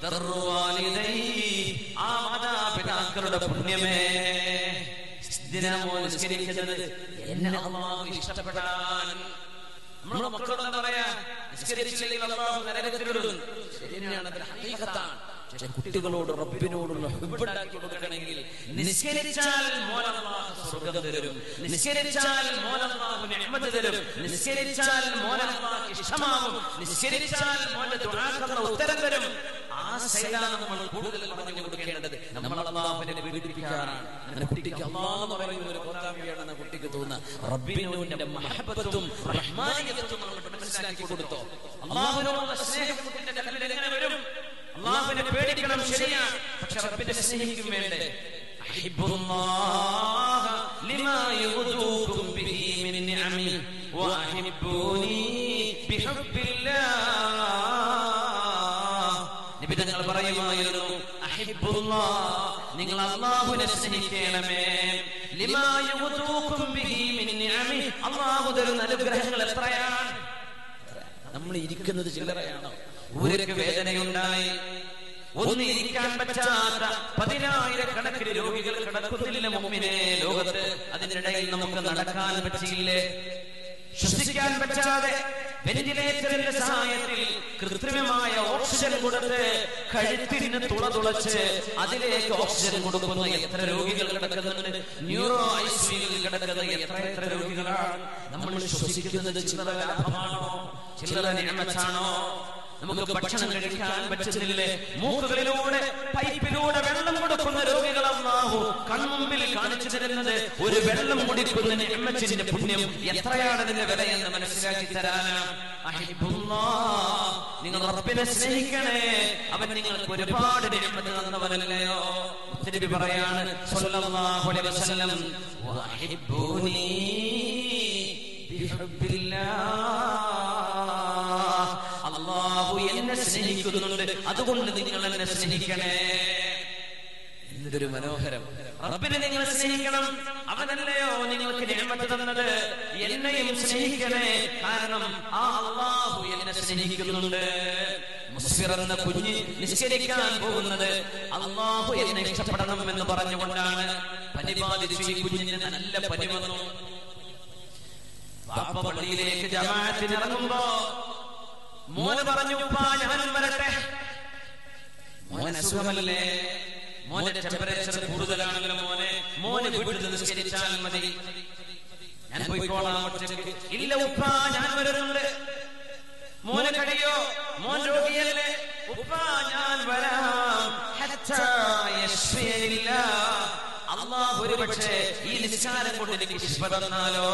ദർവാലിദൈ. ആ മാതാപിതാക്കളുടെ പുണ്യമേ എന്തിനാ മോൻ നിസ്കരിക്കുന്നത് എന്നെ അള്ളാഹു ഇഷ്ടപ്പെടാൻ നമ്മുടെ മക്കളോട് എന്താ പറയാ നിസ്കരിച്ചില്ലെങ്കിൽ അള്ളാഹു നരകത്തിലിടും ശരിയാണ് അതിൽ ഹഖീഖത്താണ് പക്ഷേ കുട്ടികളോട് റബ്ബിനോടുള്ള ഹുബ്ബുണ്ടാക്കി കൊടുക്കണമെങ്കിൽ നിസ്കരിച്ചാൽ മോൻ അള്ളാഹു സ്വർഗ്ഗം തരും നിസ്കരിച്ചാൽ മോൻ അള്ളാഹു നിഅമത്ത് തരും നിസ്കരിച്ചാൽ മോൻ അള്ളാഹു ഇഷ്ടമാവും നിസ്കരിച്ചാൽ മോന്റെ ദുആക്കള്ള ഉത്തരം തരും ആ സൈലാണ് നമ്മൾ കൂടുതൽ പറഞ്ഞു കൊടുക്കേണ്ടത് നമ്മൾ അള്ളാഹുവിനെ പീഡിപ്പിക്കാറാണ് അങ്ങനെ കുട്ടിക്ക് അള്ളാഹ് എന്ന് പറയുന്ന ഒരു കോത്താവിയാണെന്ന് കുട്ടിക്ക് തോന്നുന്ന റബ്ബിനോന്റെ മഹബത്തും റഹ്മാനിയത്തും നമ്മൾ മനസ്സിലാക്കി കൊടുത്തോ അള്ളാഹുവിനോടുള്ള സ്നേഹം കുട്ടിന്റെ കല്ലിൽ എങ്ങനെ വരും അള്ളാഹുവിനെ പേടിക്കണം ശരിയാണ് പക്ഷെ റബ്ബിനെ സ്നേഹിക്കും വേണ്ടേ أحب الله لما يغدوكم به من نعمه وأحبوني بحب الله നബി തങ്ങൾ പറയുമായിരുന്നു അഹിബ്ബുല്ലാ നിങ്ങൾ അള്ളാഹുവിനെ സ്നേഹിക്കണമേ ലിമാ യുഗ്തൂകും ബിഹി മിൻ നിഅമി അള്ളാഹു തരുന്ന അനുഗ്രഹങ്ങൾ എത്രയാണ് നമ്മൾ ഇരിക്കുന്നത് ചില്ലറയാണോ ഊരക്ക് വേദനയുണ്ടായി ഒന്ന് ഇരിക്കാൻ പറ്റാത്ത പതിനായിരക്കണക്കിന് രോഗികൾ കിടക്കുന്നില്ല മുമ്പിനെ ലോകത്ത് അതിനിടയിൽ നമുക്ക് നടക്കാൻ പറ്റിയില്ലേ ശ്വസിക്കാൻ പറ്റാതെ വെന്റിലേറ്ററിന്റെ സഹായത്തിൽ കൃത്രിമമായ ഓക്സിജൻ കൊടുത്ത് കഴുത്തിന് തുള തുളച്ച് അതിലേക്ക് ഓക്സിജൻ കൊടുക്കുന്ന എത്ര രോഗികൾ കിടക്കുന്നുണ്ട് ന്യൂറോ ഐസിയുയിൽ കിടക്കുന്ന എത്ര എത്ര രോഗികളാണ് നമ്മൾ ശ്വസിക്കുന്നത് ചില്ലറ ലാഭമാണോ ചില്ലറ നിയമച്ചാണോ നമുക്ക് ഭക്ഷണം കഴിക്കാൻ പറ്റുന്നില്ലേ മൂക്കുകളിലൂടെ പൈപ്പിലൂടെ വെള്ളം കൊടുക്കുന്ന രോഗികൾ അള്ളാഹു കൺമുമ്പിൽ കാണിച്ചു തരുന്നത് ഒരു വെള്ളം കുടിക്കുന്ന നിയമച്ചിന്റെ പുണ്യം എത്രയാണ് അതിന്റെ വില എന്ന് മനസ്സിലാക്കി തരാനാണ് നിങ്ങൾ റബ്ബിനെ സ്നേഹിക്കണേ അവൻ നിങ്ങൾക്ക് ഒരുപാട് നിയമത്ത് തന്നവനല്ലയോ തിരുവി പറയാണ് സ്വല്ലല്ലാഹു അലൈഹി വസല്ലം വഹിബ്ബൂനി ബിഹുബ്ബില്ലാഹ് അള്ളാഹു എന്നെ സ്നേഹിക്കുന്നുണ്ട് അതുകൊണ്ട് നിങ്ങൾ എന്നെ സ്നേഹിക്കണേ എന്തൊരു മനോഹരം റബ്ബിനെ നിങ്ങൾ സ്നേഹിക്കണം അവനല്ലയോ നിങ്ങൾക്ക് നിയമത്ത് തന്നത് എന്നെയും സ്നേഹിക്കണേ കാരണം ആ അള്ളാഹു എന്നെ സ്നേഹിക്കുന്നുണ്ട് മുസ്ഫിർ എന്ന കുഞ്ഞ് നിസ്കരിക്കാൻ പോകുന്നത് അള്ളാഹു എന്നെ ഇഷ്ടപ്പെടണം എന്ന് പറഞ്ഞുകൊണ്ടാണ് പനി ബാധിച്ചു ഈ കുഞ്ഞിന് നല്ല പനി വന്നു വാപ്പ പള്ളിയിലേക്ക് ജമാഅത്തിന് ഇറങ്ങുമ്പോ മോന് പറഞ്ഞു ഉപ്പാ ഞാനും വരട്ടെ മോൻ അസുഖമല്ലേ മോന്റെ ടെമ്പറേച്ചർ കൂടുതലാണെങ്കിലും മോനെ മോന് വീട്ടിൽ നിന്ന് നിസ്കരിച്ചാൽ മതി ഞാൻ പോയിക്കോളാം ഒറ്റയ്ക്ക് ഇല്ല ഉപ്പ ഞാൻ വരുന്നുണ്ട് മോനെ കടിയോ മോൻ രോഗിയല്ലേ ഉപ്പ ഞാൻ വരാം ഹത്താ യശ്ഫിയനില്ലാ. അള്ളാഹു ഒരു പക്ഷേ ഈ നിസ്കാരം കൊണ്ട് എനിക്ക് ശിഫ തന്നാലോ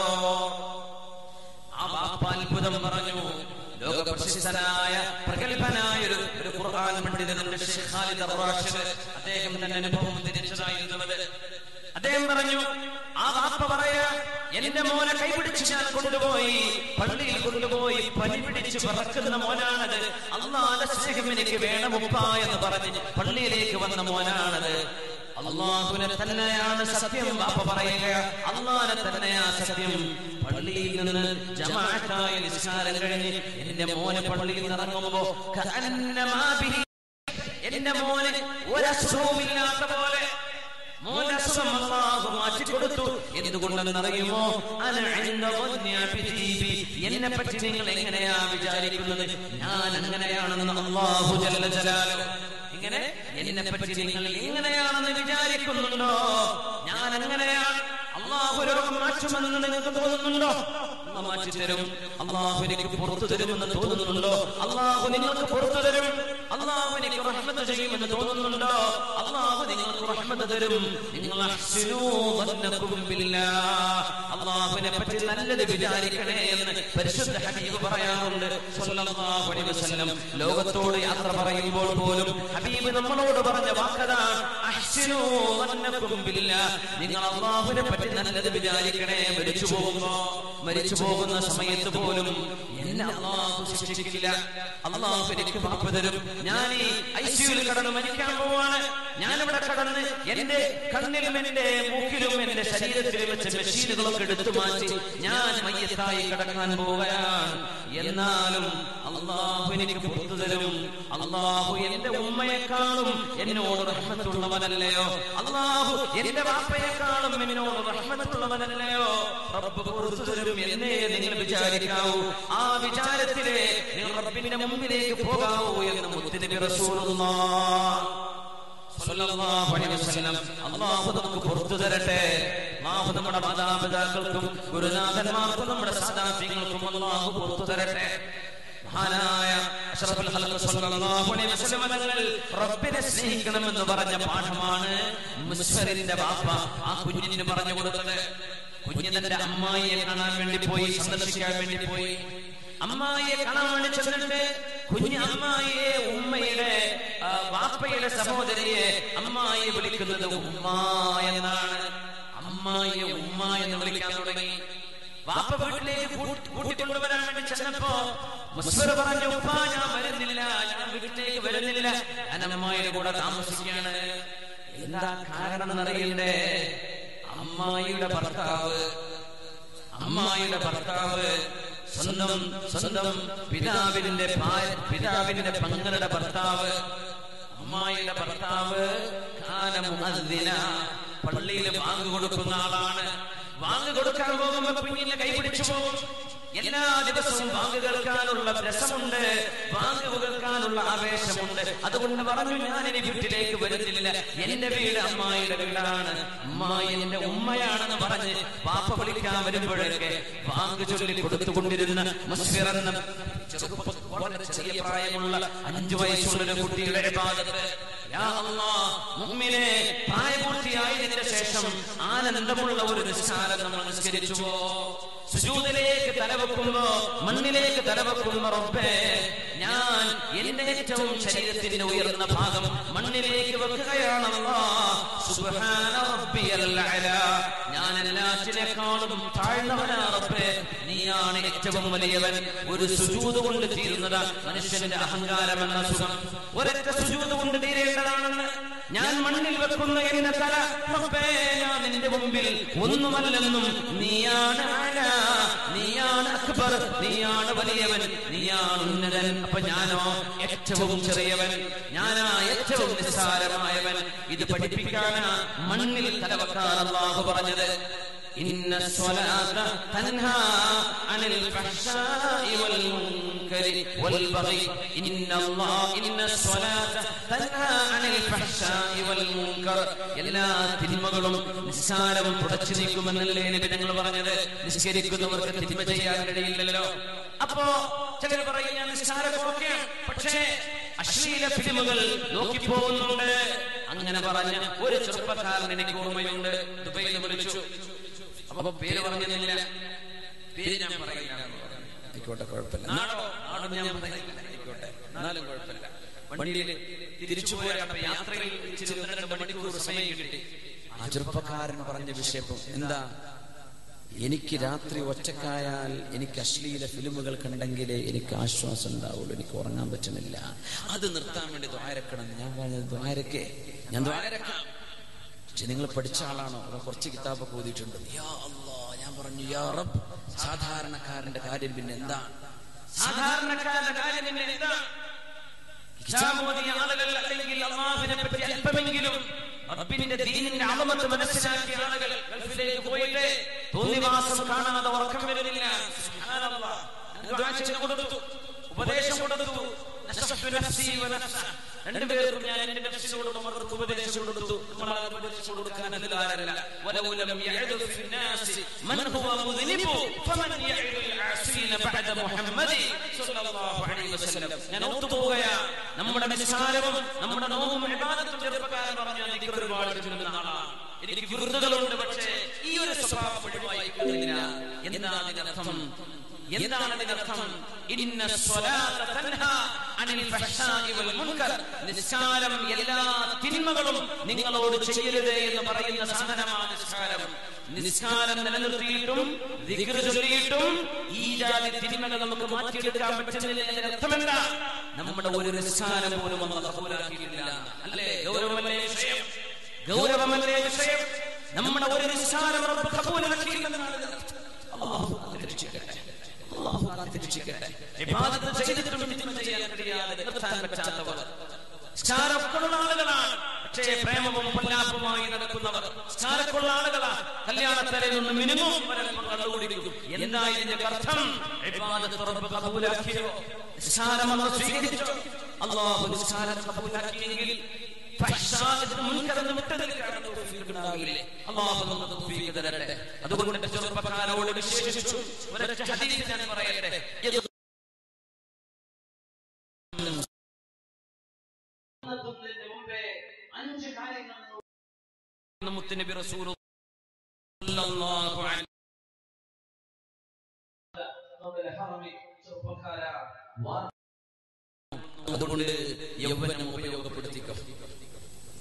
ആ ബാപ്പ അത്ഭുതം പറഞ്ഞു ലോക പ്രശസ്തനായ പ്രഗത്ഭനായ ഒരു ഒരു ഖുർആൻ പണ്ഡിതനുണ്ട് ഷെയ്ഖ് ഖാലിദ് അർ-റാഷിദ് അദ്ദേഹം തന്നെ അനുഭവം തിരിച്ചതായിരുന്നത് അദ്ദേഹം പറഞ്ഞു ആ വാപ്പ പറയാ എന്റെ മോനെ കൈപിടിച്ച് ഞാൻ കൊണ്ടുപോയി പള്ളിയിൽ കൊണ്ടുപോയി പനി പിടിച്ച് പറക്കുന്ന മോനാണത് അള്ളാന്റെ സ്നേഹം എനിക്ക് വേണമുപ്പ എന്ന് പറഞ്ഞ് പള്ളിയിലേക്ക് വന്ന മോനാണത് അള്ളാഹുവിനെ തന്നെയാണ് സത്യം വാപ്പ പറയുക അള്ളാഹിനെ തന്നെയാ സത്യം പള്ളിയിൽ നിന്ന് ജമാഅത്തായ നിസ്കാരം കഴിഞ്ഞ് എന്റെ മോനെ പള്ളിയിൽ നിന്ന് ഇറങ്ങുമ്പോ കഅന്നമാ ബിഹി എന്റെ മോന് ഒരസുഖവുമില്ലാത്ത പോലെ മോന്റെ അസുഖം അള്ളാഹു മാറ്റിക്കൊടുത്തു എന്തുകൊണ്ടെന്നറിയുമോ അന ഇൻദ ظني അബിദീബി. എന്നെ പറ്റി നിങ്ങൾ എങ്ങനെയാ വിചാരിക്കുന്നത് ഞാൻ അങ്ങനെയാണെന്ന് അള്ളാഹു ജല്ല ജലാലു ഇങ്ങനെ എന്നെ പറ്റി നിങ്ങൾ എങ്ങനെയാണെന്ന് വിചാരിക്കുന്നുണ്ടോ ഞാൻ അങ്ങനെയാണ് അള്ളാഹു രോഗം മാറ്റുമെന്ന് നിങ്ങൾക്ക് തോന്നുന്നുണ്ടോ അള്ളാഹ് മാറ്റി തരും അള്ളാഹു എനിക്ക് പുറത്തു തരുമെന്ന് തോന്നുന്നുണ്ടോ അള്ളാഹു നിങ്ങൾക്ക് പുറത്തു തരും അള്ളാഹു എനിക്ക് റഹ്മത്ത് ചെയ്യുമെന്ന് തോന്നുന്നുണ്ടോ അള്ളാഹു നിങ്ങൾക്ക് റഹ്മത്ത് തരും നിങ്ങൾ അഹ്സിനൂ ظنكم ബില്ലാഹ്. അള്ളാഹുവിനെ പറ്റി നല്ലത് വിചാരിക്കണേ എന്ന് പരിശുദ്ധ ഹബീബ് പറയാറുണ്ട് സ്വല്ലല്ലാഹു അലൈഹി വസല്ലം ലോകത്തോട് യാത്ര പറയുമ്പോൾ പോലും ഹബീബ് നമ്മളോട് പറഞ്ഞ വാക്കതാണ് അഹ്സിനൂ ظنكم ബില്ലാഹ്. നിങ്ങൾ അള്ളാഹുവിനെ പറ്റി നല്ലത് വിചാരിക്കണേ മരിച്ചു പോകുമ്പോ മരിച്ചു പോകുന്ന സമയത്ത് പോലും എന്നെ അള്ളാഹു ശിക്ഷിക്കില്ല അള്ളാഹു എനിക്ക് മാപ്പ് തരും ഞാൻ ഈ ഐസിയുൽ കടന്ന് മരിക്കാൻ പോവാണ് ഞാനിവിടെ കടന്ന് എന്റെ കണ്ണിലും എന്റെ മൂക്കിലും എന്റെ ശരീരത്തിലും വെച്ച മെഷീനുകളൊക്കെ എടുത്തു മാറ്റി ഞാൻ മയ്യത്തായി കിടക്കാൻ പോവുകയാണ് എന്നാലും അള്ളാഹു എനിക്ക് പുറത്തു തരും അള്ളാഹു എന്റെ ഉമ്മയെക്കാളും എന്നോട് റഹ്മത്തുള്ളവനല്ലയോ അള്ളാഹു എന്റെ വാപ്പയെക്കാളും എന്നോട് റഹ്മത്തുള്ളവനല്ലയോ റബ്ബ് പുറത്തു തരും എന്നേ നിങ്ങൾ വിചാരിക്കാവൂ ആ വിചാരത്തിലെ നിങ്ങൾ റബ്ബിന്റെ മുമ്പിലേക്ക് പോകാവൂ എന്ന് മുത്തുനബി റസൂലുള്ളാഹ് സ്വല്ലല്ലാഹു അലൈഹി വസല്ലം അല്ലാഹു നമുക്ക് പുറത്തു തരട്ടെ അല്ലാഹു നമ്മുടെ മാതാപിതാക്കൾക്കും ഗുരുനാഥന്മാർക്കും നമ്മുടെ സദാഫികൾക്കും അല്ലാഹു പുറത്തു തരട്ടെ മഹാനായ അഷ്റഫുൽ ഖൽഖ് സ്വല്ലല്ലാഹു അലൈഹി വസല്ലം തങ്ങൾ റബ്ബിനെ സ്നേഹിക്കണമെന്ന് പറഞ്ഞ പാഠമാണ് മുസ്ഫറിന്റെ ബാപ്പ ആ കുഞ്ഞിന് പറഞ്ഞു കൊടുത്തത് കുഞ്ഞ് തന്റെ അമ്മായിയെ കാണാൻ വേണ്ടി പോയി സന്ദർശിക്കാൻ വേണ്ടി പോയി അമ്മായിയെ കാണാൻ വേണ്ടി ചെന്നിട്ട് കുഞ്ഞ് അമ്മായിയെ ഉമ്മയുടെ ആ, വാപ്പയുടെ സഹോദരിയെ അമ്മായിയെ വിളിക്കുന്നത് ഉമ്മ എന്നാണ് അമ്മായിയെ ഉമ്മ എന്ന് വിളിക്കാൻ തുടങ്ങി വാപ്പ വീട്ടിലേക്ക് കൂട്ടി- കൂട്ടിക്കൊണ്ടുവരാൻ വേണ്ടി ചെന്നപ്പോ മുസ്ഫർ പറഞ്ഞു ഉപ്പാ ഞാൻ വരുന്നില്ല ഞാൻ വീട്ടിലേക്ക് വരുന്നില്ല ഞാൻ അമ്മായിയുടെ കൂടെ താമസിക്കുകയാണ് എന്താ കാരണം എന്നറിയണ്ടേ അമ്മായിയുടെ ഭർത്താവ് അമ്മായിയുടെ ഭർത്താവ് സ്വന്തം സ്വന്തം പിതാവിന്റെ ഭാര്യ- പിതാവിന്റെ പങ്ങളുടെ ഭർത്താവ് അമ്മായിയുടെ ഭർത്താവ് കാലമുഅദ്ദിന പള്ളിയിൽ വാങ്ങ് കൊടുക്കുന്ന ആളാണ് വാങ്ങ് കൊടുക്കാൻ പോകുമ്പോ കുഞ്ഞിനെ കൈപിടിച്ചു പോകും എല്ലാ ദിവസവും വാങ്ങ് കേൾക്കാനുള്ള രസമുണ്ട് വാങ്ങ് കേൾക്കാനുള്ള ആവേശമുണ്ട് അതുകൊണ്ട് പറഞ്ഞു ഞാൻ ഇനി വീട്ടിലേക്ക് വരുന്നില്ല എന്റെ വീട് അമ്മായിയുടെ വീടാണ് അമ്മായി എന്റെ ഉമ്മയാണെന്ന് പറഞ്ഞ് പാപ്പ വിളിക്കാൻ വരുമ്പോഴൊക്കെ വാങ്ങ് ചൊല്ലി കൊടുത്തുകൊണ്ടിരുന്ന മുസ്ഫിർ എന്ന ചെറുപ്പ വളരെ ചെറിയ പ്രായമുള്ള അഞ്ചു വയസ്സുള്ള ഒരു കുട്ടിയുടെ ഇബാദത്ത് യാ അല്ലാഹ്, മുഅ്മിനെ പ്രായപൂർത്തിയായതിനു ശേഷം ആനന്ദമുള്ള ഒരു നിസ്കാരം നമ്മൾ നിസ്കരിച്ചുവോ സുജൂദിലേക്ക് തലവെക്കുമ്പോ മണ്ണിലേക്ക് തലവെക്കുമ്പോ റബ്ബേ ഞാൻ എന്റെ ഏറ്റവും ശരീരത്തിന്റെ ഉയർന്ന ഭാഗം മണ്ണിലേക്ക് വെക്കുകയാണല്ലോ സുബ്ഹാന റബ്ബിയൽ അഅല ഞാൻ എല്ലാറ്റിനേക്കാളും താഴ്ന്നവനാ റബ്ബേ നീയാണ് ഏറ്റവും വലിയവൻ ഒരു സുജൂത് കൊണ്ട് തീരുന്നത് മനുഷ്യന്റെ അഹങ്കാരം എന്ന സുഖം ഒരൊറ്റ സുജൂത് കൊണ്ട് തീരേണ്ടതാണെന്ന് ഞാൻ മണ്ണിൽ വെക്കുന്ന എന്റെ തല റബ്ബേ ഞാൻ നിന്റെ മുമ്പിൽ ഒന്നുമല്ലെന്നും നീയാണ് ആല നീയാണ് അക്ബർ നീയാണ് വലിയവൻ നീയാണ് ഉന്നതൻ അപ്പൊ ഞാനോ ഏറ്റവും ചെറിയവൻ ഞാനാ ഏറ്റവും നിസ്സാരമായവൻ ഇത് പഠിപ്പിക്കാനാ മണ്ണിൽ തലവെക്കാൻ അള്ളാഹു പറഞ്ഞത് إن الصلاة تنهى عن الفحشاء والمنكر والبغي إن الله إن الصلاة تنهى عن الفحشاء والمنكر എല്ലാ തിന്മകളും നിസ്സാരവും തുടച്ചു നീക്കുമെന്നല്ലേ നബി ഞങ്ങൾ പറഞ്ഞത് നിസ്കരിക്കുന്നവർക്ക് തിന്മ ചെയ്യാൻ കഴിയില്ലല്ലോ അപ്പോ ചിലർ പറയും ഞാൻ നിസ്സാരമൊക്കെ പക്ഷേ അശ്ലീല ഫിലിമുകൾ നോക്കിപ്പോകുന്നുണ്ട് അങ്ങനെ പറഞ്ഞ ഒരു ചെറുപ്പക്കാരൻ എനിക്ക് ഓർമ്മയുണ്ട് ദുബൈയിൽ വിളിച്ചു അപ്പൊ പേര് പറഞ്ഞില്ല പേര് ഞാൻ പറയില്ല ആയിക്കോട്ടെ കുഴപ്പമില്ല നാടോ നാടോ ഞാൻ പറയുന്നില്ല ആയിക്കോട്ടെ എന്നാലും കുഴപ്പമില്ല വണ്ടിയിൽ തിരിച്ചു പോയ അപ്പൊ യാത്രയിൽ ഇച്ചിരി ഒന്ന് രണ്ട് മണിക്കൂർ സമയം കിട്ടി ആ ചെറുപ്പക്കാരൻ പറഞ്ഞ വിഷയം എന്താ എനിക്ക് രാത്രി ഒറ്റക്കായാൽ എനിക്ക് അശ്ലീല ഫിലിമുകൾ കണ്ടെങ്കിലേ എനിക്ക് ആശ്വാസം ഉണ്ടാവുള്ളൂ എനിക്ക് ഉറങ്ങാൻ പറ്റുന്നില്ല അത് നിർത്താൻ വേണ്ടി ദ്വാരക്കണം ഞാൻ പറഞ്ഞത് ദ്വാരക്കെ ഞാൻ ദ്വാരക്കാം പക്ഷെ നിങ്ങൾ പഠിച്ച ആളാണോ അതോ കുറച്ച് കിതാബൊക്കെ ഓതിയിട്ടുണ്ട് യാ അല്ലാ ഞാൻ പറഞ്ഞു യാ റബ്ബ് സാധാരണക്കാരന്റെ കാര്യം പിന്നെ എന്താ സാധാരണക്കാരുടെ കാര്യം പിന്നെ എന്താ കിതാബ് ഓതിയ ആളുകൾ അല്ലെങ്കിൽ അള്ളാഹുവിനെ പറ്റി അല്പമെങ്കിലും റബ്ബിന്റെ ദീനിന്റെ അളമത്ത് മനസ്സിലാക്കിയ ആളുകൾ ഗൾഫിലേക്ക് പോയിട്ട് തോന്നിവാസം കാണാതെ ഉറക്കം വരുന്നില്ല സുബ്ഹാനല്ലാഹ്. ഞാൻ ദുആ ചെയ്ത് കൊടുത്തു ഉപദേശം കൊടുത്തു നശഫ്തു നഫ്സി വ നഫ്സ. രണ്ടുപേർക്കും ഞാൻ എന്റെ നഫ്സിനോടും അവർക്ക് ഉപദേശം കൊടുത്തു നമ്മൾ ആ ഉപദേശം കൊടുക്കാൻ അതിലാരല്ല വലൗലം യഅദു ഫിന്നാസി മൻ ഹുവ മുദ്നിബു ഫമൻ യഅദു ആസീന ബഅദ മുഹമ്മദി സ്വല്ലല്ലാഹു അലൈഹി വസല്ലം ഞാൻ ഓർത്തുപോവുകയാ നമ്മുടെ നിസ്കാരവും നമ്മുടെ നോമ്പും ഇബാദത്തും ചെറുപ്പക്കാരൻ പറഞ്ഞു എനിക്ക് ഒരുപാട് ചുരുങ്ങുന്ന ആളാണ് എനിക്ക് വിരുദ്ധകളുണ്ട് പക്ഷേ ഈ ഒരു സ്വഭാവം ഒഴിവായിക്കുന്നില്ല എന്താണ് ഇതിനർത്ഥം എന്താണ് ഇതിനർത്ഥം ഇന്ന സ്വലാത്ത തൻഹാ അനിൽ ഫഹ്ശാഇ വൽ മുൻകർ നിസ്കാരം എല്ലാ തിന്മകളും നിങ്ങളോട് ചെയ്യരുത് എന്ന് പറയുന്ന സാധനമാണ് നിസ്കാരം നിസ്കാരം നിലനിർത്തിയിട്ടും ദിക്ർ ചൊല്ലിയിട്ടും ഈ ജാതി തിന്മകൾ നമുക്ക് മാറ്റിയെടുക്കാൻ പറ്റുന്നില്ല എന്നതിന്റെ അർത്ഥമെന്താ നമ്മുടെ ഒരു നിസ്കാരം പോലും അന്ന് കബൂലാക്കിയിട്ടില്ല അല്ലേ ഗൗരവമല്ലേ വിഷയം ഗൗരവമല്ലേ വിഷയം നമ്മുടെ ഒരു നിസ്കാരം റബ്ബ് കബൂലാക്കിയില്ലെന്നാണ് ഇതിനർത്ഥം. അല്ലാഹു കാത്തിരക്ഷിക്കട്ടെ അല്ലാഹു കാത്തിരക്ഷിക്കട്ടെ ഇബാദത്ത് ചെയ്തിട്ടും തിന്മ ചെയ്യാൻ കഴിയാതെ നിർത്താൻ പറ്റാത്തവർ സ്കാരക്കുള്ള ആളുകളാണ് പക്ഷേ പ്രേമവും പൊല്ലാപ്പുമായി നടക്കുന്നവർ സ്കാരക്കുള്ള ആളുകളാണ് കല്യാണത്തലയിൽ നിന്ന് മിനിമം ഒരൽപ്പം കണ്ടുപിടിക്കും എന്താ ഇതിന്റെ അർത്ഥം ഇബാദത്ത് റബ്ബ് കബൂലാക്കിയോ നിസ്കാരം അല്ലാഹ് സ്വീകരിച്ചോ അല്ലാഹു നിസ്കാരം കബൂലാക്കിയെങ്കിൽ ഫഹ്ശാഅത്തിന് മുൻകടന്ന് വിട്ടുനിൽക്കാനുള്ള തൗഫീഖ് ഉണ്ടാവില്ലേ? അല്ലാഹു നമുക്ക് തൗഫീഖ് തരട്ടെ. അതുകൊണ്ട് എന്റെ ചെറുപ്പക്കാരോട് വിശേഷിച്ചു ഒരൊറ്റ ഹദീസ് ഞാൻ പറയട്ടെ യദ് മുത്തുനബി റസൂലു സല്ലല്ലാഹു അലൈഹി അതുകൊണ്ട് യൗവനം ഉപയോഗപ്പെടുത്തിക്കോ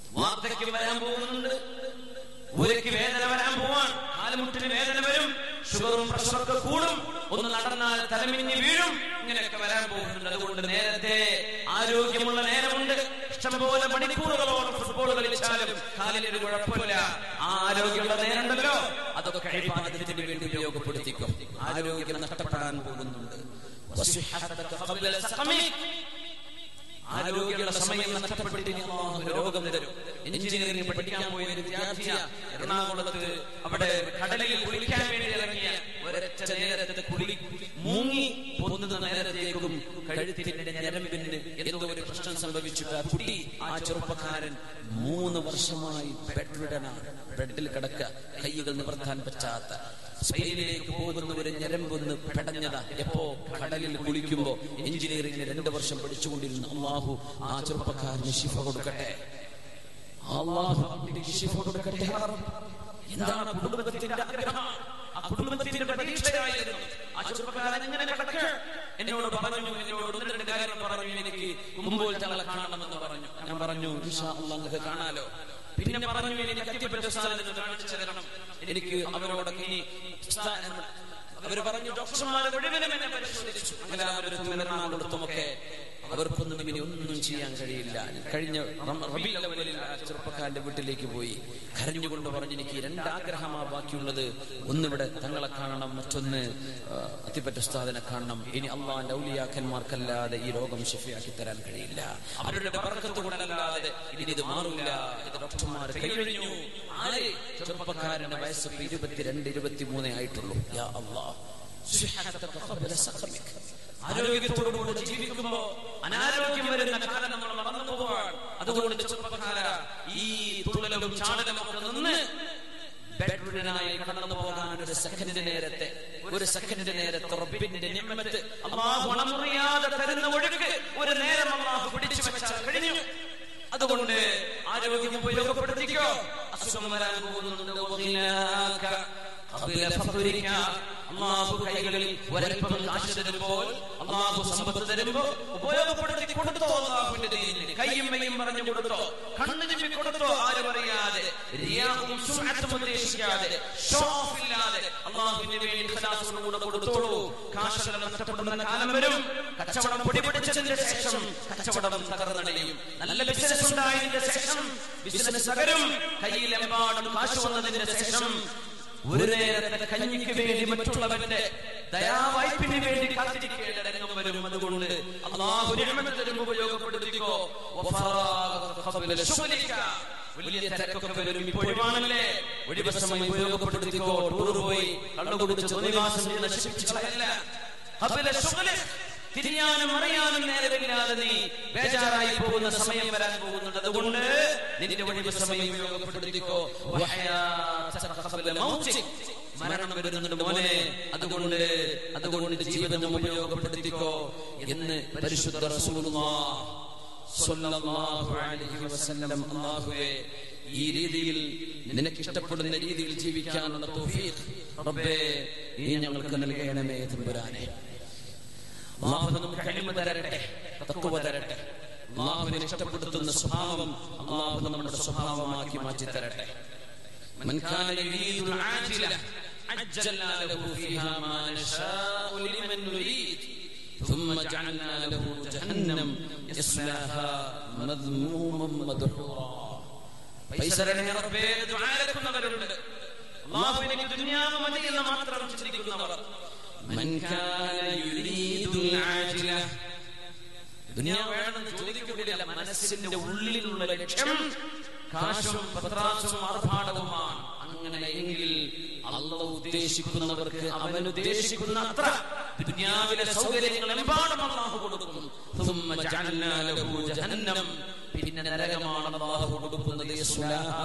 വാർദ്ധക്യം വരാൻ പോകുന്നുണ്ട് ഊരയ്ക്ക് വേദന വരാൻ പോവാൻ കാലുമുട്ടിന് വേദന വരും ഷുഗറും പ്രഷറൊക്കെ കൂടും ഒന്ന് നടന്നാൽ തലമിഞ്ഞ് വീഴും ഇങ്ങനെയൊക്കെ വരാൻ പോകുന്നുണ്ട് അതുകൊണ്ട് നേരത്തെ ആരോഗ്യമുള്ള നേരമുണ്ട് ഇഷ്ടംപോലെ മണിക്കൂറുകളോളം ഫുട്ബോൾ കളിച്ചാലും കാലിന് ഒരു കുഴപ്പമില്ല ആ ആരോഗ്യമുള്ള നേരമുണ്ടല്ലോ അതൊക്കെ ഇബാദത്തിന് വേണ്ടി ഉപയോഗപ്പെടുത്തിക്കും ആരോഗ്യം നഷ്ടപ്പെടാൻ പോകുന്നുണ്ട് വസിഹത്തക ഖബ്ല സഖമിക്. ആരോഗ്യമുള്ള സമയം നഷ്ടപ്പെട്ടിട്ട് ഇനി അല്ലാഹു രോഗം തരും എഞ്ചിനീയറിംഗ് പഠിക്കാൻ പോയ ഒരു വിദ്യാർത്ഥിയ എറണാകുളത്ത് അവിടെ കടലിൽ കുളിക്കാൻ വേണ്ടി ഇറങ്ങിയ ഒരൊറ്റ നേരത്തെ കുളി മുങ്ങി പൊന്നുന്ന നേരത്തേക്കും കഴുത്തിന്റെ ഞരമ്പിന് എന്തോ ഒരു പ്രശ്നം സംഭവിച്ചിട്ട് ആ കുട്ടി ആ ചെറുപ്പക്കാരൻ മൂന്ന് വർഷമായി ബെഡ്രിഡനാണ് ബെഡിൽ കിടക്ക കൈകൾ നിവർത്താൻ പറ്റാത്ത സ്പെയിനിലേക്ക് പോകുന്ന ഒരു ഞരമ്പൊന്ന് പെടഞ്ഞതാ എപ്പോ കടലിൽ കുളിക്കുമ്പോ എഞ്ചിനീയറിംഗിന് രണ്ടു വർഷം പഠിച്ചുകൊണ്ടിരുന്ന അള്ളാഹു ആ ചെറുപ്പക്കാരന് ശിഫ കൊടുക്കട്ടെ അള്ളാഹു അവർക്ക് ശിഫ കൊടുക്കട്ടെ യാ റബ്ബ്. എന്താണ് കുടുംബത്തിന്റെ ആഗ്രഹം ആ കുടുംബത്തിന്റെ പ്രതീക്ഷയായിരുന്നു ആ ചെറുപ്പക്കാരൻ എങ്ങനെ കിടക്ക് എന്നോട് പറഞ്ഞു എന്നോട് ഒന്ന് രണ്ട് കാര്യം പറഞ്ഞു എനിക്ക് മുമ്പോൽ തങ്ങളെ കാണണമെന്ന് പറഞ്ഞു ഞാൻ പറഞ്ഞു ഇൻഷാ അല്ലാഹ് നിങ്ങൾക്ക് കാണാലോ പിന്നെ പറഞ്ഞു എനിക്ക് അത്തിപ്പറ്റ സ്ഥാനത്ത് കാണിച്ചു തരണം എനിക്ക് അവരോടൊക്കെ ഇനി സ്ഥാനം അവര് പറഞ്ഞു ഡോക്ടർമാരെ മുഴുവനും എന്നെ പരിശോധിച്ചു എല്ലാവരും എറണാകുളത്തുമൊക്കെ അവർക്കൊന്നും ഇനി ഒന്നും ചെയ്യാൻ കഴിയില്ല ഞാൻ കഴിഞ്ഞ റം- റബീഉൽ അവ്വലിൽ ആ ചെറുപ്പക്കാരന്റെ വീട്ടിലേക്ക് പോയി കരഞ്ഞുകൊണ്ട് പറഞ്ഞു എനിക്ക് രണ്ടാഗ്രഹമാ ബാക്കിയുള്ളത് ഒന്നിവിടെ തങ്ങളെ കാണണം മറ്റൊന്ന് ആ, അത്തിപ്പറ്റ ഉസ്താദിനെ കാണണം ഇനി അള്ളാന്റെ ഔലിയാക്കന്മാർക്കല്ലാതെ ഈ രോഗം ഷഫിയാക്കി തരാൻ കഴിയില്ല അവരുടെ ബർക്കത്ത് കൊണ്ടല്ലാതെ ഇനി ഇത് മാറില്ല ഇത് ഡോക്ടർമാർ കൈയൊഴിഞ്ഞു ആര് ചെറുപ്പക്കാരന്റെ വയസ്സ് ഇപ്പൊ ഇരുപത്തിരണ്ട് ഇരുപത്തിമൂന്നേ ആയിട്ടുള്ളൂ യാ അള്ളാഹ് സുബ്ഹാനക ഖബ്ല സഖമിക. ആരോഗ്യത്തോടുകൂടി ജീവിക്കുമ്പോ അനാരോഗ്യം വരുന്ന കാലം നമ്മൾ മറന്നു പോവാൻ അതുകൊണ്ട് ചെറുപ്പക്കാര ഈ തുള്ളലും ചാടലും ഒക്കെ നിന്ന് ബെഡ്റിഡനായി കടന്നു പോകാൻ ഒരു സെക്കൻഡ് നേരത്തെ ഒരു സെക്കൻഡ് നേരത്തെ റബ്ബിന്റെ നിമ്മത്ത് അള്ളാഹു അണമുറിയാതെ തരുന്ന ഒഴുക്ക് ഒരു നേരം അള്ളാഹു പിടിച്ചു വെച്ചാൽ കഴിഞ്ഞു അതുകൊണ്ട് ആരോഗ്യം ഉപയോഗപ്പെടുത്തിക്കോ അസുഖം വരാൻ പോകുന്നുണ്ട് വഗിനാക ഖബല ഫഖ്രിക. അള്ളാഹു കൈകളിൽ ഒരൽപ്പം കാശ് തരുമ്പോൾ അള്ളാഹു സമ്പത്ത് തരുമ്പോ ഉപയോഗപ്പെടുത്തി കൊടുത്തോ അള്ളാഹുവിന്റെ ദീനിന് കയ്യും മെയ്യും പറഞ്ഞു കൊടുത്തോ കണ്ണു ചിമ്മി കൊടുത്തോ ആരും അറിയാതെ റിയാവും സുഅത്തും ഉദ്ദേശിക്കാതെ ഷോ ഓഫ് ഇല്ലാതെ അള്ളാഹുവിന് വേണ്ടി ഖലാസോടുകൂടെ കൊടുത്തോളൂ കാശെല്ലാം നഷ്ടപ്പെടുന്ന കാലം വരും കച്ചവടം പൊടിപിടിച്ചതിന്റെ ശേഷം കച്ചവടം തകർന്നടയും നല്ല ബിസിനസ് ഉണ്ടായതിന്റെ ശേഷം ബിസിനസ് തകരും കയ്യിലെമ്പാടും കാശ് വന്നതിന്റെ ശേഷം ഒരു നേരത്തെ കഞ്ഞിക്ക് വേണ്ടി മറ്റുള്ളവന്റെ ദയാവായ്പിന് വേണ്ടി കാത്തിരിക്കേണ്ട രംഗം വരും അതുകൊണ്ട് അള്ളാഹു നിഅമത്ത് തരുമ്പോൾ ഉപയോഗപ്പെടുത്തിക്കോ വഫറാഗ ഖബല ശുഗ്ലിക. വലിയ തിരക്കൊക്കെ വരും ഇപ്പോഴുമാണല്ലേ ഒഴിവ് സമയം ഉപയോഗപ്പെടുത്തിക്കോ ടൂർ പോയി കള്ളുകുടിച്ച് തോന്നിവാസം ചെയ്ത് നശിപ്പിച്ച് കളയല്ല ഖബല ശുഗ്ലിക. തിരിയാനും അറിയാനും നേരമില്ലാതെ നീ ബേജാറായി പോകുന്ന സമയം വരാൻ പോകുന്നുണ്ട് അതുകൊണ്ട് നിന്റെ ഒഴിവ് സമയം ഉപയോഗപ്പെടുത്തിക്കോ വഹയാതക ഖബല മൗതിക്. മരണം വരുന്നുണ്ട് മോനെ അതുകൊണ്ട് അതുകൊണ്ട് ജീവിതം ഉപയോഗപ്പെടുത്തിക്കോ എന്ന് പരിശുദ്ധ റസൂലുള്ളാഹ് സ്വല്ലല്ലാഹു അലൈഹി വസല്ലം അല്ലാഹുവേ ഈ രീതിയിൽ നിനക്ക് ഇഷ്ടപ്പെടുന്ന രീതിയിൽ ജീവിക്കാനുള്ള തൗഫീഖ് റബ്ബേ നീ ഞങ്ങൾക്ക് നൽകണമേ തമ്പുരാനെ അള്ളാഹു നമുക്ക് കഴിമ തരട്ടെ തക്കുവ തരട്ടെ അള്ളാഹുവിനെ ഇഷ്ടപ്പെടുത്തുന്ന സ്വഭാവം അള്ളാഹു നമ്മുടെ സ്വഭാവമാക്കി മാറ്റി തരട്ടെ من كان يريد العاجلة عجلنا له فيها ما نشاء لمن نريد ثم جعلنا له جهنم يصلاها مذموما مدحورا പൈസരനെ റബ്ബേ ദുആരക്കുന്നവരുണ്ട് അള്ളാഹുവിനെ ദുനിയാവ് മതി എന്ന് മാത്രം ചിന്തിക്കുന്നവർ من كان يريد العاجلة ദുനിയാവ് വേണമെന്ന് ചോദിക്കുന്നില്ല മനസ്സിന്റെ ഉള്ളിലുള്ള ലക്ഷ്യം കാശും പത്രാസും ആർഭാടവുമാണ് അങ്ങനെ എങ്കിൽ അള്ള ഉദ്ദേശിക്കുന്നവർക്ക് അവൻ ഉദ്ദേശിക്കുന്ന അത്ര ദുനിയാവിലെ സൗകര്യങ്ങൾ എമ്പാടും അള്ളാഹു കൊടുക്കും ثم جعلنا له جهنم പിന്നെ നരകമാണ് അള്ളാഹു കൊടുക്കുന്നത് യസ്ലാഹാ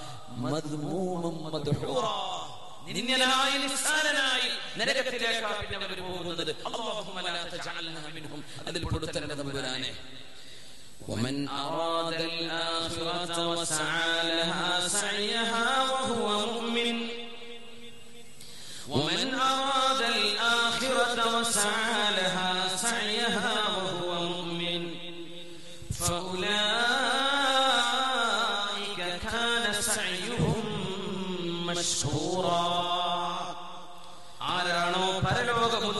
മദ്മൂമം മദ്ഹൂറാ നിന്യനായി നിസ്സാരനായി നരകത്തിലേക്കാ പിന്നെ അവർ പോകുന്നത് അല്ലാഹുമ്മ ലാ തജഅൽനാ മിൻഹും അതിൽ പെടുത്തരുത് തമ്പുരാനെ ومن أراد الآخرة وسعى لها سعيها وهو مؤمن ومن أراد الآخرة وسعى لها سعيها وهو مؤمن فأولئك كان سعيهم مشكورا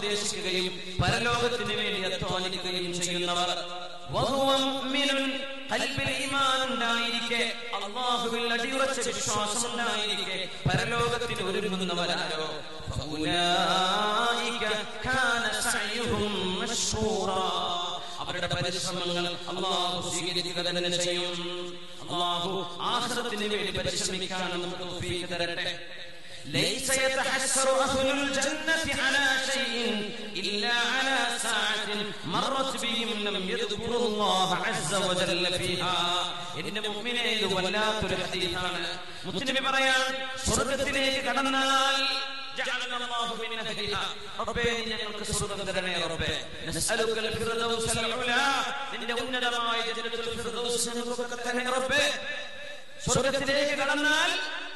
ഉദ്ദേശിക്കുകയും പരലോകത്തിന് വേണ്ടി അധ്വാനിക്കുകയും ചെയ്യുന്നവർ വഹുവ മുഅ്മിനുൻ കൽബിൽ ഈമാൻ ഉണ്ടായിരിക്കെ അള്ളാഹുവിൽ അടിയുറച്ച വിശ്വാസം ഉണ്ടായിരിക്കെ പരലോകത്തിന് ഒരുങ്ങുന്നവരാരോ ഫൗലായിക കാന സഅയുഹും മശ്ഹൂറാ അവരുടെ പരിശ്രമങ്ങൾ അള്ളാഹു സ്വീകരിക്കുക തന്നെ ചെയ്യും അള്ളാഹു ആഹ്റത്തിന് വേണ്ടി പരിശ്രമിക്കാൻ നമുക്ക് തൗഫീഖ് തരട്ടെ ليس يتحسر أهل الجنة على شيء إلا على ساعة مرت بهم لم يذكروا الله عز وجل فيها إن مؤمنين ഇത് വല്ലാത്തൊരു ഹദീസാണ് മുത്തനബി പറയാൻ സ്വർഗത്തിലേക്ക് കടന്നാൽ جعلنا الله من أهلها ربي ഞങ്ങൾക്ക് സ്വർഗ്ഗം തരണേ റബ്ബേ نسألك الفردوس العلا നിന്റെ ഉന്നതമായ ജന്നത്തുൽ ഫിർദൗസ് ഞങ്ങൾക്ക് തരണേ റബ്ബേ സ്വർഗ്ഗത്തിലേക്ക് കടന്നാൽ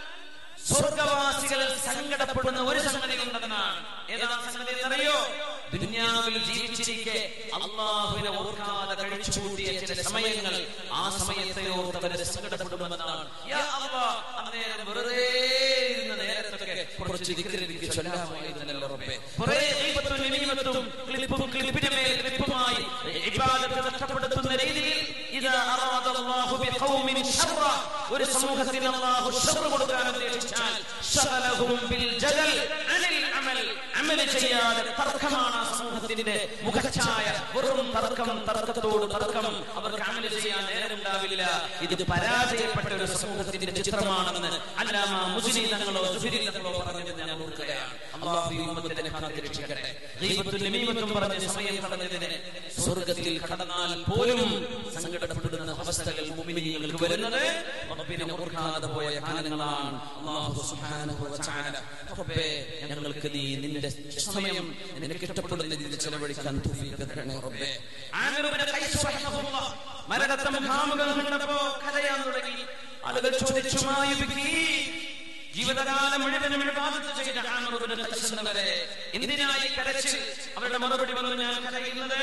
സ്വർഗവാസികൾ സങ്കടപ്പെടുന്ന ഒരു സംഗതി ഉണ്ടെന്നാണ് ഏതാണ് സംഗതി എന്നറിയോ ദുന്യാവിൽ ജീവിച്ചിരിക്കെ അള്ളാഹുവിനെ ഓർക്കാതെ കഴിച്ചു കൂട്ടിയ ചില സമയങ്ങൾ ആ സമയത്തെ ഓർത്തവരെ സങ്കടപ്പെടുമെന്നാണ് യാ അല്ലാഹ്, അന്നേരം വെറുതെ ഇരുന്ന നേരത്തൊക്കെ കുറച്ച് ദിക്റിലേക്ക് ചൊല്ലാമായിരുന്നല്ലോ റബ്ബേ കുറേ ഗീബത്തും നമീമത്തും ക്ലിപ്പും ക്ലിപ്പിന് മേൽ ക്ലിപ്പുമായി ഇബാദത്ത് നഷ്ടപ്പെടുത്തുന്ന രീതിയിൽ ഇതാ അറാദ അല്ലാഹു ബിഖൗമിൻ ശർറ ഒരു സമൂഹത്തിന് അല്ലാഹു ശർറ കൊടുക്കാൻ ഉദ്ദേശിച്ചാൽ ശഗലഹും ബിൽ ജദൽ അനിൽ അമൽ അമൽ ചെയ്യാതെ തർക്കമാണ് ആ സമൂഹത്തിന്റെ മുഖച്ഛായ വെറും തർക്കം തർക്കത്തോട് തർക്കം അവർക്ക് അമൽ ചെയ്യാൻ നേരമുണ്ടാവില്ല ഇത് പരാജയപ്പെട്ട ഒരു സമൂഹത്തിന്റെ ചിത്രമാണെന്ന് അല്ലാമ മുസ്ലിം തങ്ങളോ സുഫിരി തങ്ങളോ പറഞ്ഞത് ഞാൻ ഓർക്കുകയാണ് അള്ളാഹു ഈ ഉമ്മത്തിനെ കാത്തിരക്ഷിക്കട്ടെ ഗീബത്തും നമീമത്തും പറഞ്ഞ സമയം കടന്നതിന് സ്വർഗത്തിൽ കടന്നാൽ പോലും സങ്കടപ്പെടുന്ന അവസ്ഥകൾ മുഅ്മിനീങ്ങൾക്ക് വരുന്നത് റബ്ബിനെ ഓർക്കാതെ പോയ കാലങ്ങളാണ് അല്ലാഹു സുബ്ഹാനഹു വ തആല റബ്ബേ ഞങ്ങൾക്ക് നീ നിന്റെ സമയം നിനക്ക് ഇഷ്ടപ്പെടുന്ന രീതിയിൽ ചെലവഴിക്കാൻ തൗഫീഖ് തരണേ റബ്ബേ ആമിർ ഇബ്നു ഖൈസ് റഹിമഹുല്ലാഹ് മരണത്തെ മുഖാമുഖം കണ്ടപ്പോ കരയാൻ തുടങ്ങി ആളുകൾ ചോദിച്ചു മായുബിക്കി ജീവിതകാലം മുഴുവനും ഇബാദത്ത് ചെയ്ത ആമിർ ഇബ്നു ഖൈസ് എന്നവരെ എന്തിനായി കരച്ചിൽ അവരുടെ മറുപടി വന്നു ഞാൻ കരയുന്നത്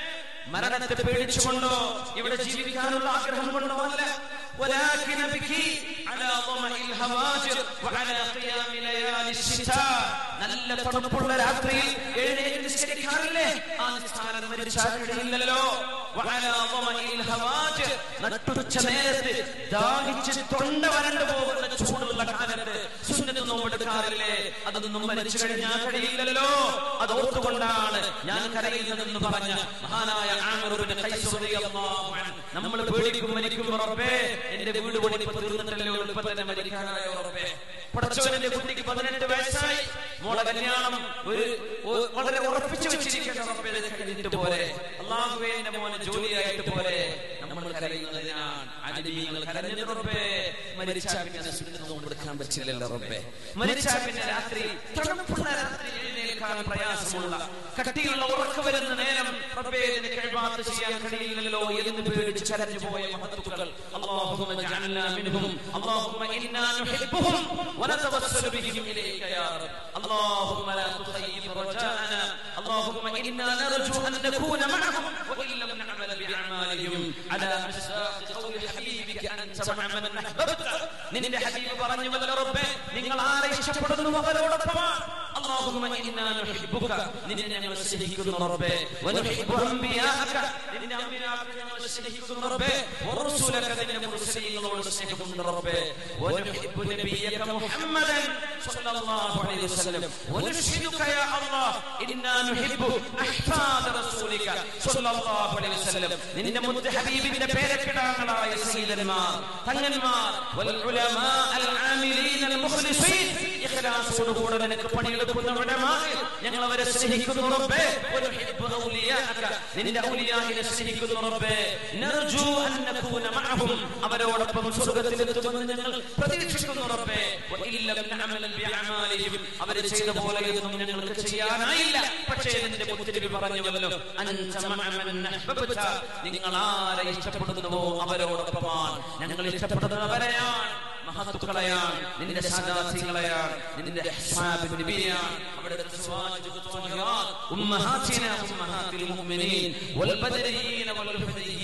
മരണത്തെ പേടിച്ചുകൊണ്ടോ ഇവിടെ ജീവിക്കാനുള്ള ആഗ്രഹം കൊണ്ടോ അല്ല ولكن بكي على ظمأ الهواجر وعلى قيام ليالي الشتاء നല്ല തണുപ്പുള്ള രാത്രിയിൽ എഴുന്നേറ്റ് നിസ്കരിക്കാറില്ലേ ആ നിസ്കാരം മരിച്ചാൽ കഴിയില്ലല്ലോ وعلى ظمأ الهواجر നട്ടുച്ച നേരത്ത് ദാഹിച്ച് തൊണ്ട വരണ്ടു പോകുന്ന ചൂടുള്ള കാലത്ത് സുന്നത്ത് നോമ്പെടുക്കാറില്ലേ അതൊന്നും മരിച്ചു കഴിഞ്ഞാൽ കഴിയില്ലല്ലോ അത് ഓർത്തുകൊണ്ടാണ് ഞാൻ കരയുന്നതെന്ന് പറഞ്ഞ മഹാനായ ആമിറുബ്നു ഖൈസ് റളിയല്ലാഹു അൻഹു നമ്മൾ പേടിക്കും മരിക്കും റബ്ബേ എന്റെ വീട് പണിപ്പ് തീർന്നിട്ടല്ലോ എളുപ്പം തന്നെ മരിക്കാനായോ റബ്ബേ പടച്ചവന്റെ കുട്ടിക്ക് പതിനെട്ട് വയസ്സായി മോളെ കല്യാണം ഒരു ഒ- വളരെ ഉറപ്പിച്ചു വെച്ചിരിക്കുന്ന റബ്ബേ ഇത് കഴിഞ്ഞിട്ട് പോലെ അള്ളാഹുവേ എന്റെ മോനെ ജോലിയായിട്ട് പോലെ നമ്മൾ കരയുന്നതിനാണ് അടിമീങ്ങൾ കരഞ്ഞു റബ്ബേ മരിച്ചാൽ പിന്നെ സുന്നത്ത് നോമ്പെടുക്കാൻ പറ്റില്ലല്ലോ റബ്ബേ മരിച്ചാൽ പിന്നെ രാത്രി തണുപ്പുള്ള രാത്രി എഴുന്നേൽക്കാൻ പ്രയാസമുള്ള കട്ടിയുള്ള ഉറക്കം വരുന്ന നേരം റബ്ബേ നിനക്ക് ഇബാദത്ത് ചെയ്യാൻ കഴിയില്ലല്ലോ എന്ന് പേടിച്ച് കരഞ്ഞു പോയ മഹത്തുക്കൾ اللهم اجعلنا منهم اللهم انا نحبهم ونتوسل بهم اليك يا رب اللهم لا تخيب رجاءنا اللهم انا نرجو ان نكون معهم وان لم نعمل باعمالهم على مصداق قول حبيبك انت مع من احببت നിന്റെ ഹബീബ് പറഞ്ഞു വല്ല റബ്ബേ നിങ്ങൾ ആരെ ഇഷ്ടപ്പെടുന്നു അവരോടൊപ്പമാണ് اللهم انا نحبك നിന്നെ ഞങ്ങൾ സ്നേഹിക്കുന്നു റബ്ബേ ونحب انبياءك നിന്റെ അമ്പിയാക്കളെ ഞങ്ങൾ സ്നേഹിക്കുന്നു റബ്ബേ ورسلك നിന്റെ മുർസലീങ്ങളോട് സ്നേഹിക്കുന്നു റബ്ബേ ونحب نبيك محمدا صلى الله عليه وسلم ونشهدك يا الله انا نحب احفاد رسولك صلى الله عليه وسلم നിന്റെ മുത്ത് ഹബീബിന്റെ പേരക്കിടാങ്ങളായ സയ്യിദന്മാർ തങ്ങന്മാർ والعلماء العاملين المخلصين ഇഖ്ലാസോടുകൂടെ നിനക്ക് പണിയെടുക്കുന്ന ഉലമാകൾ ഞങ്ങൾ അവരെ സ്നേഹിക്കുന്നു റബ്ബേ ونحب أولياءك നിന്റെ ഔലിയാഹിനെ സ്നേഹിക്കുന്നു റബ്ബേ നർജു അൻ നകൂന മഅഹും അവരോടൊപ്പം സ്വർഗ്ഗത്തിലെത്തുമെന്ന് ഞങ്ങൾ പ്രതീക്ഷിക്കുന്നു റബ്ബേ വഇല്ലം നഅമൽ ബിഅമാലിഹിം അവർ ചെയ്ത പോലെയൊന്നും ഞങ്ങൾക്ക് ചെയ്യാനായില്ല പക്ഷേ നിന്റെ മുത്തുനബി പറഞ്ഞുവല്ലോ അൻത മഅമൻ അഹ്ബബ്ത നിങ്ങൾ ആരെ ഇഷ്ടപ്പെടുന്നുവോ അവരോടൊപ്പമാണ് ഞങ്ങൾ ഇഷ്ടപ്പെടുന്നവരെയാണ് മഹത്തുക്കളെയാണ് നിന്റെ സാദാസികളെയാണ് നിന്റെ അസ്ഹാബ് നബിയാണ് അവിടുത്തെ സ്വാജുദ് ത്വഹിറാത്ത് ഉമ്മഹാത്തിന ഉമ്മഹാത്തിൽ മുഅ്മിനീൻ വൽ ബദരിയീന വൽ ഫദരിയീൻ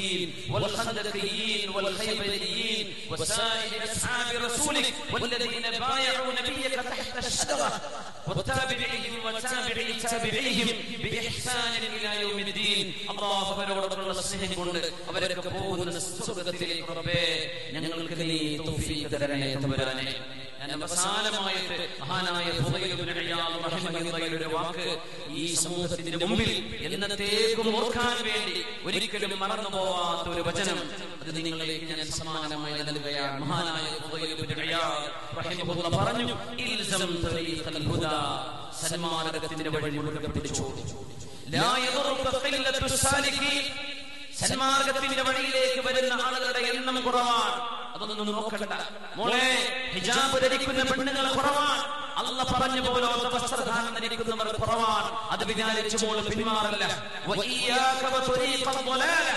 والأمويين والخندقيين والخيبريين وسائر أصحاب رسولك والذين بايعوا نبيك تحت الشجرة والتابعين وتابعي تابعيهم بإحسان إلى يوم الدين الله അവരോടുള്ള സ്നേഹം കൊണ്ട് അവരൊക്കെ പോകുന്ന സ്വർഗത്തിലേക്ക് റബ്ബേ ഞങ്ങൾക്ക് നീ തൗഫീഖ് തരണേ തമ്പുരാനെ ഞാൻ അവസാനമായിട്ട് മഹാനായ ഫുദൈൽ ഇബ്നു ഇയാദ് റഹിമഹുള്ളാഹിയുടെ ഒരു വാക്ക് ഈ സമൂഹത്തിന്റെ മുമ്പിൽ എന്നത്തേക്കും ഓർക്കാൻ വേണ്ടി ഒരിക്കലും മറന്നു പോവാത്ത ഒരു വചനം അത് നിങ്ങളിലേക്ക് ഞാൻ സമ്മാനമായി നൽകുകയാണ് മഹാനായ ഫുദൈൽ ഇബ്നു ഇയാദ് റഹിമഹുള്ള പറഞ്ഞു ഇൽസം തരീഖൽ ഹുദാ സന്മാർഗത്തിന്റെ വഴി മുറുകെ പിടിച്ചോ ലാ യദുറുക ഖില്ലത്തു സാലികീൻ സന്മാർഗത്തിന്റെ വഴിയിലേക്ക് വരുന്ന ആളുകളുടെ എണ്ണം കുറവാണ് അതൊന്നും നോക്കണ്ട മോളെ ഹിജാബ് ധരിക്കുന്ന പെണ്ണുങ്ങൾ കുറവാണ് അല്ല പറഞ്ഞ പോലത്തെ വസ്ത്രധാരണം ധരിക്കുന്നവർ കുറവാണ് അത് വിചാരിച്ചു മോള് പിന്മാറല്ല വഇയ്യാക വതുരീഖൽ ളലാല.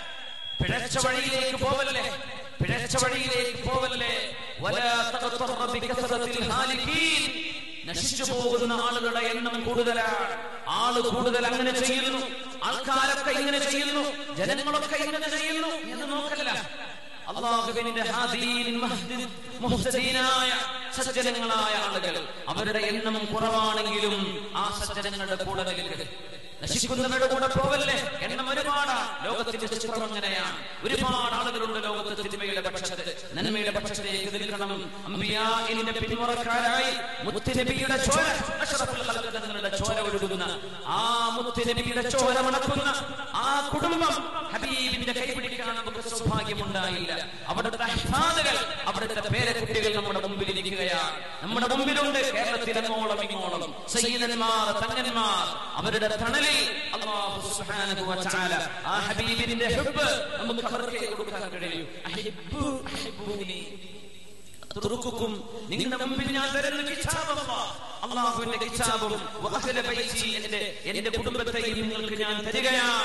പിഴച്ച വഴിയിലേക്ക് പോവല്ലേ പിഴച്ച വഴിയിലേക്ക് പോവല്ലേ വലാ തഖ്തറ ബികസറത്തിൽ ഹാലികീൻ നശിച്ചു പോകുന്ന ആളുകളുടെ എണ്ണം കൂടുതലാണ് ആള് കൂടുതൽ അങ്ങനെ ചെയ്യുന്നു ആൾക്കാരൊക്കെ ഇങ്ങനെ ചെയ്യുന്നു ജനങ്ങളൊക്കെ ഇങ്ങനെ ചെയ്യുന്നു എന്ന് നോക്കല്ല അള്ളാഹുവിന്റെ ഹാദീൻ മഹ്ദി- മുഹ്തദീനായ സജ്ജനങ്ങളായ ആളുകൾ അവരുടെ എണ്ണം കുറവാണെങ്കിലും ആ സജ്ജനങ്ങളുടെ കൂടെ നിൽക്കുക നശിക്കുന്നവരുടെ കൂടെ പോവല്ലേ എണ്ണം ഒരുപാടാണ് ലോകത്തിന്റെ ചിത്രം അങ്ങനെയാണ് ഒരുപാട് ആളുകളുണ്ട് ലോകത്ത് തിന്മയുടെ പക്ഷത്ത് നന്മയുടെ പക്ഷത്തേക്ക് നിൽക്കണം അമ്പിയാഇന്റെ പിന്മുറക്കാരായി മുത്തുനബിയുടെ ചോര അഷ്റഫുൽ ഖൽഖ് തങ്ങളുടെ ചോര ഒഴുകുന്ന ആ മുത്തുനബിയുടെ ചോര മണക്കുന്ന ആ കുടുംബം ഹബീബിന്റെ കൈപിടിക്കാൻ നമുക്ക് സൗഭാഗ്യമുണ്ടായില്ല അവിടുത്തെ അഹ്ഫാദുകൾ അവിടുത്തെ പേരക്കുട്ടികൾ നമ്മുടെ മുമ്പിൽ ഇരിക്കുകയാണ് നമ്മുടെ മുമ്പിലുണ്ട് കേരളത്തിൽ അങ്ങോളം ഇങ്ങോളം സയ്യിദന്മാർ തങ്ങന്മാർ അവരുടെ തണലിൽ അല്ലാഹു സുബ്ഹാനഹു വ തആല ആ ഹബീബിന്റെ ഹുബ്ബ് നമുക്ക് അവർക്ക് കൊടുക്കാൻ കഴിയും അഹിബ്ബു അഹിബ്ബൂനി തുറുക്കും നിങ്ങളുടെ മുമ്പിൽ ഞാൻ തരുന്ന കിതാബ് അള്ളാഹുവിന്റെ കിതാബും വഅഹ്ല ബൈതി എന്റെ എന്റെ കുടുംബത്തെയും നിങ്ങൾക്ക് ഞാൻ തരികയാണ്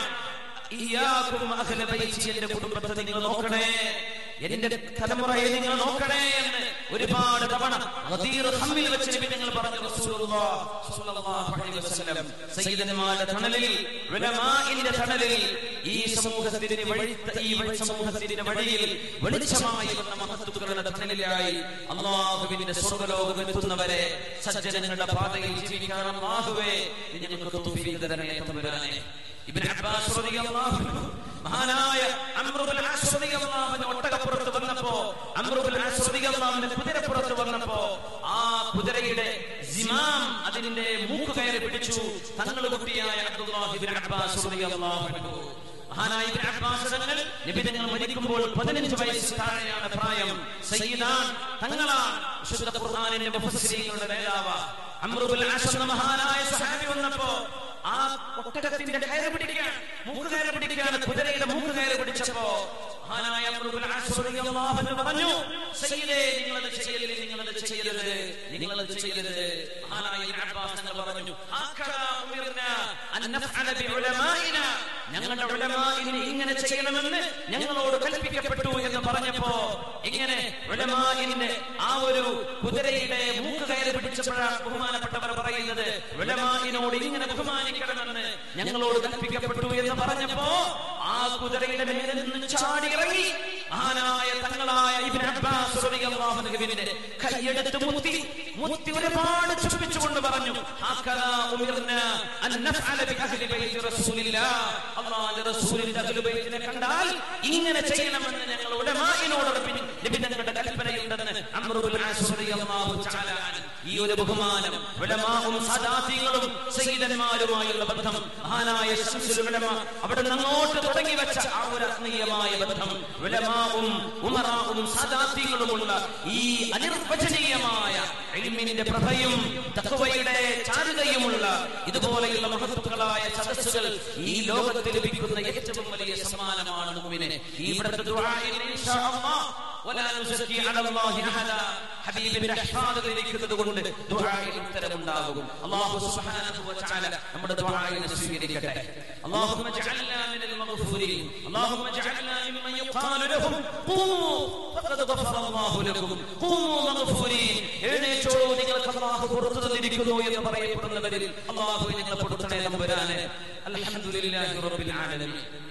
ഇയ്യാകും അഹ്ല ബൈതി എന്റെ കുടുംബത്തെ നിങ്ങൾ നോക്കണേ എന്റെ തലമുറയെ നിങ്ങൾ നോക്കണേ എന്ന് ഒരുപാട് തവണ ഗദീർ ഹമ്മിൽ വെച്ച് നബി നിങ്ങൾ പറഞ്ഞു റസൂലുള്ളാഹ് സ്വല്ലല്ലാഹു അലൈഹി വസല്ലം സയ്യിദന്മാരുടെ തണലിൽ ഉലമാഇന്റെ തണലിൽ ഈ സമൂഹത്തിന്റെ വഴി ഈ വഴി സമൂഹത്തിന്റെ വഴിയിൽ വെളിച്ചമായി വന്ന മഹത്തുക്കളുടെ തണലിലായി അള്ളാഹുവിന്റെ സ്വർഗ്ഗലോകം എത്തുന്നവരെ സജ്ജനങ്ങളുടെ പാതയിൽ ജീവിക്കാൻ അള്ളാഹുവേ നീ ഞങ്ങൾക്ക് തൗഫീഖ് തരണേ തമ്പുരാനെ ഇബ്നു അബ്ബാസ് റളിയല്ലാഹു അൻഹു മഹാനായ അംറുൽ ആസ് റളിയല്ലാഹു അൻഹു ഒട്ടകപ്പുറത്ത് വന്നപ്പോ അംറുൽ ആസ് റളിയല്ലാഹു അൻഹു കുതിരപ്പുറത്ത് വന്നപ്പോ ആ കുതിരയുടെ സിമാം അതിന്റെ മൂക്ക് കയറി പിടിച്ചു തങ്ങളുടെ കുട്ടിയായ അബ്ദുല്ലാഹി ഇബ്നു അബ്ബാസ് റളിയല്ലാഹു അൻഹു മഹാനായ ഇബ്നു അബ്ബാസ് തങ്ങൾ നബി തങ്ങൾ മരിക്കുമ്പോൾ 15 വയസ്സ് താഴെയാണ് പ്രായം സയ്യിദാൻ തങ്ങളാണ് വിശുദ്ധ ഖുർആനിന്റെ മുഫസ്സിരീങ്ങളുടെ നേതാവ് അംറുൽ ആസ് എന്ന മഹാനായ സഹാബി വന്നപ്പോ ആ ഒട്ടകത്തിന്റെ കയറ് പിടിക്കാൻ മൂക്ക് കയറ് പിടിക്കാൻ കുതിരയുടെ മൂക്ക് കയറ് പിടിച്ചപ്പോ മഹാനായ അംറുൽ ആസ് റളിയല്ലാഹു അൻഹു പറഞ്ഞു സയ്യിദേ നിങ്ങളത് ചെയ്യരുത് നിങ്ങളത് ചെയ്യരുത് നിങ്ങളത് ചെയ്യരുത് മഹാനായ ഇബ്നു അബ്ബാസ് തങ്ങൾ പറഞ്ഞു ഹക്കദാ ഉമിർനാ അൻ നഫ്അല ബിഉലമാഇന ഞങ്ങളുടെ ഉലമാഇന് ഇങ്ങനെ ചെയ്യണമെന്ന് ഞങ്ങളോട് കൽപ്പിക്കപ്പെട്ടു എന്ന് പറഞ്ഞപ്പോ ഇങ്ങനെ ഉലമാഇന്റെ ആ ഒരു കുതിരയുടെ മൂക്ക് കയറി പിടിച്ചപ്പോഴാണ് ബഹുമാനപ്പെട്ടവർ പറയുന്നത് ഉലമാഇനോട് ഇങ്ങനെ ബഹുമാനിക്കണമെന്ന് ഞങ്ങളോട് കൽപ്പിക്കപ്പെട്ടു എന്ന് പറഞ്ഞപ്പോ ആ കുതിരയുടെ മേലെ നിന്ന് ചാടി ഇറങ്ങി മഹാനായ തങ്ങളായ ഇബ്നു അബ്ബാസ് റളിയല്ലാഹു അൻഹുവിന്റെ കൈയെടുത്ത് മുത്തി മുത്തി ഒരുപാട് ചുംബിച്ചുകൊണ്ട് പറഞ്ഞു ഹക്കദാ ഉമിർനാ അൻ നഫ്അല ബി അഹ്ലി ബൈത്തി റസൂലില്ലാഹ് അല്ലാഹുവിന്റെ റസൂലിന്റെ അഹ്ലു ബൈത്തിനെ കണ്ടാൽ ഇങ്ങനെ ചെയ്യണമെന്ന് ഞങ്ങൾ ഉലമാഇനോട് നബി തങ്ങളുടെ കൽപ്പനയുണ്ടെന്ന് അംറുൽ ആസ് റളിയല്ലാഹു തആല അൻഹു. ഈ ഒരു ബഹുമാനം ഉലമാവും സദാത്തികളും സയ്യിദന്മാരുമായുള്ള ബന്ധം മഹാനായ ശംസുൽ ഉലമ അവിടെ അങ്ങോട്ട് തുടങ്ങി വെച്ച ആ ഒരു ആത്മീയമായ ബന്ധം ഉലമാവും ഉമറാവും സദാത്തികളുമുള്ള ഈ അനിർവചനീയമായ ഇൽമിന്റെ പ്രഭയും തഖ്വയുടെ ചാരുതയുമുള്ള ഇതുപോലെയുള്ള മഹത്തുക്കളായ സദസ്സുകൾ ഈ ലോകത്തിൽ ലഭിക്കുന്ന ഏറ്റവും വലിയ സമ്മാനമാണ് മുഅ്മിനെ ഈ ഇവിടുത്തെ ദുആഇന് ഇൻഷാ അല്ലാഹ് വലാ നുസക്കി അലല്ലാഹി അഹദ ഹബീബിന്റെ അഹ്ഫാദുകൾ ഇരിക്കുന്നത് കൊണ്ട് ദുആയിൽ ഉത്തരമുണ്ടാകും അല്ലാഹു സുബ്ഹാനഹു വ തആല നമ്മുടെ ദുആയിനെ സ്വീകരിക്കട്ടെ اللهم اجعلنا من المغفورين اللهم اجعلنا ممن يقال لهم قوموا فقد غفر الله لكم قوموا مغفورين എഴുന്നേറ്റോളൂ നിങ്ങൾക്ക് അല്ലാഹു പുറത്തു തന്നിരിക്കുന്നു എന്ന് പറയപ്പെടുന്നവരിൽ അല്ലാഹു നിങ്ങളെ പൊടുത്തണേ തമ്പുരാനെ അൽഹംദുലില്ലാഹി റബ്ബിൽ ആലമീൻ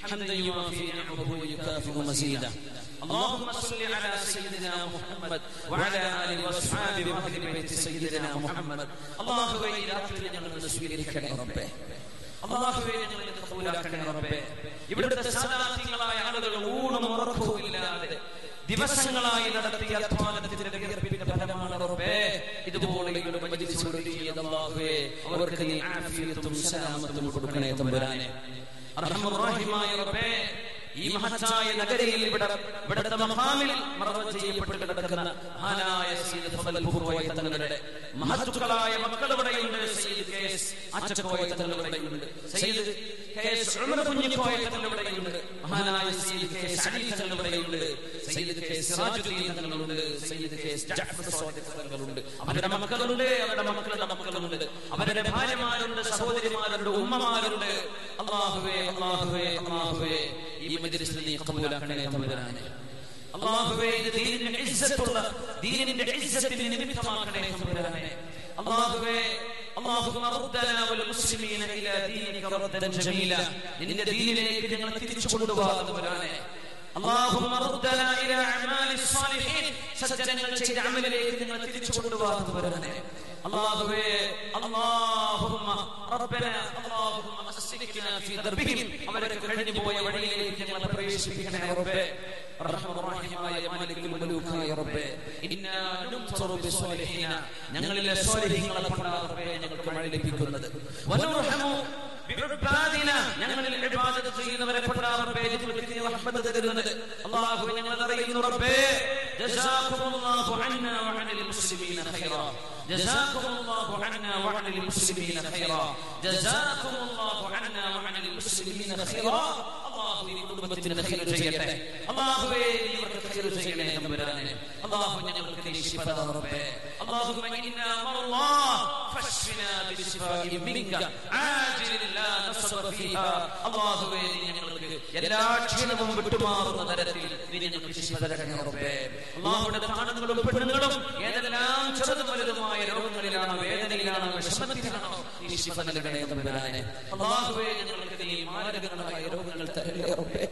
حمدا يوافي نعمه ويكافئ مزيدا اللهم صل على سيدنا محمد وعلى اله واصحابه واهل بيت سيدنا محمد اللهم ഈ രാത്രി ഞങ്ങൾ സ്വീകരിക്കണേ റബ്ബേ അള്ളാഹുവേ ഞങ്ങൾ കബൂലാക്കണേ റബ്ബേ ഇവിടുത്തെ സാധാർത്ഥ്യങ്ങളായ ആളുകൾ ഊണും ഉറക്കവും ഇല്ലാതെ ദിവസങ്ങളായി നടത്തിയ അധ്വാനത്തിന്റെ വിയർപ്പിന്റെ ഫലമാണ് റബ്ബേ ഇതുപോലെയുള്ള മജ്ലിസ് ഒരുക്കിയത് അല്ലാഹുവേ അവർക്ക് നീ ആഫിയത്തും സലാമത്തും കൊടുക്കണേ തമ്പുരാനെ അർഹമറാഹിമായ റബ്ബേ ഈ മഹത്തായ നഗരിയിൽ ഇവിടെ ഇവിടുത്തെ മഹാമിൽ മറവ് ചെയ്യപ്പെട്ട് കിടക്കുന്ന മഹാനായ സയ്യിദ് ഫضل പൂർവ്വ തങ്ങളുടെ മഹത്തുക്കളായ മക്കൾ ഇവിടെയുണ്ട് സയ്യിദ് കെ എസ് അച്ചക്കോയ തങ്ങൾ ഇവിടെയുണ്ട് സയ്യിദ് കെ എസ് ഉമർ കുഞ്ഞിക്കോയ തങ്ങൾ ഇവിടെയുണ്ട് മഹാനായ സയ്യിദ് കെ എസ് അലി തങ്ങൾ ഇവിടെയുണ്ട് സയ്യിദ് കെ എസ് സിറാജുദ്ദീൻ തങ്ങളുണ്ട് സയ്യിദ് കെ എസ് ജഅഫർ സ്വാദിഖ് തങ്ങളുണ്ട് അവരുടെ മക്കളുണ്ട് അവരുടെ മക്കളുടെ മക്കളുണ്ട് അവരുടെ ഭാര്യമാരുണ്ട് സഹോദരിമാരുണ്ട് ഉമ്മമാരുണ്ട് അള്ളാഹുവേ അള്ളാഹുവേ അള്ളാഹുവേ ഈ മജ്ലിസിൽ നീ കബൂലാക്കണേ തമ്പുരാനെ അള്ളാഹുവേ ഇത് ദീനിന്റെ ഇസ്സത്തുള്ള ദീനിന്റെ ഇസ്സത്തിന് നിമിത്തമാക്കണേ തമ്പുരാനെ അള്ളാഹുവേ اللهم ردنا والمسلمين الى دينك ردا جميلا നിന്റെ ദീനിലേക്ക് ഞങ്ങൾ തിരിച്ചു കൊണ്ടുപോകാത്തവരാണ് اللهم ردنا الى اعمال الصالحين സജ്ജനങ്ങൾ ചെയ്ത അമലിലേക്ക് ഞങ്ങൾ തിരിച്ചു കൊണ്ടുപോകാത്തവരാണ് അല്ലാഹുവേ اللهم ربنا اللهم اسلكنا في دربهم അവരൊക്കെ കഴിഞ്ഞു പോയ വഴിയിലേക്ക് ഞങ്ങൾ പ്രവേശിപ്പിക്കണേ റബ്ബേ റഹ്മാനിയായ മാലിക്കുൽ മലൂക്കായ റബ്ബേ ഇന്നാ നുംസറു ബിസ്വാലിഹീന ഞങ്ങളിലെ സ്വാലിഹീങ്ങളെ കൊണ്ടാണ് റബ്ബേ ഞങ്ങൾക്ക് മഴ ലഭിക്കുന്നത് വനുർഹമു ബിഉബാദിന ഞങ്ങളിൽ ഇബാദത്ത് ചെയ്യുന്നവരെ കൊണ്ടാണ് റബ്ബേ ഞങ്ങൾക്ക് നീ റഹ്മത്ത് തരുന്നത് അല്ലാഹു ഞങ്ങൾ അറിയുന്നു റബ്ബേ ജസാകുമുല്ലാഹു അന്നാ വഅനിൽ മുസ്ലിമീന ഖൈറാ جزاكم الله عنا وعن المسلمين خيرا جزاكم الله عنا وعن المسلمين خيرا അള്ളാഹു ഈ കുടുംബത്തിന് ഖൈർ ചെയ്യട്ടെ അള്ളാഹുവേ നീ ഇവർക്ക് ഖൈർ ചെയ്യണേ തമ്പുരാനെ അള്ളാഹു ഞങ്ങൾക്ക് നീ ശിഫ താ റബ്ബേ اللهم إنا مرضى فاشفنا بشفاء منك عاجل لا نصب فيها അള്ളാഹുവേ നീ ഞങ്ങൾക്ക് എല്ലാ ക്ഷീണവും വിട്ടുമാറുന്ന തരത്തിൽ നീ ഞങ്ങൾക്ക് ശിഫ തരണേ റബ്ബേ അള്ളാഹുവിന്റെ താണങ്ങളും പെണ്ണുങ്ങളും ഏതെല്ലാം ചെറുതും വലുതുമായ രോഗങ്ങളിലാണോ വേദനയിലാണോ വിഷമത്തിലാണോ നീ ശിഫ നൽകണേ തമ്പുരാനെ അള്ളാഹുവേ ഞങ്ങൾക്ക് നീ മാരകങ്ങളായ രോഗങ്ങൾ തരല്ലേ റബ്ബേ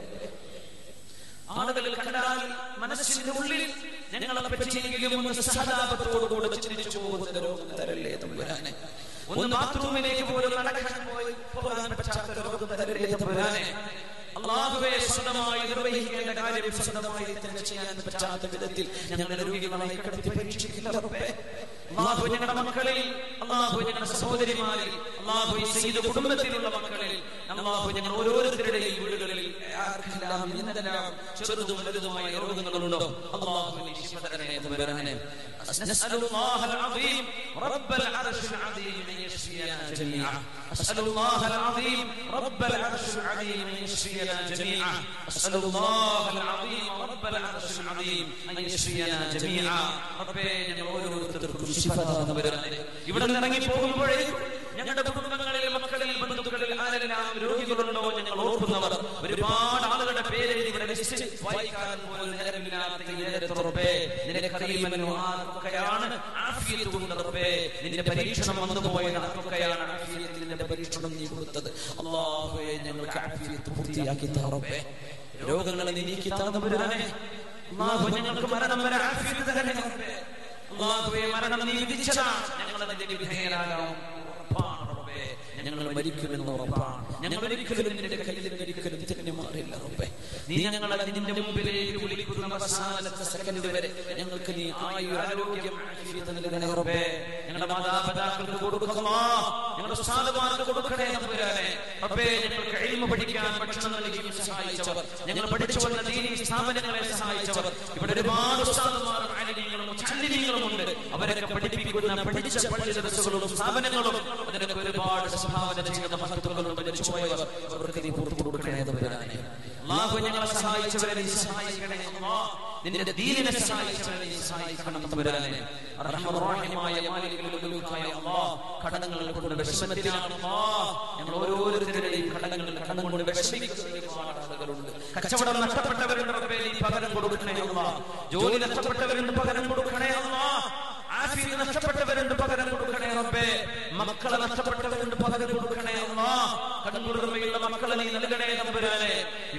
ആളുകൾ കണ്ടാൽ മനസ്സിന്റെ ഉള്ളിൽ ഞങ്ങളെ പറ്റിയെങ്കിലും ഒന്ന് സഹതാപത്തോടുകൂടെ ചിന്തിച്ചു പോകുന്ന രോഗം തരല്ലേ തമ്പുരാനെ ഒന്ന് ബാത്റൂമിലേക്ക് പോലും നടക്കാൻ പോയി പോകാൻ പറ്റാത്ത രോഗം തരല്ലേ തമ്പുരാനെ അള്ളാഹുവെ സ്വന്തമായി നിർവഹിക്കേണ്ട കാര്യം സ്വന്തമായി തന്നെ ചെയ്യാൻ പറ്റാത്ത വിധത്തിൽ ഞങ്ങളുടെ രോഗികളായി കിടത്തി പരീക്ഷിക്കില്ല റബ്ബേ അള്ളാഹു ഞങ്ങളുടെ മക്കളിൽ അള്ളാഹു ഞങ്ങളുടെ സഹോദരിമാരിൽ അള്ളാഹു ഈ ചെയ്ത കുടുംബത്തിലുള്ള മക്കളിൽ അള്ളാഹു ഞങ്ങൾ ഓരോരുത്തരുടെയും വീടുകളിൽ ആർക്കെല്ലാം എന്തെല്ലാം ചെറുതും വലുതുമായ രോഗങ്ങളുണ്ടോ അള്ളാഹു നീ ശിഫ തരണേ തമ്പുരാനെ نسأل الله العظيم رب العرش العظيم أن يشفينا جميعا أسأل الله العظيم رب العرش العظيم أن يشفينا جميعا أسأل الله العظيم رب العرش العظيم أن يشفينا جميعا ربي ഞങ്ങൾ ഓരോരുത്തർക്കും ശിഫ തന്നവരാണ് ഇവിടെ നിന്ന് ഇറങ്ങി പോകുമ്പോഴേക്കും ഞങ്ങളുടെ കുടുംബങ്ങളിൽ മക്കളിൽ ബന്ധുക്കളിൽ ആരെല്ലാം രോഗികളുണ്ടോ ഞങ്ങൾ ഓർക്കുന്നവർ ഒരുപാട് ആളുകളുടെ പേര് ഇവിടെ ലിസ്റ്റ് വായിക്കാൻ പോലും നേരമില്ലാത്ത ഈ നേരത്ത് റബ്ബേ നിനക്കറിയുമല്ലോ ആർക്കൊക്കെയാണ് ആഫിയത്ത് കൊണ്ട് റബ്ബേ നിന്റെ പരീക്ഷണം വന്നു പോയത് ആർക്കൊക്കെയാണ് ആഫിയത്തിൽ നിന്റെ പരീക്ഷണം നീ കൊടുത്തത് അള്ളാഹുവേ ഞങ്ങൾക്ക് ആഫിയത്ത് പൂർത്തിയാക്കി താ റബ്ബേ രോഗങ്ങളെ നീ നീക്കി താന്നവരാനെ അള്ളാഹു ഞങ്ങൾക്ക് മരണം വരെ ആഫിയത്ത് തരണേ റബ്ബേ അള്ളാഹുവേ മരണം നീ വിധിച്ചതാണ് ഞങ്ങൾ അതിന്റെ വിധേയരാകാം ഉറപ്പാണ് റബ്ബേ ഞങ്ങൾ മരിക്കുമെന്ന് ഉറപ്പാണ് ഞങ്ങൾ ഒരിക്കലും നിന്റെ കയ്യിൽ നിന്ന് ഒരിക്കലും തിരിഞ്ഞു മാറില്ല റബ്ബേ നീ ഞങ്ങളെ നിന്റെ മുമ്പിലേക്ക് വിളിക്കുന്ന അവസാനത്തെ സെക്കൻഡ് വരെ ഞങ്ങൾക്ക് നീ ആയുർ ആരോഗ്യം ആഫിയത്ത് നൽകണേ റബ്ബേ ഞങ്ങളുടെ മാതാപിതാക്കൾക്ക് കൊടുക്കണമോ ഞങ്ങളുടെ ഉസ്താദുമാർക്ക് കൊടുക്കണേ തമ്പുരാനെ റബ്ബേ ഞങ്ങൾക്ക് എളിമ പഠിക്കാൻ ഭക്ഷണം നൽകിയും സഹായിച്ചവർ ഞങ്ങൾ പഠിച്ചു വന്ന ദീനി സ്ഥാപനങ്ങളെ സഹായിച്ചവർ ഇവിടെ ഒരുപാട് ഉസ്താദുമാരും ആലിമീങ്ങളും മുത്തല്ലിമീങ്ങളും ഉണ്ട് അവരൊക്കെ പഠിപ്പിക്കുന്ന പഠിച്ച പള്ളി ദിവസങ്ങളും സ്ഥാപനങ്ങളും അതിനൊക്കെ ഒരുപാട് സംഭാവന ചെയ്യുന്ന മഹത്വങ്ങളും മരിച്ചു പോയവർ അവർക്ക് നീ പുറത്തു കൊടുക്കണേ തമ്പുരാനെ അള്ളാഹു ഞങ്ങളെ സഹായിച്ചവരെ നീ സഹായിക്കണേ അല്ലാഹ് നിന്റെ ദീനിനെ സഹായിച്ചവരെ നീ സഹായിക്കണം തമ്പുരാനെ റഹ്മാനായ മാലികുൽ മുലൂക്കായ അല്ലാഹ് കടങ്ങൾ കൊണ്ട് വിഷമത്തിലാണ് അല്ലാഹ് ഞങ്ങൾ ഓരോരുത്തരുടെയും കടങ്ങളിൽ കടം കൊണ്ട് വിഷമിക്കുന്ന ഒരുപാട് ആളുകളുണ്ട് കച്ചവടം നഷ്ടപ്പെട്ടവരുണ്ട് റബ്ബേ നീ പകരം കൊടുക്കണേ അല്ലാഹ് ജോലി നഷ്ടപ്പെട്ടവരുണ്ട് പകരം കൊടുക്കണേ അല്ലാഹ് ആഫിയത്ത് നഷ്ടപ്പെട്ടവരുണ്ട് പകരം കൊടുക്കണേ റബ്ബേ മക്കളെ നഷ്ടപ്പെട്ടവരുണ്ട് പകരം കൊടുക്കണേ അല്ലാഹ് കടം കൊടുക്കുമ്പോഴുള്ള മക്കളെ നീ നൽകണേ തമ്പുരാനെ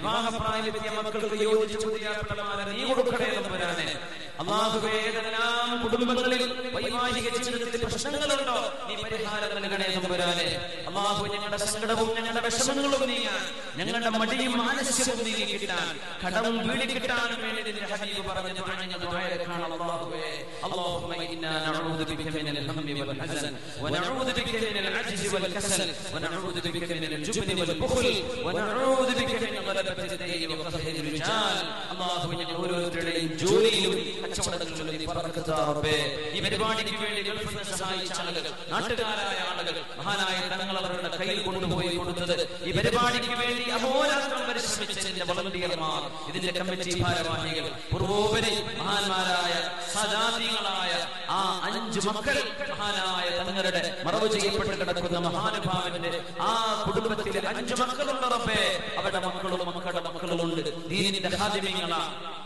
വിദ്യാർത്ഥി മക്കൾക്ക് യോജിച്ച പുതിയാപ്പിളമാരെ നീ കൊടുക്കണേ തമ്പുരാനെ അള്ളാഹുവേ ഏതെല്ലാം കുടുംബങ്ങളിൽ വൈവാഹിക ജീവിതത്തിൽ പ്രശ്നങ്ങളുണ്ടോ നീ പരിഹാരം നൽകണേ തമ്പുരാനെ അള്ളാഹു ഞങ്ങളുടെ സങ്കടവും ഞങ്ങളുടെ വിഷമങ്ങളും നീങ്ങാൻ ഞങ്ങളുടെ മടിയും മാനസ്യവും നീങ്ങി കിട്ടാൻ കടവും വീടി കിട്ടാനും വേണ്ടി നിന്റെ ഹബീബ് പറഞ്ഞ ദുആ ഞങ്ങൾ ദുആയിരക്കാണ് അള്ളാഹുവേ اللهم إنا نعوذ بك من الهم والحزن ونعوذ بك من العجز والكسل ونعوذ بك من الجبن والبخل ونعوذ بك من غلبة الدين وقهر الرجال الله ഞങ്ങൾ ഓരോരുത്തരുടെയും ജോലിയിലും കച്ചവടങ്ങളിലും നീ പറക്കത്ത് റബ്ബേ ഈ പരിപാടിക്ക് വേണ്ടി ഗൾഫിൽ നിന്ന് സഹായിച്ച ആളുകൾ നാട്ടുകാരായ ആളുകൾ മഹാനായ തങ്ങൾ അവരുടെ കയ്യിൽ കൊണ്ടുപോയി കൊടുത്തത് ഈ പരിപാടിക്ക് വേണ്ടി അഹോരാത്രം പരിശ്രമിച്ച ഇതിന്റെ വളണ്ടിയർമാർ ഇതിന്റെ കമ്മിറ്റി ഭാരവാഹികൾ പൂർവോപരി മഹാന്മാരായ സജാതികളായ ആ അഞ്ച് മക്കൾ മഹാനായ തങ്ങളുടെ മറവ് ചെയ്യപ്പെട്ട് കിടക്കുന്ന മഹാനുഭാവന്റെ ആ കുടുംബത്തിലെ അഞ്ച് മക്കളുണ്ട് റബ്ബേ അവരുടെ മക്കളും മക്കളുടെ മക്കളുമുണ്ട് ദീനിന്റെ ഹാദിമ്യങ്ങളാ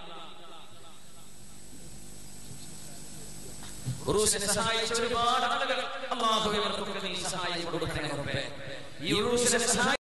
ഉറൂസിനെ സഹായിച്ച ഒരുപാട് ആളുകൾ അള്ളാഹു ഇവർക്കൊക്കെ നീ സഹായം കൊടുക്കണേ റബ്ബേ ഈ ഉറൂസിനെ സഹായി